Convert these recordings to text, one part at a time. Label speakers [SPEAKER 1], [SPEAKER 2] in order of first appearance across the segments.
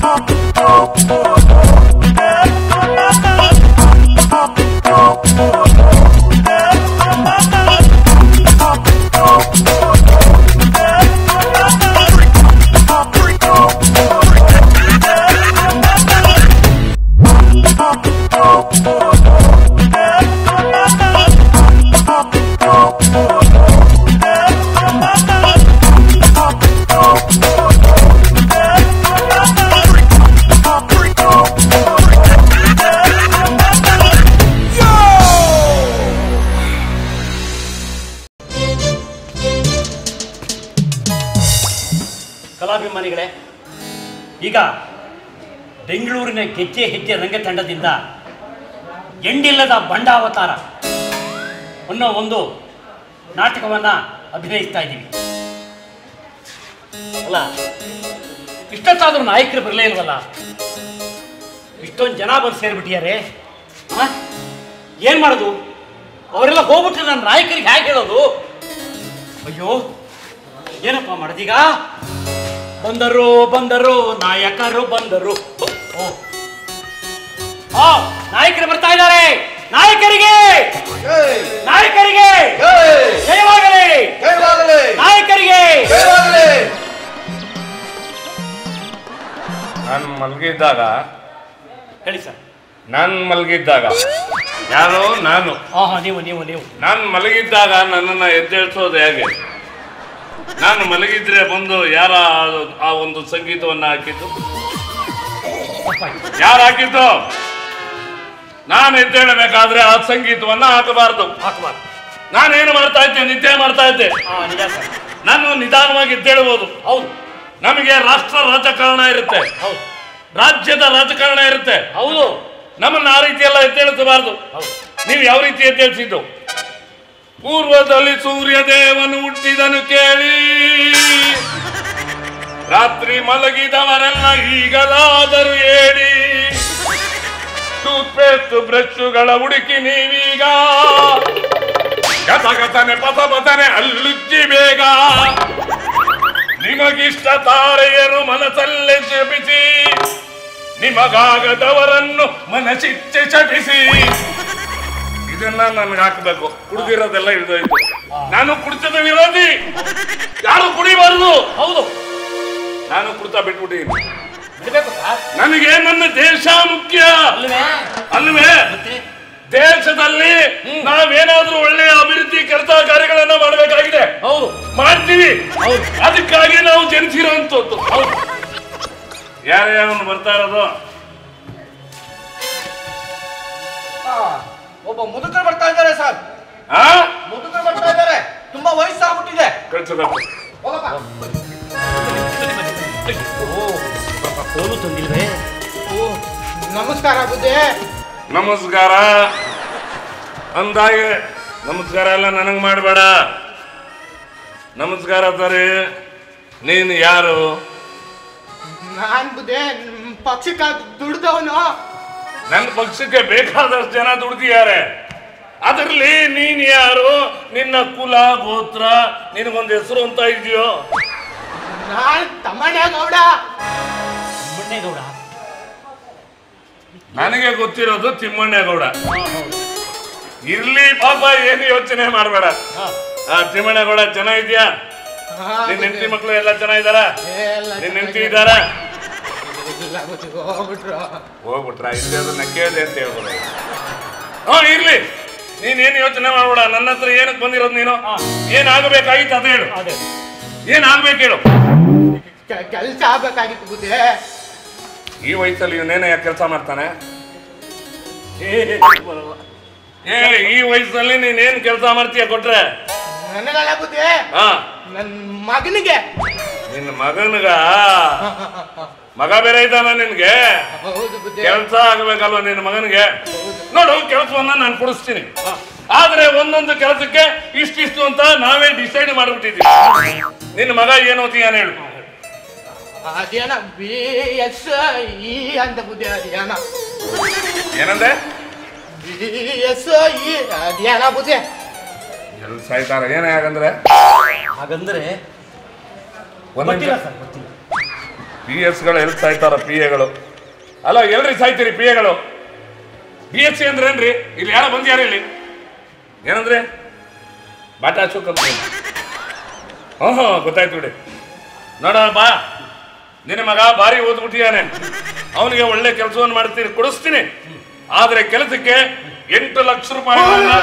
[SPEAKER 1] ಕಲಾಭಿಮಾನಿಗಳೇ ಈಗ ಬೆಂಗಳೂರಿನ ಗೆಜ್ಜೆ ಹೆಜ್ಜೆ ರಂಗತಂಡದಿಂದ ಎಂಡಿಲ್ಲದ ಬಂಡಾವತಾರ ಅನ್ನೋ ಒಂದು ನಾಟಕವನ್ನ ಅಭಿನಯಿಸ್ತಾ ಇದ್ದೀವಿ ಅಲ್ಲ ಇಷ್ಟೊತ್ತಾದ್ರೂ ನಾಯಕರು ಬರಲೇ ಇಲ್ವಲ್ಲ ಇಷ್ಟೊಂದು ಜನ ಬಂದು ಸೇರ್ಬಿಟ್ಟಿದ್ದಾರೆ ಆ? ಏನ್ ಮಾಡೋದು ಅವರೆಲ್ಲ ಹೋಗ್ಬಿಟ್ರೆ ನನ್ನ ನಾಯಕರಿಗೆ ಹೇಗೆ ಹೇಳೋದು ಅಯ್ಯೋ ಏನಪ್ಪ ಮಾಡೋದೀಗ ಬಂದರು ಬಂದರು ನಾಯಕರು ಬಂದರು ಓ ಆ, ನಾಯಕರು ಬರ್ತಾ ಇದ್ದಾರೆ ನಾಯಕರಿಗೆ ನಾಯಕರಿಗೆ ಜಯವಾಗಲಿ ನಾಯಕರಿಗೆ
[SPEAKER 2] ನಾನು ಮಲಗಿದ್ದಾಗ
[SPEAKER 1] ಹೇಳಿ ಸರ್
[SPEAKER 2] ನಾನು ಮಲಗಿದ್ದಾಗ ಯಾರು ನಾನು
[SPEAKER 1] ಹಾ ಹಾ ನೀವು ನೀವು ನೀವು
[SPEAKER 2] ನಾನು ಮಲಗಿದ್ದಾಗ ನನ್ನನ್ನು ಎದ್ದೇಳಿಸೋದು ಹೇಗೆ ನಾನು ಮಲಗಿದ್ರೆ ಬಂದು ಯಾರ ಆ- ಆ ಒಂದು ಸಂಗೀತವನ್ನು ಹಾಕಿದ್ದು
[SPEAKER 1] ತಪ್ಪಾಯ್ತು
[SPEAKER 2] ಯಾರು ಹಾಕಿದ್ದು ನಾನು ಎದ್ದೇಳಬೇಕಾದ್ರೆ ಆ ಸಂಗೀತವನ್ನ ಹಾಕಬಾರದು
[SPEAKER 1] ಹಾಕಬಾರ್ದು
[SPEAKER 2] ನಾನೇನು ಮಾಡ್ತಾ ಇದ್ದೆ ನಿದ್ದೆ ಮಾಡ್ತಾ ಇದ್ದೆ
[SPEAKER 1] ಹಾ ನಿಜ ಸರ್
[SPEAKER 2] ನಾನು ನಿಧಾನವಾಗಿ ಎದ್ದೇಳಬಹುದು
[SPEAKER 1] ಹೌದು
[SPEAKER 2] ನಮಗೆ ರಾಷ್ಟ್ರ ರಾಜಕಾರಣ ಇರುತ್ತೆ
[SPEAKER 1] ಹೌದು
[SPEAKER 2] ರಾಜ್ಯದ ರಾಜಕಾರಣ ಇರುತ್ತೆ
[SPEAKER 1] ಹೌದು
[SPEAKER 2] ನಮ್ಮನ್ನ ಆ ರೀತಿ ಎಲ್ಲ ಎದ್ದೇಳಿಸಬಾರದು
[SPEAKER 1] ಹೌದು
[SPEAKER 2] ನೀವು ಯಾವ ರೀತಿ ಎದ್ದೇಳಿಸಿದ್ದು ಪೂರ್ವದಲ್ಲಿ ಸೂರ್ಯ ದೇವನು ಹುಟ್ಟಿದನು ಕೇಳಿ ರಾತ್ರಿ ಮಲಗಿದವರೆಲ್ಲ ಈಗಲಾದರೂ ಹೇಳಿ ಟೂತ್ಪೇಸ್ಟ್ ಬ್ರಷುಗಳ ಹುಡುಕಿ ನೀವೀಗ ಗತಗತನೆ ಪಥ ಪಥನೆ ಅಲ್ಲುಜ್ಜಿ ಬೇಗ ನಿಮಗಿಷ್ಟ ತಾರೆಯರು ಮನಸ್ಸಲ್ಲೇ ಶಪಿಸಿ ನಿಮಗಾಗದವರನ್ನು ಮನಸ್ಸಿಚ್ಚೆ ಚಟಿಸಿ ಇದನ್ನ ನನ್ಗೆ ಹಾಕ್ಬೇಕು ಕುಡ್ದಿರೋದೆಲ್ಲ ಹಿಡಿದೋಯ್ತು ನಾನು ಕುಡಿತದ ವಿರೋಧಿ ಯಾರು ಕುಡಿಬಾರದು
[SPEAKER 1] ಹೌದು
[SPEAKER 2] ನಾನು ಕುಡ್ತಾ ಬಿಟ್ಬಿಟ್ಟಿದ್ದೀನಿ
[SPEAKER 1] ಬಿಡಬೇಕು ಸರ್
[SPEAKER 2] ನನಗೆ ನನ್ನ ದೇಶ ಮುಖ್ಯ
[SPEAKER 1] ಅಲ್ವೇ
[SPEAKER 2] ಅಲ್ವೇ
[SPEAKER 1] ಮತ್ತೆ
[SPEAKER 2] ದೇಶದಲ್ಲಿ ನಾವೇನಾದ್ರೂ ಒಳ್ಳೆಯ ಅಭಿವೃದ್ಧಿ ಕೆಲಸ ಕಾರ್ಯಗಳನ್ನ ಮಾಡಬೇಕಾಗಿದೆ
[SPEAKER 1] ಹೌದು
[SPEAKER 2] ಮಾಡ್ತೀವಿ
[SPEAKER 1] ಹೌದು
[SPEAKER 2] ಅದಕ್ಕಾಗಿ ನಾವು ಜನಿಸಿರೋಂಥದ್ದು ಹೌದು ಯಾರ್ಯಾರನ್ನು ಬರ್ತಾ ಇರೋದು
[SPEAKER 3] ಒಬ್ಬ ಮುದುಕರು ಬರ್ತಾ ಇದ್ದಾರೆ ಸರ್
[SPEAKER 2] ಆ
[SPEAKER 3] ಮುದುಕರು ಬರ್ತಾ ಇದ್ದಾರೆ ತುಂಬಾ ವಯಸ್ಸಾಗ್ಬಿಟ್ಟಿದೆ
[SPEAKER 2] ಕಳ್ಸಬೇಕು
[SPEAKER 3] ಹೋಗಪ್ಪ
[SPEAKER 1] ಓ ಪಾಪ ಕೋಲು ತಂದಿಲ್ವೇ
[SPEAKER 3] ಓ, ನಮಸ್ಕಾರ ಬುದ್ಧಿ
[SPEAKER 2] ನಮಸ್ಕಾರ ಅಂದಾಗೆ ನಮಸ್ಕಾರ ಎಲ್ಲ ನನಗೆ ಮಾಡಬೇಡ ನಮಸ್ಕಾರ ತರಿ ನೀನು ಯಾರು
[SPEAKER 3] ನಾನ್ ಬುದ್ಧಿ ನಿಮ್ ಪಕ್ಷಕ್ಕಾಗಿ ದುಡ್ದವನು
[SPEAKER 2] ನನ್ನ ಪಕ್ಷಕ್ಕೆ ಬೇಕಾದಷ್ಟು ಜನ ದುಡ್ದಿದ್ದಾರೆ ಅದರಲ್ಲಿ ನೀನ್ ಯಾರು ನಿನ್ನ ಕುಲ ಗೋತ್ರ ನಿನಗೊಂದು ಹೆಸರು ಅಂತ ಇದೆಯೋ
[SPEAKER 3] ನಾನ್ ತಮ್ಮಣ್ಣ ಗೌಡ
[SPEAKER 1] ಬಣ್ಣೇಗೌಡ
[SPEAKER 2] ನನಗೆ ಗೊತ್ತಿರೋದು ತಿಮ್ಮಣ್ಣೇಗೌಡ ಇರ್ಲಿ ಪಾಪ ಏನು ಯೋಚನೆ ಮಾಡಬೇಡ
[SPEAKER 1] ಹಾ
[SPEAKER 2] ಆ ತಿಮ್ಮಣ್ಣೇಗೌಡ ಚೆನ್ನಾಗಿದ್ಯಾ
[SPEAKER 3] ಹಾ,
[SPEAKER 2] ನಿನ್ನ
[SPEAKER 3] ಬುದ್ಧಿ.
[SPEAKER 2] ಹೆಂಡತಿ ಮಕ್ಕಳು ಎಲ್ಲ ಚೆನ್ನಾಗಿದ್ದಾರ
[SPEAKER 3] ಎಲ್ಲ
[SPEAKER 2] ನಿನ್ನ ಹೆಂಡತಿ
[SPEAKER 3] ಚೆನ್ನಾಗಿದೆ.
[SPEAKER 2] ಇದ್ದಾರ
[SPEAKER 3] ಇಲ್ಲ ಬುದ್ಧಿ, ಹೋಗ್ಬಿಟ್ರು
[SPEAKER 2] ಹೋಗ್ಬಿಟ್ರ ಇಲ್ಲೇ ಅದನ್ನ ಕೇಳಿದೆ ಅಂತ ಹೇಳ್ಬೋದು ಹಾ ಇರ್ಲಿ ನೀನೇನು ಯೋಚನೆ ಮಾಡ್ಬೇಡ ನನ್ನ ಹತ್ರ ಏನಕ್ಕೆ ಬಂದಿರೋದು ನೀನು
[SPEAKER 1] ಹಾ.
[SPEAKER 2] ಏನ್ ಆಗಬೇಕಾಗಿತ್ತು ಅದು ಹೇಳು
[SPEAKER 1] ಅದೇ
[SPEAKER 2] ಏನ್ ಆಗ್ಬೇಕು ಹೇಳು
[SPEAKER 3] ಕೆ- ಕೆಲ್ಸ ಆಗ್ಬೇಕಾಗಿತ್ತು ಬುದ್ಧಿ
[SPEAKER 2] ಈ ವಯಸ್ಸಲ್ಲಿ ಇವನೇನ ಕೆಲಸ ಮಾಡ್ತಾನೆ
[SPEAKER 1] ಏ, ಬರಲ್ಲ.
[SPEAKER 2] ಏ ಈ ವಯಸ್ಸಲ್ಲಿ ನೀನೇನ್ ಕೆಲಸ ಮಾಡ್ತೀಯ ಕೊಟ್ರೆ
[SPEAKER 3] ನನಗಲ್ಲ ಬುದ್ಧಿ
[SPEAKER 2] ಹಾ
[SPEAKER 3] ನನ್ ಮಗನಿಗೆ
[SPEAKER 2] ನಿನ್ನ ಮಗನಿಗ ಮಗ ಬೇರೆ ಇದ್ದಾನ ನಿನ್ಗೆ
[SPEAKER 3] ಹೌದು ಬುದ್ಧಿ
[SPEAKER 2] ಕೆಲಸ ಆಗ್ಬೇಕಲ್ವ ನಿನ್ನ ಮಗನಿಗೆ
[SPEAKER 3] ಹೌದು
[SPEAKER 2] ನೋಡು ಕೆಲಸವನ್ನ ನಾನು ಕೊಡಿಸ್ತೀನಿ ಆದ್ರೆ ಒಂದೊಂದು ಕೆಲಸಕ್ಕೆ ಇಷ್ಟಿಷ್ಟು ಅಂತ ನಾವೇ ಡಿಸೈಡ್ ಮಾಡ್ಬಿಟ್ಟಿದ್ದೀವಿ ನಿನ್ನ ಮಗ ಏನು ಓದ್ತೀಯಾನ ಹೇಳು
[SPEAKER 3] ಅದೇನ ಬಿ ಎಸ್ ಇ ಅಂತ ಬುದ್ಧಿ ಅದೇನ
[SPEAKER 2] ಏನಂದೆ
[SPEAKER 3] ಬಿ ಎಸ್ ಇ ಅದೇನ ಬುದ್ಧಿ
[SPEAKER 2] ಎಲ್ಲಿ ಸಾಯ್ತಾರ ಏನೇ ಆಗಂದ್ರೆ
[SPEAKER 1] ಹಾಗಂದ್ರೆ
[SPEAKER 2] ಒಂದೊಂದು
[SPEAKER 1] ಗೊತ್ತಿಲ್ಲ ಸರ್ ಗೊತ್ತಿಲ್ಲ
[SPEAKER 2] ಪಿ ಎಸ್ಗಳು ಎಲ್ಲಿ ಸಾಯ್ತಾರ ಪಿ ಎಗಳು ಅಲ್ಲ ಎಲ್ರಿ ಸಾಯ್ತೀರಿ ಪಿ ಎಗಳು ಪಿ ಎಸ್ ಸಿ ಅಂದ್ರೆ ಏನ್ರಿ ಇಲ್ಲಿ ಯಾರೋ ಬಂದ್ಯಾರ ಇಲ್ಲಿ ಏನಂದ್ರೆ ಬಾಟಾ ಅಶೋಕ್ ಅಂತ ಹ್ಞೂ ಹ್ಞೂ ಗೊತ್ತಾಯ್ತು ಬಿಡಿ ನೋಡ ಬಾ ನಿನ್ನ ಮಗ ಭಾರಿ ಓದ್ಬಿಟ್ಟಿಯಾನೆ ಅವನಿಗೆ ಒಳ್ಳೆ ಕೆಲಸವನ್ನು ಮಾಡ್ತೀನಿ ಕೊಡಿಸ್ತೀನಿ ಆದ್ರೆ ಕೆಲಸಕ್ಕೆ ಎಂಟು ಲಕ್ಷ ರೂಪಾಯಿ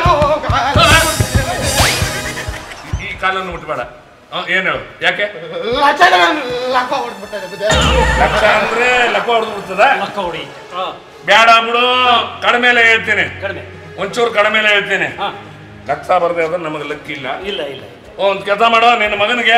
[SPEAKER 2] ಈ ಕಾಲನ್ನು ಮುಟ್ಬೇಡ ಹ್ಮ್, ಏನ್ ಹೇಳು ಯಾಕೆ
[SPEAKER 3] ಲಕ್ಷಣ ಲಕ್ಕ ಹೊಡ್ಬಿಟ್ಟದೆ ಬುದ್ಧಿ
[SPEAKER 2] ಲಕ್ಷ ಅಂದ್ರೆ ಲಕ್ಕ ಹೊಡೆದು ಬಿಡ್ತದ
[SPEAKER 1] ಲಕ್ಕ ಹೊಡಿ ಹಾ
[SPEAKER 2] ಬೇಡ ಬಿಡು ಕಡಿಮೆಲೆ ಹೇಳ್ತೀನಿ
[SPEAKER 1] ಕಡಿಮೆ
[SPEAKER 2] ಒಂಚೂರು ಕಡಿಮೆಲೆ ಹೇಳ್ತೀನಿ
[SPEAKER 1] ಹಾ
[SPEAKER 2] ಲಕ್ಷ ಬರ್ದೆ ಅಂದ್ರೆ ನಮಗೆ ಲಕ್ಕಿಲ್ಲ
[SPEAKER 1] ಇಲ್ಲ ಇಲ್ಲ ಇಲ್ಲ
[SPEAKER 2] ಒಂದ್ ಕೆಲಸ ಮಾಡೋ ನಿನ್ನ ಮಗನಿಗೆ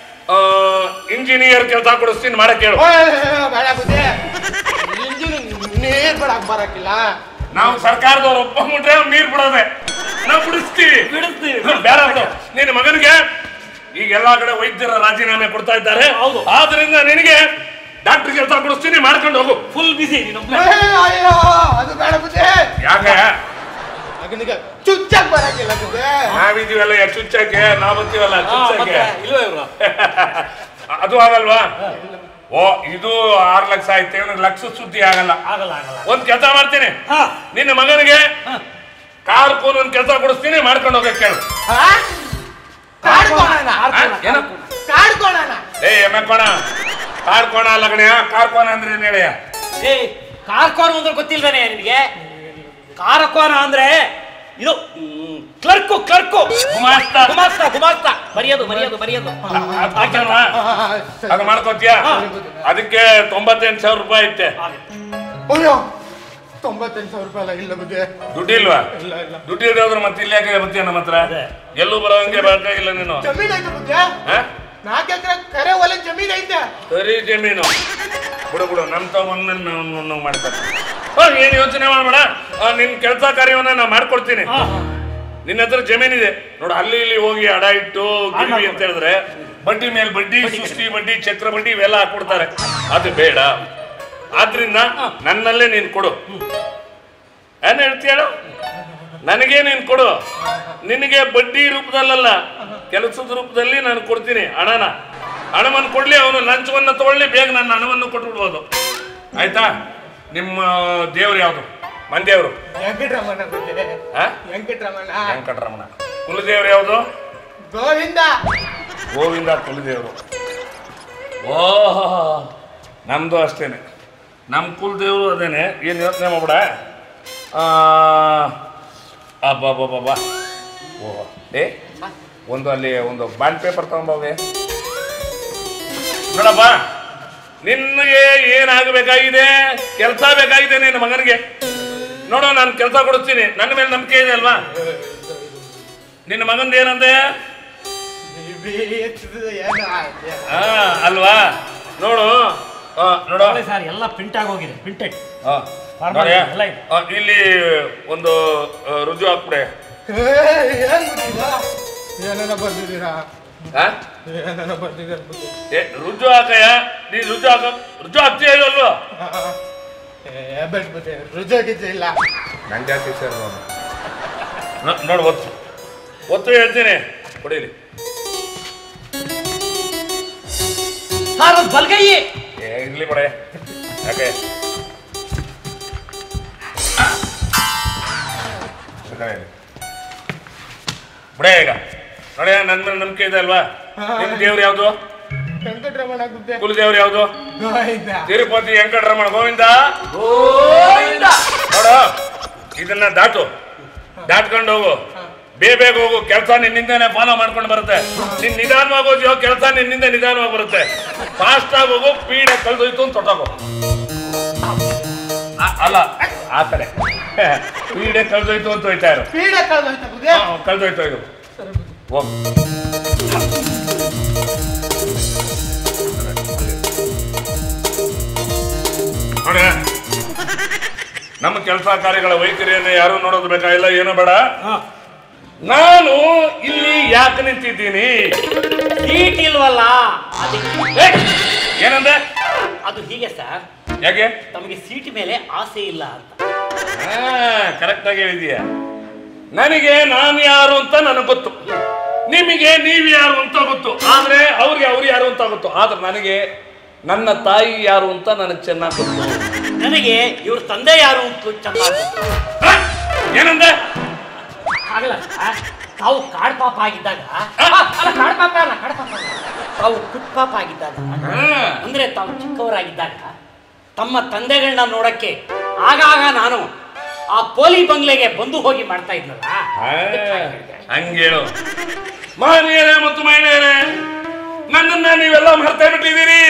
[SPEAKER 2] ಇಂಜಿನಿಯರ್ ಕೆಲಸ ಕೊಡಿಸ್ತೀನಿ ಮಾಡಕ್ ಹೇಳು
[SPEAKER 3] ಬೇಡ ಬುದ್ಧಿ ಇಂಜಿನ್ ನೀರ್ ಬಿಡಕ್ ಬರಕಿಲ್ಲ
[SPEAKER 2] ನಾವು ಸರ್ಕಾರದವ್ರು ಒಪ್ಕೊಂಡ್ಬಿಟ್ರೆ ನೀರ್ ಬಿಡೋದೆ ನಾವು ಬಿಡಿಸ್ತೀವಿ
[SPEAKER 1] ಬಿಡಿಸ್ತೀವಿ
[SPEAKER 2] ಬೇಡ ಬಿಡು. ನಿನ್ನ ಮಗನಿಗೆ ಈಗ ಎಲ್ಲಾ ಕಡೆ ವೈದ್ಯರ ರಾಜೀನಾಮೆ ಕೊಡ್ತಾ ಇದ್ದಾರೆ
[SPEAKER 1] ಹೌದು.
[SPEAKER 2] ಆದ್ರಿಂದ ನಿನಗೆ ಡಾಕ್ಟರ್ ಕೆಲಸ ಕೊಡಿಸ್ತೀನಿ ಮಾಡ್ಕೊಂಡು ಹೋಗು
[SPEAKER 1] ಫುಲ್ ಬಿಸಿ ನೀನು
[SPEAKER 3] ಅಯ್ಯೋ ಅದು ಬೇಡ ಬುದ್ಧಿ
[SPEAKER 2] ಯಾಕೆ
[SPEAKER 3] ಮಗನಿಗೆ ಚುಚ್ಚಕ್ ಬರಕಿಲ್ಲ ಬುದ್ಧಿ
[SPEAKER 2] ನಾವಿದೀವಲ್ಲ ಯಾ ಚುಚ್ಚಕ್ಕೆ ನಾವ್ ಬರ್ತೀವಲ್ಲ ಚುಚ್ಚಕ್ಕೆ
[SPEAKER 1] ಇಲ್ವೇ ಇವ್ರು
[SPEAKER 2] ಅದು ಆಗಲ್ವಾ ಓ ಇದು ಆರ್ ಲಕ್ಷ ಆಯ್ತು ಇವನಿಗೆ ಲಕ್ಷ ಸುದ್ದಿ ಆಗಲ್ಲ
[SPEAKER 1] ಆಗಲ್ಲ ಆಗಲ್ಲ
[SPEAKER 2] ಒಂದ್ ಕೆಲಸ ಮಾಡ್ತೀನಿ
[SPEAKER 1] ಹಾ
[SPEAKER 2] ನಿನ್ನ ಮಗನಿಗೆ
[SPEAKER 1] ಹಾ.
[SPEAKER 2] ಕಾರ್ ಒಂದ್ ಕೆಲಸ ಕೊಡಿಸ್ತೀನಿ ಮಾಡ್ಕೊಂಡು ಹೋಗಕ್ಕೆ ಕೇಳು
[SPEAKER 3] ಹಾ? ಕಾಡ್ಕೊಳಣ
[SPEAKER 2] ಆ? ಏನು
[SPEAKER 3] ಕಾಡ್ಕೊಳಣ
[SPEAKER 2] ಏ ಎಮ್ಮೆ ಕೋಣ ಕಾರ್ ಕೋಣ ಅಲ್ಲ ಕಣಯ್ಯ ಕಾರ್ ಕೋಣ ಅಂದ್ರೆ ಏನ್ ಹೇಳಿಯ
[SPEAKER 1] ಏ ಕಾರ್ಕೋನ ಅಂದ್ರೆ ಗೊತ್ತಿಲ್ವೇನೆ ನಿನಗೆ ಕಾರಕೋನ ಅಂದ್ರೆ ಇದು ಕ್ಲರ್ಕು ಕ್ಲರ್ಕು
[SPEAKER 2] ಗುಮಾಸ್ತ.
[SPEAKER 1] ಗುಮಾಸ್ತ ಗುಮಾಸ್ತ ಬರೆಯೋದು ಬರೆಯೋದು ಬರೆಯೋದು
[SPEAKER 2] ಅದ್ ಕೊಡ್ತಾನವಾ? ಅದು ಮಾಡ್ಕೋತೀಯ ಅದಕ್ಕೆ ತೊಂಬತ್ತೆಂಟು ಸಾವಿರ ರೂಪಾಯಿ ಐತೆ
[SPEAKER 3] ಅಯ್ಯೋ ತೊಂಬತ್ತೆಂಟು ಸಾವಿರ ರೂಪಾಯಿ ಅಲ್ಲ ಇಲ್ಲ ಬುದ್ಧಿ
[SPEAKER 2] ದುಡ್ಡಿಲ್ವಾ
[SPEAKER 3] ಇಲ್ಲ ಇಲ್ಲ
[SPEAKER 2] ದುಡ್ಡು ಇರೋದ್ರ ಮತ್ತೆ ಇಲ್ಲಿ ಯಾಕೆ ಬರ್ತೀಯ ನಮ್ಮ ಹತ್ರ
[SPEAKER 1] ಅದೇ.
[SPEAKER 2] ಎಲ್ಲೂ ಬರೋಂಗೆ ಬೇಕಾಗಿಲ್ಲ ನೀನು
[SPEAKER 3] ಜಮೀನ್ ಐತೆ ಬುದ್ಧಿ
[SPEAKER 2] ಹಾ?
[SPEAKER 3] ನಾಲ್ಕು ಎಕರೆ ಕರೆ ಹೊಲ ಜಮೀನ್ ಐತೆ
[SPEAKER 2] ಸರಿ ಜಮೀನು ಬಿಡು ಬಿಡು ನಮ್ ತಗೊಂಡ್ ನಾವು ಮಾಡ್ತಾರೆ ಹಾ, ಏನ್ ಯೋಚನೆ ಮಾಡ್ಬೇಡ ಆ, ನಿನ್ ಕೆಲಸ ಕಾರ್ಯವನ್ನ ನಾ ಮಾಡ್ಕೊಡ್ತೀನಿ
[SPEAKER 1] ಹಾ, ಹಾ.
[SPEAKER 2] ನಿನ್ನ ಹತ್ರ ಜಮೀನಿದೆ ನೋಡು ಅಲ್ಲಿ ಇಲ್ಲಿ ಹೋಗಿ ಅಡ ಇಟ್ಟು ಗಿರ್ವಿ ಅಂತ ಹೇಳಿದ್ರೆ ಬಡ್ಡಿ ಮೇಲೆ ಬಡ್ಡಿ ಸುಸ್ತಿ ಬಡ್ಡಿ ಚಕ್ರ ಬಡ್ಡಿ ಇವೆಲ್ಲ ಹಾಕ್ಬಿಡ್ತಾರೆ ಅದು ಬೇಡ ಆದ್ರಿಂದ ನನ್ನಲ್ಲೇ ನೀನ್ ಕೊಡು ಏನ್ ಹೇಳ್ತೀಯ ಹೇಳು? ನನಗೆ ನೀನ್ ಕೊಡು ನಿನಗೆ ಬಡ್ಡಿ ರೂಪದಲ್ಲಲ್ಲ ಕೆಲಸದ ರೂಪದಲ್ಲಿ ನಾನು ಕೊಡ್ತೀನಿ ಹಣನ ಹಣವನ್ನು ಕೊಡ್ಲಿ ಅವನು ಲಂಚವನ್ನ ತಗೊಳ್ಳಿ ಬೇಗ ನನ್ನ ಹಣವನ್ನು ಕೊಟ್ಬಿಡ್ಬೋದು ಆಯ್ತಾ ನಿಮ್ಮ ದೇವ್ರು ಯಾವುದು ಮಂದೇವ್ರು
[SPEAKER 3] ವೆಂಕಟರಮಣ ಬುದ್ಧಿ
[SPEAKER 2] ಆ
[SPEAKER 3] ವೆಂಕಟರಮಣ
[SPEAKER 2] ವೆಂಕಟರಮಣ ಕುಲದೇವ್ರು ಯಾವುದು
[SPEAKER 3] ಗೋವಿಂದ
[SPEAKER 2] ಗೋವಿಂದ ಕುಲದೇವರು ಓಹ್ ನಮ್ದು ಅಷ್ಟೇನೆ ನಮ್ಮ ಕುಲದೇವರು ಅದೇನೆ ಏನು ಯೋಚನೆ ಮಾಡ್ಬೇಡ ಅಬ್ಬಾ ಓಹ್ ಏ ಒಂದು ಅಲ್ಲಿ ಒಂದು ಬಾಂಡ್ ಪೇಪರ್ ತಗೊಂಬೋಗೆ ನೋಡಪ್ಪ ನಿನಗೆ ಏನಾಗಬೇಕಾಗಿದೆ ಕೆಲಸ ಬೇಕಾಗಿದೆ ನಿನ್ನ ಮಗನಿಗೆ ನೋಡು ನಾನು ಕೆಲಸ ಕೊಡಿಸ್ತೀನಿ ನನ್ನ ಮೇಲೆ ನಂಬಿಕೆ ಇದೆ ಅಲ್ವಾ ನಿನ್ನ ಮಗಂದು ಏನಂದೆ
[SPEAKER 3] ಏನು ಆಯ್ತು?
[SPEAKER 2] ಹಾ ಅಲ್ವಾ ನೋಡು ಆ, ನೋಡು
[SPEAKER 1] ನೋಡಿ ಸರ್ ಎಲ್ಲ ಪ್ರಿಂಟ್ ಆಗೋಗಿದೆ ಪ್ರಿಂಟೆಡ್
[SPEAKER 2] ಆ,
[SPEAKER 1] Formal
[SPEAKER 2] ನೋಡಿ,
[SPEAKER 1] ಎಲ್ಲ ಇದೆ.
[SPEAKER 2] ಆ, ಇಲ್ಲಿ ಒಂದು ಆ, ರುಜು ಹಾಕ್ಬಿಡೆ
[SPEAKER 3] ಏ, ಏನ್ ಗೊತ್ತಿಲ್ಲ ಏನೇನೋ ಬರ್ದಿದ್ದೀರಾ
[SPEAKER 2] ಆ?
[SPEAKER 3] ಏನೇನೋ ಬರ್ದಿದ್ದೀರ ಬುದ್ಧಿ
[SPEAKER 2] ಏ ರುಜು ಹಾಕಯ್ಯ ನೀ ರುಜು ಹಾಕ ರುಜು ಹಾಕ್ತೀಯ ಇಲ್ವೋ
[SPEAKER 3] ಏ ಬೇಡ ಬುದ್ಧಿ ರುಜು ಗಿಜು ಇಲ್ಲ
[SPEAKER 2] ನಂಗೆ ಜಾಸ್ತಿ ಸರ್ ನೋಡು ಒತ್ತು ಒತ್ತು ಹೇಳ್ತೀನಿ ಕೊಡಿಲಿ
[SPEAKER 1] ಸರ್ ಒಂದು ಬಲ್ಗೈ
[SPEAKER 2] ಏ ಇರ್ಲಿ ಬಿಡೆ ಯಾಕೆ ಬಿಡೆ ಈಗ ನೋಡಿ ನನ್ನ ಮೇಲೆ ನಂಬಿಕೆ ಇದೆ ಅಲ್ವಾ ನಿಮ್ ದೇವ್ರು ಯಾವ್ದು
[SPEAKER 3] ವೆಂಕಟರಮಣ ಬುದ್ಧಿ
[SPEAKER 2] ಕುಲದೇವ್ರು ಯಾವ್ದು
[SPEAKER 3] ಗೋವಿಂದ
[SPEAKER 2] ತಿರುಪತಿ ವೆಂಕಟರಮಣ ಗೋವಿಂದ ನೋಡು ಇದನ್ನ ದಾಟು ದಾಟ್ಕೊಂಡು ಹೋಗು ಬೇಗ ಬೇಗ ಹೋಗು ಕೆಲಸ ನಿನ್ನಿಂದನೇ ಫಾಲೋ ಮಾಡ್ಕೊಂಡು ಬರುತ್ತೆ ನಿನ್ ನಿಧಾನವಾಗಿ ಹೋದ್ಯೋ ಕೆಲಸ ನಿನ್ನಿಂದ ನಿಧಾನವಾಗಿ ಬರುತ್ತೆ ಫಾಸ್ಟ್ ಆಗಿ ಹೋಗು ಪೀಡೆ ಕಳ್ದೋಯ್ತು ಅಂತ ತೊಟ್ಟೋಗು ಆ- ಅಲ್ಲ ಆ ಕಡೆ ಪೀಡೆ ಕಳ್ದೋಯ್ತು ಅಂತ ಹೋಯ್ತಾ ಇರು
[SPEAKER 3] ಪೀಡೆ ಕಳ್ದೋಯ್ತ ಬುದ್ಧಿ
[SPEAKER 2] ಹಾ, ಕಳ್ದೋಯ್ತು ಇದು ಹೋಗು ನೋಡಿ ನಮ್ಮ ಕೆಲಸ ಕಾರ್ಯಗಳ ವೈಖರಿಯನ್ನು ಯಾರು ನೋಡೋದು ಬೇಕಾಗಿಲ್ಲ ಏನು ಬೇಡ ನಾನು ಇಲ್ಲಿ ಯಾಕೆ ನಿಂತಿದ್ದೀನಿ
[SPEAKER 1] ಸೀಟ್ ಇಲ್ವಲ್ಲ ಅದಕ್ಕೆ
[SPEAKER 2] ಏ, ಏನಂದೆ
[SPEAKER 1] ಅದು ಹೀಗೆ ಸರ್
[SPEAKER 2] ಯಾಕೆ
[SPEAKER 1] ತಮಗೆ ಸೀಟ್ ಮೇಲೆ ಆಸೆ ಇಲ್ಲ ಅಂತ
[SPEAKER 2] ಕರೆಕ್ಟ್ ಆಗಿ ಹೇಳಿದೀಯ ನನಗೆ ನಾನು ಯಾರು ಅಂತ ನನಗೆ ಗೊತ್ತು ನಿಮಗೆ ನೀವು ಯಾರು ಅಂತ ಗೊತ್ತು ಆದ್ರೆ ಅವ್ರಿಗೆ ಅವ್ರು ಯಾರು ಅಂತ ಗೊತ್ತು ಆದ್ರೆ ನನಗೆ ನನ್ನ ತಾಯಿ ಯಾರು ಅಂತ ನನಗೆ ಚೆನ್ನಾಗಿ ಗೊತ್ತು
[SPEAKER 1] ನನಗೆ ಇವ್ರ ತಂದೆ ಯಾರು ಅಂತ ಚೆನ್ನಾಗಿ ಗೊತ್ತು.
[SPEAKER 2] ಹ? ಏನಂದೆ
[SPEAKER 1] ಆಗಲ್ಲ ಸರ್. ತಾವು ಕಾಡ್ ಪಾಪ ಆಗಿದ್ದಾಗ ಆ, ಅಲ್ಲ ಕಾಡ್ ಪಾಪ ಅಲ್ಲ ಕಾಡ್ ಪಾಪ ಅಲ್ಲ. ತಾವು ಪುಟ್ ಪಾಪ ಆಗಿದ್ದಾಗ ಅಂದ್ರೆ ತಾವು ಚಿಕ್ಕವರಾಗಿದ್ದಾಗ ತಮ್ಮ ತಂದೆಗಳನ್ನ ನೋಡಕ್ಕೆ ಆಗಾಗ ನಾನು ಆ ಪೋಲಿ ಬಂಗ್ಲೆಗೆ ಬಂದು ಹೋಗಿ ಮಾಡ್ತಾ ಇದ್ನಲ್ಲ ಅದಕ್ಕೆ ಹಾಗೆ ಹೇಳಿದೆ.
[SPEAKER 2] ಹಂಗೇಳು ಮಹನೀಯರೇ ಮತ್ತು ಮಹಿಳೆಯರೇ ನನ್ನನ್ನ ನೀವೆಲ್ಲ ಮರ್ತೇ ಬಿಟ್ಟಿದ್ದೀರಿ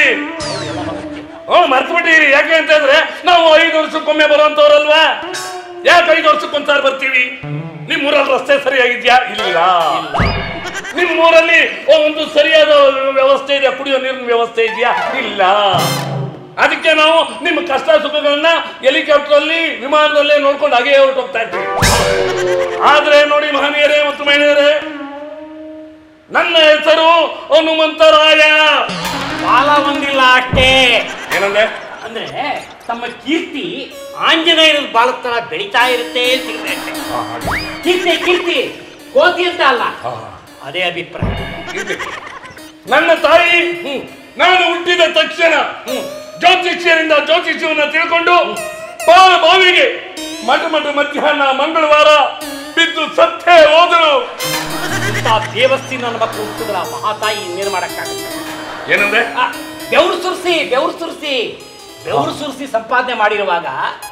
[SPEAKER 2] ಹ್ಞೂ ಮರ್ತು ಬಿಟ್ಟಿದ್ದೀರಿ ಯಾಕೆ ಅಂತ ಹೇಳಿದ್ರೆ ನಾವು ಐದು ವರ್ಷಕ್ಕೊಮ್ಮೆ ಬರುವಂತವ್ರಲ್ವಾ ಯಾಕೆ ಐದು ವರ್ಷಕ್ಕೊಂದ್ಸಾರಿ ಬರ್ತೀವಿ ನಿಮ್ ಊರಲ್ಲಿ ರಸ್ತೆ ಸರಿಯಾಗಿದ್ಯಾ ಇಲ್ಲ ನಿಮ್ ಊರಲ್ಲಿ ಒಂದು ಸರಿಯಾದ ವ್ಯವಸ್ಥೆ ಇದೆಯಾ ಕುಡಿಯೋ ನೀರಿನ ವ್ಯವಸ್ಥೆ ಇದೆಯಾ ಇಲ್ಲ ಅದಕ್ಕೆ ನಾವು ನಿಮ್ಮ ಕಷ್ಟ ಸುಖಗಳನ್ನ ಹೆಲಿಕಾಪ್ಟರ್ ಅಲ್ಲಿ ವಿಮಾನದಲ್ಲೇ ನೋಡ್ಕೊಂಡು ಹಾಗೆ ಹೊರಟೋಗ್ತಾ ಇರ್ತೀವಿ ಆದ್ರೆ ನೋಡಿ ಮಹನೀಯರೇ ಮತ್ತು ಮಹಿಳೆಯರೇ ನನ್ನ ಹೆಸರು ಹನುಮಂತರಾಯ
[SPEAKER 1] ಬಾಲ ಒಂದಿಲ್ಲ ಅಷ್ಟೇ
[SPEAKER 2] ಏನಂದ್ರೆ
[SPEAKER 1] ಅಂದ್ರೆ ತಮ್ಮ ಕೀರ್ತಿ ಆಂಜನೇಯರ ಬಾಲದ ತರ ಬೆಳಿತಾ ಇರುತ್ತೆ ಅಂತ ಹೇಳಿದೆ ಅಷ್ಟೇ. ಕೀರ್ತಿ ಕೀರ್ತಿ ಕೋತಿ ಅಂತ ಅಲ್ಲ ಅದೇ ಅಭಿಪ್ರಾಯ
[SPEAKER 2] ನನ್ನ ತಾಯಿ ನಾನು ಹುಟ್ಟಿದ ತಕ್ಷಣ ಜ್ಯೋತಿಷ್ಯರಿಂದ ಜ್ಯೋತಿಷ್ಯವನ್ನ ತಿಳ್ಕೊಂಡು ಬಾಳ ಬಾವಿಗೆ ಮಠ ಮಠ ಮಧ್ಯಾಹ್ನ ಮಂಗಳವಾರ ಬಿದ್ದು ಸತ್ತೇ ಹೋದರು
[SPEAKER 1] ಇಂಥ ದೇವಸ್ಥಿ ನನ್ನ ಮಕ್ಕಳು ಹುಟ್ಟಿದ್ರ ಮಹಾತಾಯಿ ಇನ್ನೇನು ಮಾಡಕ್ಕಾಗುತ್ತೆ
[SPEAKER 2] ಏನಂದ್ರೆ
[SPEAKER 1] ಆ, ಬೆವರು ಸುರಿಸಿ ಬೆವರು ಸುರಿಸಿ ಬೆವರು ಸುರಿಸಿ ಸಂಪಾದನೆ ಮಾಡಿರುವಾಗ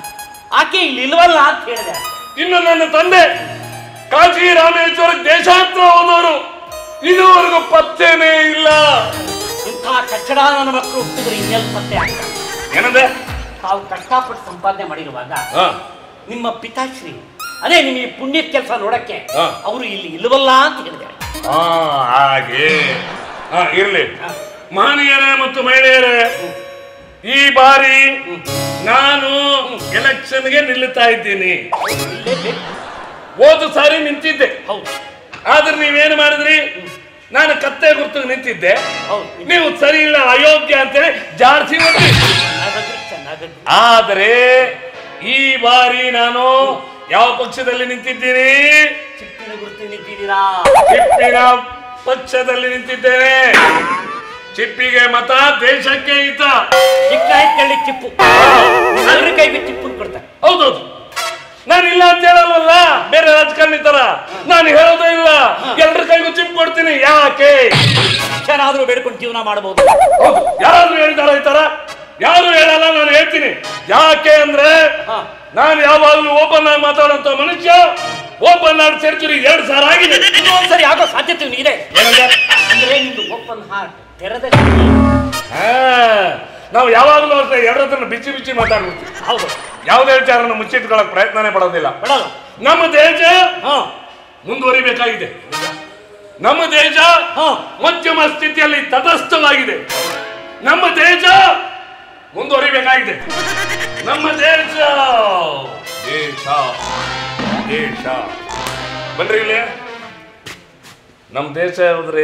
[SPEAKER 1] ಆಕೆ ಇಲ್ಲಿ ಇಲ್ವಲ್ಲ ಅಂತ ಹೇಳಿದೆ
[SPEAKER 2] ಇನ್ನು ನನ್ನ ತಂದೆ ಕಾಶಿ ರಾಮೇಶ್ವರ ದೇಶಾಂತರ ಹೋದವರು ಇದುವರೆಗೂ ಪತ್ತೇನೇ ಇಲ್ಲ
[SPEAKER 1] ಇಂಥ ಕಚ್ಚಡ ನನ್ನ ಮಕ್ಕಳು ಹುಟ್ಟಿದ್ರೆ ಇನ್ನೆಲ್ಲಿ ಪತ್ತೆ ಆಗ್ತಾರೆ
[SPEAKER 2] ಏನಂದ್ರೆ
[SPEAKER 1] ತಾವು ಕಷ್ಟಪಟ್ಟು ಸಂಪಾದನೆ ಮಾಡಿರುವಾಗ
[SPEAKER 2] ಹಾ
[SPEAKER 1] ನಿಮ್ಮ ಪಿತಾಶ್ರೀ ಅದೇ ನಿಮಗೆ ಪುಣ್ಯದ ಕೆಲಸ ನೋಡಕ್ಕೆ
[SPEAKER 2] ಹಾ.
[SPEAKER 1] ಅವರು ಇಲ್ಲಿ ಇಲ್ವಲ್ಲ ಅಂತ ಹೇಳಿದ್ದಾರೆ
[SPEAKER 2] ಆ, ಹಾಗೆ ಹಾ ಇರ್ಲಿ ಮಹನೀಯರೇ ಮತ್ತು ಮಹಿಳೆಯರೇ ಈ ಬಾರಿ ನಾನು ಎಲೆಕ್ಷನ್ಗೆ ನಿಲ್ಲುತ್ತಾ ಇದ್ದೀನಿ
[SPEAKER 1] ಇಲ್ಲೇ ಬೇಕು.
[SPEAKER 2] ಹೋದ ಸಾರಿ ನಿಂತಿದ್ದೆ
[SPEAKER 1] ಹೌದು
[SPEAKER 2] ಆದ್ರೆ ನೀವೇನು ಮಾಡಿದ್ರಿ ನಾನು ಕತ್ತೆ ಗುರ್ತು ನಿಂತಿದ್ದೆ
[SPEAKER 1] ಹೌದು
[SPEAKER 2] ನೀವು ಸರಿ ಇಲ್ಲ ಅಯೋಗ್ಯ ಅಂತೇಳಿ ಜಾರ್ಸಿ ಬಿಟ್ರಿ
[SPEAKER 1] ಚೆನ್ನಾಗದ್ರಿ ಚೆನ್ನಾಗದ್ರಿ
[SPEAKER 2] ಆದರೆ ಈ ಬಾರಿ ನಾನು ಯಾವ ಪಕ್ಷದಲ್ಲಿ ನಿಂತಿದ್ದೀನಿ
[SPEAKER 1] ಚಿಪ್ಪಿನ ಗುರುತು ನಿಂತಿದ್ದೀರಾ
[SPEAKER 2] ಚಿಪ್ಪಿನ ಪಕ್ಷದಲ್ಲಿ ನಿಂತಿದ್ದೇನೆ ಚಿಪ್ಪಿಗೆ ಮತ ದೇಶಕ್ಕೆ ಹಿತ
[SPEAKER 1] ಚಿಕ್ಕ ಎತ್ಕೊಳ್ಳಿ ಚಿಪ್ಪು ಎಲ್ಲರ ಕೈಗೆ ಚಿಪ್ಪು ಕೊಡ್ತಾರೆ
[SPEAKER 2] ಹೌದೌದು ನಾನು ಇಲ್ಲ ಅಂತ ಹೇಳಲ್ವಲ್ಲ ಬೇರೆ ರಾಜಕಾರಣಿ ತರ ನಾನು ಹೇಳೋದೇ ಇಲ್ಲ ಎಲ್ರ ಕೈಗೂ ಚಿಪ್ ಕೊಡ್ತೀನಿ ಯಾಕೆ
[SPEAKER 1] ಚೆನ್ನಾದ್ರೂ ಬೇಡ್ಕೊಂಡು ಜೀವನ ಮಾಡಬಹುದು
[SPEAKER 2] ಹೌದು ಯಾರು ಹೇಳಿದಾರ ಈ ತರ ಯಾರು ಹೇಳಲ್ಲ ನಾನು ಹೇಳ್ತೀನಿ ಯಾಕೆ ಅಂದ್ರೆ
[SPEAKER 1] ಹಾ.
[SPEAKER 2] ನಾನು ಯಾವಾಗಲೂ ಓಪನ್ ಆಗಿ ಮಾತಾಡೋಂತ ಮನುಷ್ಯ ಓಪನ್ ಆಗಿ ಸೆಂಚುರಿ ಎರಡು ಸಾವಿರ ಆಗಿದೆ
[SPEAKER 1] ಇನ್ನೊಂದ್ಸರಿ ಆಗೋ ಸಾಧ್ಯತೆ ಇದೆ
[SPEAKER 2] ಏನಂದ್ರೆ
[SPEAKER 1] ಅಂದ್ರೆ ನಿಮ್ದು ಓಪನ್ ಹಾರ್ಟ್ ತೆರೆದ
[SPEAKER 2] ಹಾ, ನಾವು ಯಾವಾಗಲೂ ಅಷ್ಟೇ ಎರಡ ಹತ್ರ ಬಿಚ್ಚಿ ಬಿಚ್ಚಿ ಮಾತಾಡ್ಬಿಡ್ತೀವಿ
[SPEAKER 1] ಹೌದು
[SPEAKER 2] ಯಾವುದೇ ವಿಚಾರನ ಮುಚ್ಚಿಟ್ಕೊಳ್ಳೋಕೆ ಪ್ರಯತ್ನನೇ ಪಡೋದಿಲ್ಲ
[SPEAKER 1] ಬಿಡಲ್ಲ
[SPEAKER 2] ನಮ್ಮ ದೇಶ
[SPEAKER 1] ಹಾ
[SPEAKER 2] ಮುಂದುವರಿಬೇಕಾಗಿದೆ ನಮ್ಮ ದೇಶ
[SPEAKER 1] ಹಾ
[SPEAKER 2] ಮಧ್ಯಮ ಸ್ಥಿತಿಯಲ್ಲಿ ತಟಸ್ಥವಾಗಿದೆ ನಮ್ಮ ದೇಶ ಮುಂದುವರಿಬೇಕಾಗಿದೆ ನಮ್ಮ ದೇಶ ದೇಶ ದೇಶ ಬನ್ರಿ ಇಲ್ಲಿ ನಮ್ಮ ದೇಶ ಯಾವ್ದ್ರಿ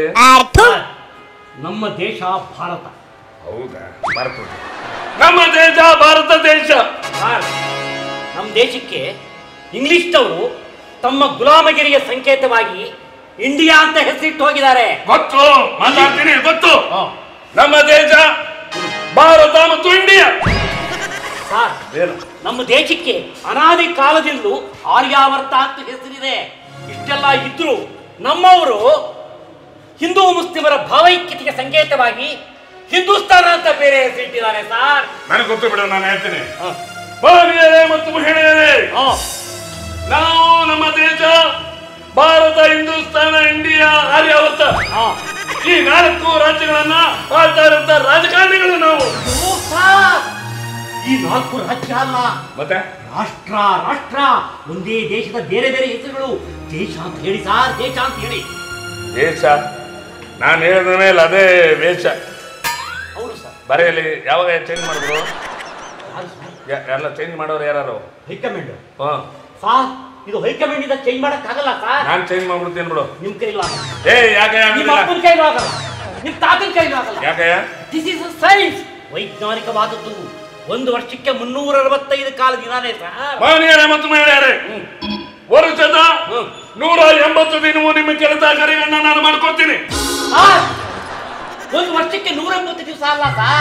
[SPEAKER 1] ನಮ್ಮ ದೇಶ ಭಾರತ
[SPEAKER 2] ಹೌದಾ ಭಾರತ ನಮ್ಮ ದೇಶ ಭಾರತ ದೇಶ
[SPEAKER 1] ಸರ್, ನಮ್ಮ ದೇಶಕ್ಕೆ ಇಂಗ್ಲಿಷ್ನವರು ತಮ್ಮ ಗುಲಾಮಗಿರಿಯ ಸಂಕೇತವಾಗಿ ಇಂಡಿಯಾ ಅಂತ ಹೆಸರಿಟ್ಟು ಹೋಗಿದ್ದಾರೆ
[SPEAKER 2] ಗೊತ್ತು ಮಾತಾಡ್ತೀನಿ ಗೊತ್ತು
[SPEAKER 1] ಹಾ.
[SPEAKER 2] ನಮ್ಮ ದೇಶ ಭಾರತ ಮತ್ತು ಇಂಡಿಯಾ
[SPEAKER 1] ಸರ್
[SPEAKER 2] ಏನು
[SPEAKER 1] ನಮ್ಮ ದೇಶಕ್ಕೆ ಅನಾದಿ ಕಾಲದಿಂದಲೂ ಆರ್ಯಾವರ್ತ ಅಂತ ಹೆಸರಿದೆ ಇಷ್ಟೆಲ್ಲ ಇದ್ರು ನಮ್ಮವರು ಹಿಂದೂ ಮುಸ್ಲಿಮರ ಭಾವೈಕ್ಯತೆಗೆ ಸಂಕೇತವಾಗಿ ಹಿಂದೂಸ್ತಾನ ಅಂತ ಬೇರೆ ಹೆಸರಿಟ್ಟಿದ್ದಾರೆ ಸರ್
[SPEAKER 2] ನನಗೆ ಗೊತ್ತು ಬಿಡು ನಾನು ಹೇಳ್ತೀನಿ
[SPEAKER 1] ಹ.
[SPEAKER 2] ಮಹನೀಯರೇ ಮತ್ತು ಮಹಿಳೆಯರೇ
[SPEAKER 1] ಹ.
[SPEAKER 2] ನಾವು ನಮ್ಮ ದೇಶ ಭಾರತ ಹಿಂದೂಸ್ತಾನ ಇಂಡಿಯಾ ಆರ್ಯಾವರ್ತ
[SPEAKER 1] ಹ.
[SPEAKER 2] ಈ ನಾಲ್ಕು ರಾಜ್ಯಗಳನ್ನ ಆಳ್ತಾ ಇರುವಂತ ರಾಜಕಾರಣಿಗಳು ನಾವು
[SPEAKER 1] ಓ, ಸರ್, ಈ ನಾಲ್ಕು ರಾಜ್ಯ ಅಲ್ಲ
[SPEAKER 2] ಮತ್ತೆ
[SPEAKER 1] ರಾಷ್ಟ್ರ ರಾಷ್ಟ್ರ ಒಂದೇ ದೇಶದ ಬೇರೆ ಬೇರೆ ಹೆಸರುಗಳು ದೇಶ ಅಂತ ಹೇಳಿ ಸಾರ್ ದೇಶ ಅಂತ ಹೇಳಿ
[SPEAKER 2] ದೇಶ ನಾನು ಹೇಳಿದ ಮೇಲೆ ಅದೇ ವೇಷ
[SPEAKER 1] ಹೌದು ಸರ್
[SPEAKER 2] ಬರೆಯಲಿ ಯಾವಾಗ ಚೇಂಜ್ ಮಾಡಿದ್ರು
[SPEAKER 1] ಯಾರು ಸರ್?
[SPEAKER 2] ಯ- ಎಲ್ಲ ಚೇಂಜ್ ಮಾಡೋರು ಯಾರು
[SPEAKER 1] ಹೈಕಮಾಂಡ್
[SPEAKER 2] ಹ್ಮ್
[SPEAKER 1] ಸಾರ್ ಇದು ಹೈಕಮಾಂಡ್ ಇಂದ ಚೇಂಜ್ ಮಾಡಕ್ ಆಗಲ್ಲ ಸರ್
[SPEAKER 2] ನಾನು ಚೇಂಜ್ ಮಾಡ್ಬಿಡ್ತೀನಿ ಬಿಡು
[SPEAKER 1] ನಿಮ್ ಕೈಲೂ ಆಗಲ್ಲ
[SPEAKER 2] ಏ ಯಾಕೆ
[SPEAKER 1] ನಿಮ್ಮ
[SPEAKER 2] ಆಗೋದಿಲ್ಲ?
[SPEAKER 1] ಅಪ್ಪನ ಕೈಲೂ ಆಗಲ್ಲ ನಿಮ್ ತಾತನ ಕೈಲೂ ಆಗಲ್ಲ
[SPEAKER 2] ಯಾಕೆ
[SPEAKER 1] ದಿಸ್ ಇಸ್ ಸೈನ್ಸ್ ವೈಜ್ಞಾನಿಕವಾದದ್ದು ಒಂದು ವರ್ಷಕ್ಕೆ ಮುನ್ನೂರ ಅರವತ್ತೈದು ಕಾಲ ದಿನಾನೇ ಸರ್
[SPEAKER 2] ಮಹನೀಯರೇ ಮತ್ತು ಮಹಿಳೆಯರೇ ವರ್ಷದ
[SPEAKER 1] ಹ್ಮ್.
[SPEAKER 2] ನೂರ ಎಂಬತ್ತು ದಿನವೂ ನಿಮ್ಮ ಕೆಲಸ ಕಾರ್ಯಗಳನ್ನ ನಾನು ಮಾಡ್ಕೊಡ್ತೀನಿ
[SPEAKER 1] ಸಾರ್ ಒಂದು ವರ್ಷಕ್ಕೆ ನೂರ ಎಂಬತ್ತು ದಿವಸ ಅಲ್ಲ ಸರ್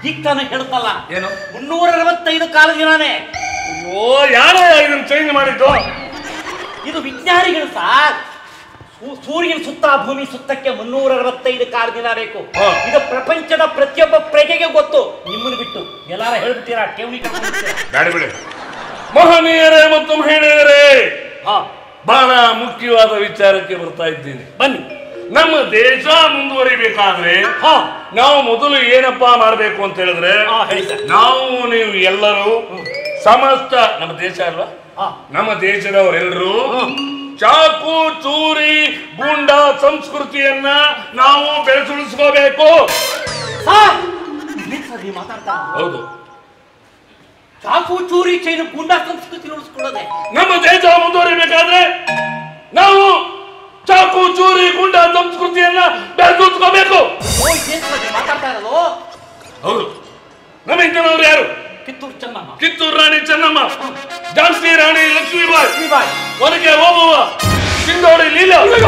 [SPEAKER 1] ಈಗ ತಾನೇ ಹೇಳ್ತಲ್ಲ
[SPEAKER 2] ಏನು
[SPEAKER 1] ಮುನ್ನೂರ ಅರವತ್ತೈದು ಕಾಲ ದಿನಾನೇ
[SPEAKER 2] ಅಯ್ಯೋ ಯಾರ ಇದನ್ನ ಚೇಂಜ್ ಮಾಡಿದ್ದು
[SPEAKER 1] ಇದು ವಿಜ್ಞಾನಿಗಳು ಸಾರ್ ಸೂ- ಸೂರ್ಯನ ಸುತ್ತ ಭೂಮಿ ಸುತ್ತಕ್ಕೆ ಮುನ್ನೂರ ಅರವತ್ತೈದು ಕಾಲ ದಿನ ಬೇಕು
[SPEAKER 2] ಹಾ.
[SPEAKER 1] ಇದು ಪ್ರಪಂಚದ ಪ್ರತಿಯೊಬ್ಬ ಪ್ರಜೆಗೆ ಗೊತ್ತು ನಿಮ್ಮನ್ನು ಬಿಟ್ಟು ಎಲ್ಲಾರ ಹೇಳ್ಬಿಡ್ತೀರಾ ಠೇವಣಿ ಕಟ್ಕೊಂಡ್ಬಿಡ್ತೀರಾ?
[SPEAKER 2] ಗಾಡಿ ಬಿಡಿ ಮಹನೀಯರೇ ಮತ್ತು ಮಹಿಳೆಯರೇ
[SPEAKER 1] ಹಾ
[SPEAKER 2] ಬಹಳ ಮುಖ್ಯವಾದ ವಿಚಾರಕ್ಕೆ ಬರ್ತಾ ಇದ್ದೀನಿ
[SPEAKER 1] ಬನ್ನಿ
[SPEAKER 2] ನಮ್ಮ ದೇಶ ಮುಂದುವರಿಬೇಕಾದ್ರೆ
[SPEAKER 1] ಹಾ
[SPEAKER 2] ನಾವು ಮೊದಲು ಏನಪ್ಪಾ ಮಾಡಬೇಕು ಅಂತ ಹೇಳಿದ್ರೆ
[SPEAKER 1] ಹಾ ಹೇಳಿ ಸರ್
[SPEAKER 2] ನಾವು ನೀವು ಎಲ್ಲರೂ ಸಮಸ್ತ ನಮ್ಮ ದೇಶ ಅಲ್ವಾ
[SPEAKER 1] ಹಾ
[SPEAKER 2] ನಮ್ಮ ದೇಶದವರೆಲ್ಲರೂ ಚಾಕು ಚೂರಿ ಗೂಂಡ ಸಂಸ್ಕೃತಿಯನ್ನ ನಾವು ಬೆಳೆಸುಳಿಸ್ಕೋಬೇಕು
[SPEAKER 1] ಸರ್ ನಿಲ್ಲಿ ಸರ್ ನೀವು ಮಾತಾಡ್ತಾ ಇರೋದು.
[SPEAKER 2] ಹೌದು
[SPEAKER 1] ಚಾಕು ಚೂರಿ ಚೈನು ಗುಂಡಾ ಸಂಸ್ಕೃತಿ ಉಳಿಸ್ಕೊಳ್ಳೋದೆ
[SPEAKER 2] ನಮ್ಮ ದೇಶ ಮುಂದುವರಿಬೇಕಾದ್ರೆ ನಾವು ಚಾಕು ಚೂರಿ ಗುಂಡ ಸಂಸ್ಕೃತಿಯನ್ನ ಬೆಳೆಸುಳಿಸ್ಕೋಬೇಕು
[SPEAKER 1] ಓ ಇದೇನ್ ಸರ್ ನೀವು ಮಾತಾಡ್ತಾ ಇರೋದು
[SPEAKER 2] ಹೌದು ನಮ್ಮ ಹಿಂದಿನವರು ಯಾರು
[SPEAKER 1] ಕಿತ್ತೂರು ಚೆನ್ನಮ್ಮ
[SPEAKER 2] ಕಿತ್ತೂರು ರಾಣಿ ಚೆನ್ನಮ್ಮ ಝಾನ್ಸಿ ರಾಣಿ ಲಕ್ಷ್ಮೀಬಾಯಿ
[SPEAKER 1] ಲಕ್ಷ್ಮೀಬಾಯಿ
[SPEAKER 2] ಒನಕೆ ಓಬವ್ವ ಸಿಂಧೋಡಿ ಲೀಲಾ
[SPEAKER 1] ಅಯ್ಯೋ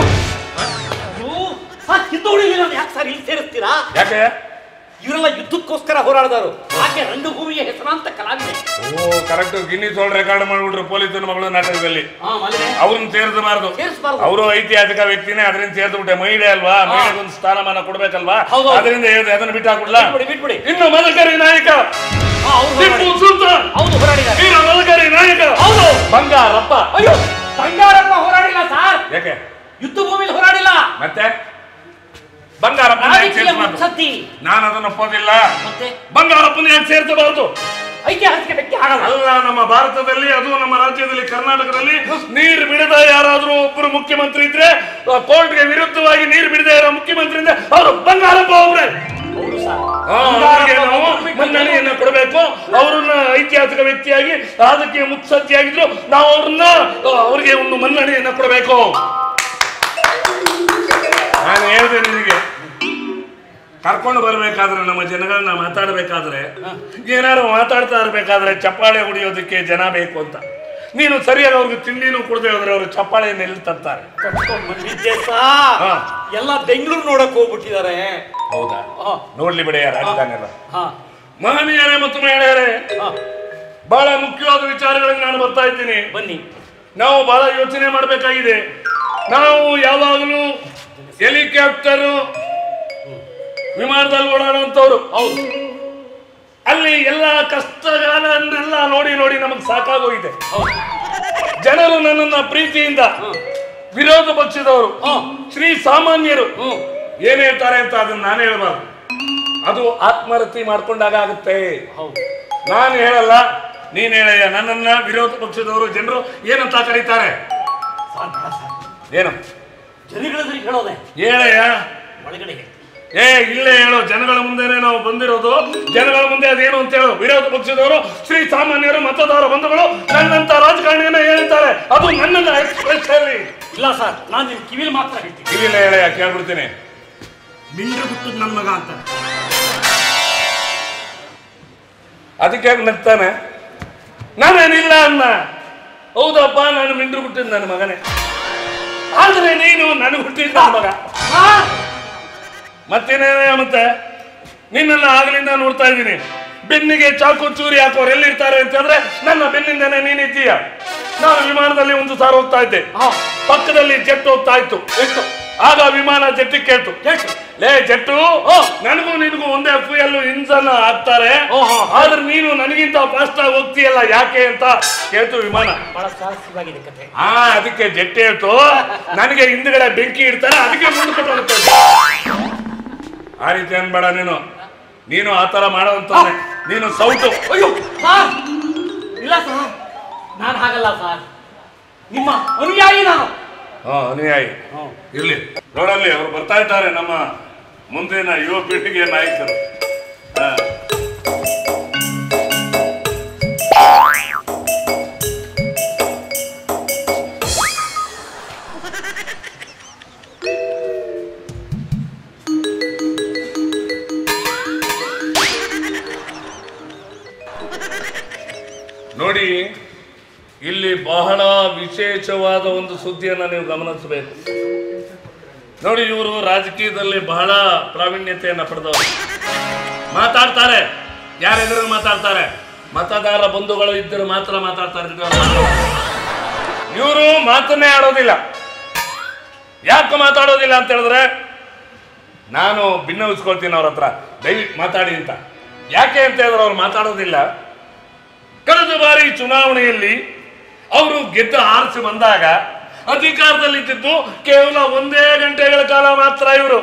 [SPEAKER 1] ಸರ್ ಕಿತ್ತೂರು ಯಾಕೆ ಸರ್ ಇಲ್ಲಿ ಸೇರಿಸ್ತೀರಾ
[SPEAKER 2] ಯಾಕೆ
[SPEAKER 1] ಇವರೆಲ್ಲ ಯುದ್ಧಕ್ಕೋಸ್ಕರ ಹೋರಾಡಿದವರು ಆಕೆ ರಂಗಭೂಮಿಯ ಹೆಸರಾಂತ ಕಲಾವಿದೆ
[SPEAKER 2] ಓ ಕರೆಕ್ಟ್ ಗಿನ್ನಿಸ್ ವರ್ಲ್ಡ್ ರೆಕಾರ್ಡ್ ಮಾಡ್ಬಿಟ್ರು ಪೊಲೀಸನ ಮಗಳು ನಾಟಕದಲ್ಲಿ
[SPEAKER 1] ಹಾ ಮಲ್ಲಿಗೆ
[SPEAKER 2] ಅವ್ರನ್ನ ಸೇರಿಸಬಾರ್ದು
[SPEAKER 1] ಸೇರಿಸ್ಬಾರ್ದು.
[SPEAKER 2] ಅವರು ಐತಿಹಾಸಿಕ ವ್ಯಕ್ತಿನೇ ಅದರಿಂದ ಸೇರ್ದು ಬಿಟ್ಟೆ ಮಹಿಳೆ ಅಲ್ವಾ ಮಹಿಳೆಗೆ ಒಂದು ಸ್ಥಾನಮಾನ ಕೊಡ್ಬೇಕಲ್ವಾ
[SPEAKER 1] ಹೌದು.
[SPEAKER 2] ಅದರಿಂದ ಹೇಳ್ದೆ ಅದನ್ನ ಬಿಟ್ಟು ಹಾಕ್ಬಿಡ್ಲಾ
[SPEAKER 1] ಬಿಟ್ಬಿಡಿ ಬಿಟ್ಬಿಡಿ
[SPEAKER 2] ಇನ್ನು ಮದಕರಿ ನಾಯಕ
[SPEAKER 1] ಹಾ ಹೌದು
[SPEAKER 2] ಟಿಪ್ಪು
[SPEAKER 1] ಹೋರಾಡಿ-
[SPEAKER 2] ಸುಲ್ತಾನ್
[SPEAKER 1] ಹೌದು ಹೋರಾಡಿದ್ದಾರೆ
[SPEAKER 2] ವೀರ ಮದಕರಿ ನಾಯಕ
[SPEAKER 1] ಹೌದು
[SPEAKER 2] ಬಂಗಾರಪ್ಪ
[SPEAKER 1] ಅಯ್ಯೋ ಬಂಗಾರಪ್ಪ ಹೋರಾಡಿಲ್ಲ ಸರ್
[SPEAKER 2] ಯಾಕೆ
[SPEAKER 1] ಯುದ್ಧ ಭೂಮಿಲಿ ಹೋರಾಡಿಲ್ಲ
[SPEAKER 2] ಮತ್ತೆ ಬಂಗಾರಪ್ಪನ ಯಾಕೆ
[SPEAKER 1] ರಾಜಕೀಯ
[SPEAKER 2] ಸೇರಿಸಬಾರ್ದು
[SPEAKER 1] ಮುತ್ಸದ್ದಿ
[SPEAKER 2] ನಾನು ಅದನ್ನ ಒಪ್ಪೋದಿಲ್ಲ
[SPEAKER 1] ಮತ್ತೆ
[SPEAKER 2] ಬಂಗಾರಪ್ಪನ ಯಾಕೆ ಸೇರಿಸಬಾರದು
[SPEAKER 1] ಐತಿಹಾಸಿಕ ವ್ಯಕ್ತಿ ಆಗಲ್ಲ
[SPEAKER 2] ಅಲ್ಲ ನಮ್ಮ ಭಾರತದಲ್ಲಿ ಅದು ನಮ್ಮ ರಾಜ್ಯದಲ್ಲಿ ಕರ್ನಾಟಕದಲ್ಲಿ ನೀರು ಬಿಡದ ಯಾರಾದ್ರೂ ಒಬ್ಬರು ಮುಖ್ಯಮಂತ್ರಿ ಇದ್ರೆ ಕೋರ್ಟ್ಗೆ ವಿರುದ್ಧವಾಗಿ ನೀರು ಬಿಡದೆ ಇರೋ ಮುಖ್ಯಮಂತ್ರಿ ಇದ್ರೆ ಅವರು ಬಂಗಾರಪ್ಪ ಅವ್ರೆ
[SPEAKER 1] ಹೌದು ಸರ್
[SPEAKER 2] ಆ, ಅವ್ರಿಗೆ ನಾವು ಮನ್ನಣೆಯನ್ನ ಕೊಡಬೇಕು ಅವ್ರನ್ನ ಐತಿಹಾಸಿಕ ವ್ಯಕ್ತಿಯಾಗಿ ರಾಜಕೀಯ ಮುತ್ಸದ್ದಿಯಾಗಿದ್ರು ನಾವು ಅವ್ರನ್ನ ಆ, ಅವ್ರಿಗೆ ಒಂದು ಮನ್ನಣೆಯನ್ನ ಕೊಡಬೇಕು ನಾನು ಹೇಳಿದೆ ನಿನಗೆ ಕರ್ಕೊಂಡು ಬರ್ಬೇಕಾದ್ರೆ ನಮ್ಮ ಜನಗಳನ್ನ ಮಾತಾಡ್ಬೇಕಾದ್ರೆ ಏನಾದ್ರು ಮಾತಾಡ್ತಾ ಇರ್ಬೇಕಾದ್ರೆ ಚಪ್ಪಾಳೆ ಹೊಡಿಯೋದಕ್ಕೆ ಜನ ಬೇಕು ಅಂತ ನೀನು ಸರಿಯಾಗಿ ಅವ್ರಿಗೆ ತಿಂಡಿನೂ ಕೊಡದೆ ಹೋದ್ರೆ ಅವರು ಚಪ್ಪಾಳೆಯನ್ನು ಎಲ್ಲಿ ತರ್ತಾರೆ
[SPEAKER 1] ಕರ್ಕೊಂಡ್ ಬಂದಿದ್ದೆ ಸಾ
[SPEAKER 2] ಹಾ.
[SPEAKER 1] ಎಲ್ಲ ಬೆಂಗಳೂರು ನೋಡಕ್ ಹೋಗ್ಬಿಟ್ಟಿದ್ದಾರೆ
[SPEAKER 2] ಹೌದಾ
[SPEAKER 1] ಹಾ.
[SPEAKER 2] ನೋಡ್ಲಿ ಬಿಡೆಯ ರಾಜಧಾನಿ ಎಲ್ಲ
[SPEAKER 1] ಹಾ
[SPEAKER 2] ಮಹನೀಯರೇ ಮತ್ತು ಮಹಿಳೆಯರೇ
[SPEAKER 1] ಹಾ
[SPEAKER 2] ಬಹಳ ಮುಖ್ಯವಾದ ವಿಚಾರಗಳಿಗೆ ನಾನು ಬರ್ತಾ ಇದ್ದೀನಿ
[SPEAKER 1] ಬನ್ನಿ
[SPEAKER 2] ನಾವು ಬಹಳ ಯೋಚನೆ ಮಾಡಬೇಕಾಗಿದೆ ನಾವು ಯಾವಾಗಲೂ ಹೆಲಿಕಾಪ್ಟರ್ ವಿಮಾನದಲ್ಲಿ ಓಡಾಡುವಂಥವ್ರು
[SPEAKER 1] ಹೌದು
[SPEAKER 2] ಅಲ್ಲಿ ಎಲ್ಲ ಕಷ್ಟಗಳನ್ನೆಲ್ಲ ನೋಡಿ ನೋಡಿ ನಮಗೆ ಸಾಕಾಗೋಗಿದೆ
[SPEAKER 1] ಹೌದು
[SPEAKER 2] ಜನರು ನನ್ನನ್ನ ಪ್ರೀತಿಯಿಂದ
[SPEAKER 1] ಹ್ಮ್.
[SPEAKER 2] ವಿರೋಧ ಪಕ್ಷದವರು
[SPEAKER 1] ಹ್ಮ್.
[SPEAKER 2] ಶ್ರೀ ಸಾಮಾನ್ಯರು
[SPEAKER 1] ಹ್ಮ್
[SPEAKER 2] ಏನ್ ಹೇಳ್ತಾರೆ ಅಂತ ಅದನ್ನ ನಾನು ಹೇಳಬಾರ್ದು ಅದು ಆತ್ಮಹತ್ಯೆ ಮಾಡ್ಕೊಂಡಾಗ ಆಗುತ್ತೆ
[SPEAKER 1] ಹೌದು
[SPEAKER 2] ನಾನು ಹೇಳಲ್ಲ ನೀನ್ ಹೇಳಯ್ಯ ನನ್ನನ್ನ ವಿರೋಧ ಪಕ್ಷದವರು ಜನರು ಏನಂತ ಕರೀತಾರೆ
[SPEAKER 1] ಸಾರ್ ಬೇಡ ಸರ್
[SPEAKER 2] ಏನು
[SPEAKER 1] ಜನಗಳೆದುರಿಗೆ ಹೇಳೋದೆ
[SPEAKER 2] ಹೇಳಯ್ಯ
[SPEAKER 1] ಒಳಗಡೆಗೆ
[SPEAKER 2] ಏ ಇಲ್ಲೇ ಹೇಳು ಜನಗಳ ಮುಂದೆನೆ ನಾವು ಬಂದಿರೋದು ಜನಗಳ ಮುಂದೆ ಅದೇನು ಅಂತ ಹೇಳು ವಿರೋಧ ಪಕ್ಷದವರು ಶ್ರೀ ಸಾಮಾನ್ಯರು ಮತದಾರ ಬಂಧುಗಳು ನನ್ನಂತ ರಾಜಕಾರಣಿಯನ್ನ ಹೇಳ್ತಾರೆ ಅದು ನನ್ನನ್ನ ಎಕ್ಸ್ಪ್ರೆಸ್ ಹೇಳಿ
[SPEAKER 1] ಇಲ್ಲ ಸರ್ ನಾನು ನಿಮ್ ಕಿವಿಲಿ ಮಾತ್ರ ಹೇಳ್ತೀನಿ
[SPEAKER 2] ಕಿವಿಲೇ ಹೇಳಯ್ಯ ಕೇಳ್ಬಿಡ್ತೀನಿ
[SPEAKER 1] ಮಿಂಡ್ರು ಬಿಟ್ಟದ್ ನನ್ನ ಮಗ ಅಂತ
[SPEAKER 2] ಅದಕ್ಕೆ ಯಾಕೆ ನಗ್ತಾನೆ ನಾನೇನಿಲ್ಲ ಅನ್ನ ಹೌದಪ್ಪ ನಾನು ಮಿಂಡ್ರು ಹುಟ್ಟಿದ್ ನನ್ನ ಮಗನೇ ಆದ್ರೆ ನೀನು ನನಗೆ ಹುಟ್ಟಿದ ನನ್ನ ಮಗ ಮತ್ತೇನೇ ಮತ್ತೆ ನಿನ್ನೆಲ್ಲ ಆಗಲಿಂದ ನೋಡ್ತಾ ಇದ್ದೀನಿ ಬೆನ್ನಿಗೆ ಚಾಕು ಚೂರಿ ಹಾಕೋರು ಎಲ್ಲಿರ್ತಾರೆ ಅಂತಂದ್ರೆ ನನ್ನ ಬೆನ್ನಿಂದನೇ ನೀನಿದ್ದೀಯ ನಾನು ವಿಮಾನದಲ್ಲಿ ಒಂದು ಸಾರ ಹೋಗ್ತಾ ಇದ್ದೆ
[SPEAKER 1] ಹಾ
[SPEAKER 2] ಪಕ್ಕದಲ್ಲಿ ಜೆಟ್ ಹೋಗ್ತಾ ಇತ್ತು
[SPEAKER 1] ಎಷ್ಟು
[SPEAKER 2] ಆಗ ವಿಮಾನ ಜೆಟ್ಟಿಗೆ ಕೇಳ್ತು
[SPEAKER 1] ಎಷ್ಟು
[SPEAKER 2] ಲೇ ಜೆಟ್ಟು ನನಗೂ ನಿನಗೂ ಒಂದೇ ಫ್ಯೂಯಲ್ ಇಂಜನ್ ಹಾಕ್ತಾರೆ
[SPEAKER 1] ಓಹೋ.
[SPEAKER 2] ಆದ್ರೆ ನೀನು ನನಗಿಂತ ಫಾಸ್ಟ್ ಆಗಿ ಹೋಗ್ತೀಯಲ್ಲ ಯಾಕೆ ಅಂತ ಕೇಳ್ತು ವಿಮಾನ
[SPEAKER 1] ಬಹಳ ಸ್ವಾರಸ್ಯವಾಗಿದೆ ಕಥೆ
[SPEAKER 2] ಆ ಅದಕ್ಕೆ ಜೆಟ್ ಹೇಳ್ತು ನನಗೆ ಹಿಂದ್ಗಡೆ ಬೆಂಕಿ ಇಡ್ತಾರೆ ಅದಕ್ಕೆ ಮುಂದ್ಕೊಟ್ಟು ಹೋಗುತ್ತೆ ಆ ರೀತಿ ಅನ್ಬೇಡ ನೀನು ನೀನು ಆ ತರ ಮಾಡೋವಂತವ್ನೆ ನೀನು ಸೌಟು
[SPEAKER 1] ಅಯ್ಯೋ ಸರ್ ಇಲ್ಲ ಸರ್ ನಾನು ಹಾಗಲ್ಲ ಸರ್ ನಿಮ್ಮ ಅನುಯಾಯಿ ನಾನು
[SPEAKER 2] ಹಾ ಅನುಯಾಯಿ ಇರ್ಲಿ ನೋಡಲ್ಲಿ ಅವ್ರು ಬರ್ತಾ ಇದ್ದಾರೆ ನಮ್ಮ ಮುಂದಿನ ಯುವ ಪೀಳಿಗೆಯ ನಾಯಕರು ಹಾ. ನೋಡಿ ಇಲ್ಲಿ ಬಹಳ ವಿಶೇಷವಾದ ಒಂದು ಸುದ್ದಿಯನ್ನು ನೀವು ಗಮನಿಸಬೇಕು ನೋಡಿ ಇವರು ರಾಜಕೀಯದಲ್ಲಿ ಬಹಳ ಪ್ರಾವೀಣ್ಯತೆಯನ್ನು ಪಡೆದವರು ಮಾತಾಡ್ತಾರೆ ಯಾರ ಎದುರು ಮಾತಾಡ್ತಾರೆ ಮತದಾರ ಬಂಧುಗಳು ಇದ್ದರು ಮಾತ್ರ ಮಾತಾಡ್ತಾರೆ ಇವರು ಮಾತನ್ನೇ ಆಡೋದಿಲ್ಲ ಯಾಕೆ ಮಾತಾಡೋದಿಲ್ಲ ಅಂತ ಹೇಳಿದ್ರೆ ನಾನು ಭಿನ್ನವಿಸ್ಕೊಳ್ತೀನಿ ಅವ್ರ ಹತ್ರ ದಯವಿಟ್ಟು ಮಾತಾಡಿ ಅಂತ ಯಾಕೆ ಅಂತ ಹೇಳಿದ್ರೆ ಅವ್ರು ಮಾತಾಡೋದಿಲ್ಲ ಕಳೆದ ಬಾರಿ ಚುನಾವಣೆಯಲ್ಲಿ ಅವರು ಗೆದ್ದು ಆರಿಸಿ ಬಂದಾಗ ಅಧಿಕಾರದಲ್ಲಿದ್ದಿದ್ದು ಕೇವಲ ಒಂದೇ ಗಂಟೆಗಳ ಕಾಲ ಮಾತ್ರ ಇವರು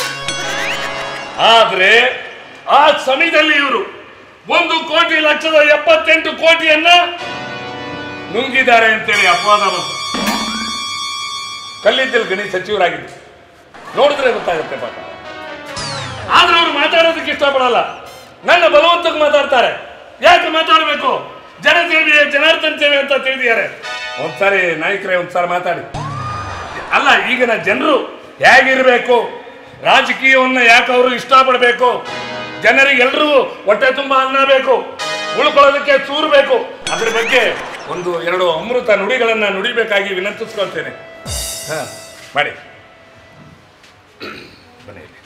[SPEAKER 2] ಆದ್ರೆ ಆ ಸಮಯದಲ್ಲಿ ಇವರು ಒಂದು ಕೋಟಿ ಲಕ್ಷದ ಎಪ್ಪತ್ತೆಂಟು ಕೋಟಿಯನ್ನ ನುಂಗಿದ್ದಾರೆ ಅಂತೇಳಿ ಅಪವಾದ ಬಂತು ಕಲ್ಲಿದ್ದಲು ಗಣಿ ಸಚಿವರಾಗಿದ್ದು ನೋಡಿದ್ರೆ ಗೊತ್ತಾಗುತ್ತೆ ಪಾಪ ಆದ್ರೆ ಅವ್ರು ಮಾತಾಡೋದಕ್ಕೆ ಇಷ್ಟಪಡಲ್ಲ ನನ್ನ ಬಲವಂತಕ್ಕೆ ಮಾತಾಡ್ತಾರೆ ಯಾಕೆ ಮಾತಾಡಬೇಕು ಜನ ಸೇವೆ ಜನಾರ್ದನ್ ಸೇವೆ ಅಂತ ತಿಳಿದಿದ್ದಾರೆ ಒಂದ್ಸಾರಿ ನಾಯಕರೇ ಒಂದ್ಸಾರಿ ಮಾತಾಡಿ ಅಲ್ಲ ಈಗಿನ ಜನರು ಹೇಗಿರಬೇಕು ರಾಜಕೀಯವನ್ನ ಯಾಕೆ ಅವರು ಇಷ್ಟಪಡಬೇಕು ಜನರಿಗೆಲ್ರಿಗೂ ಹೊಟ್ಟೆ ತುಂಬ ಅನ್ನ ಬೇಕು ಉಳ್ಕೊಳ್ಳೋದಕ್ಕೆ ಚೂರು ಬೇಕು ಅದ್ರ ಬಗ್ಗೆ ಒಂದು ಎರಡು ಅಮೃತ ನುಡಿಗಳನ್ನ ನುಡಿಬೇಕಾಗಿ ವಿನಂತಿಸ್ಕೊಳ್ತೇನೆ ಹಾ ಮಾಡಿ ಬನ್ನಿ ಇಲ್ಲಿ.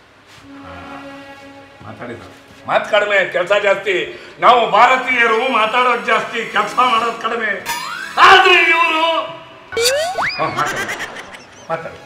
[SPEAKER 2] ಮಾತಾಡಿದ್ರು ಮಾತು ಕಡಿಮೆ ಕೆಲಸ ಜಾಸ್ತಿ ನಾವು ಭಾರತೀಯರು ಮಾತಾಡೋದು ಜಾಸ್ತಿ ಕೆಲಸ ಮಾಡೋದು ಕಡಿಮೆ ಆದ್ರೆ ಇವರು ಮಾತಾಡಿ ಮಾತಾಡಿ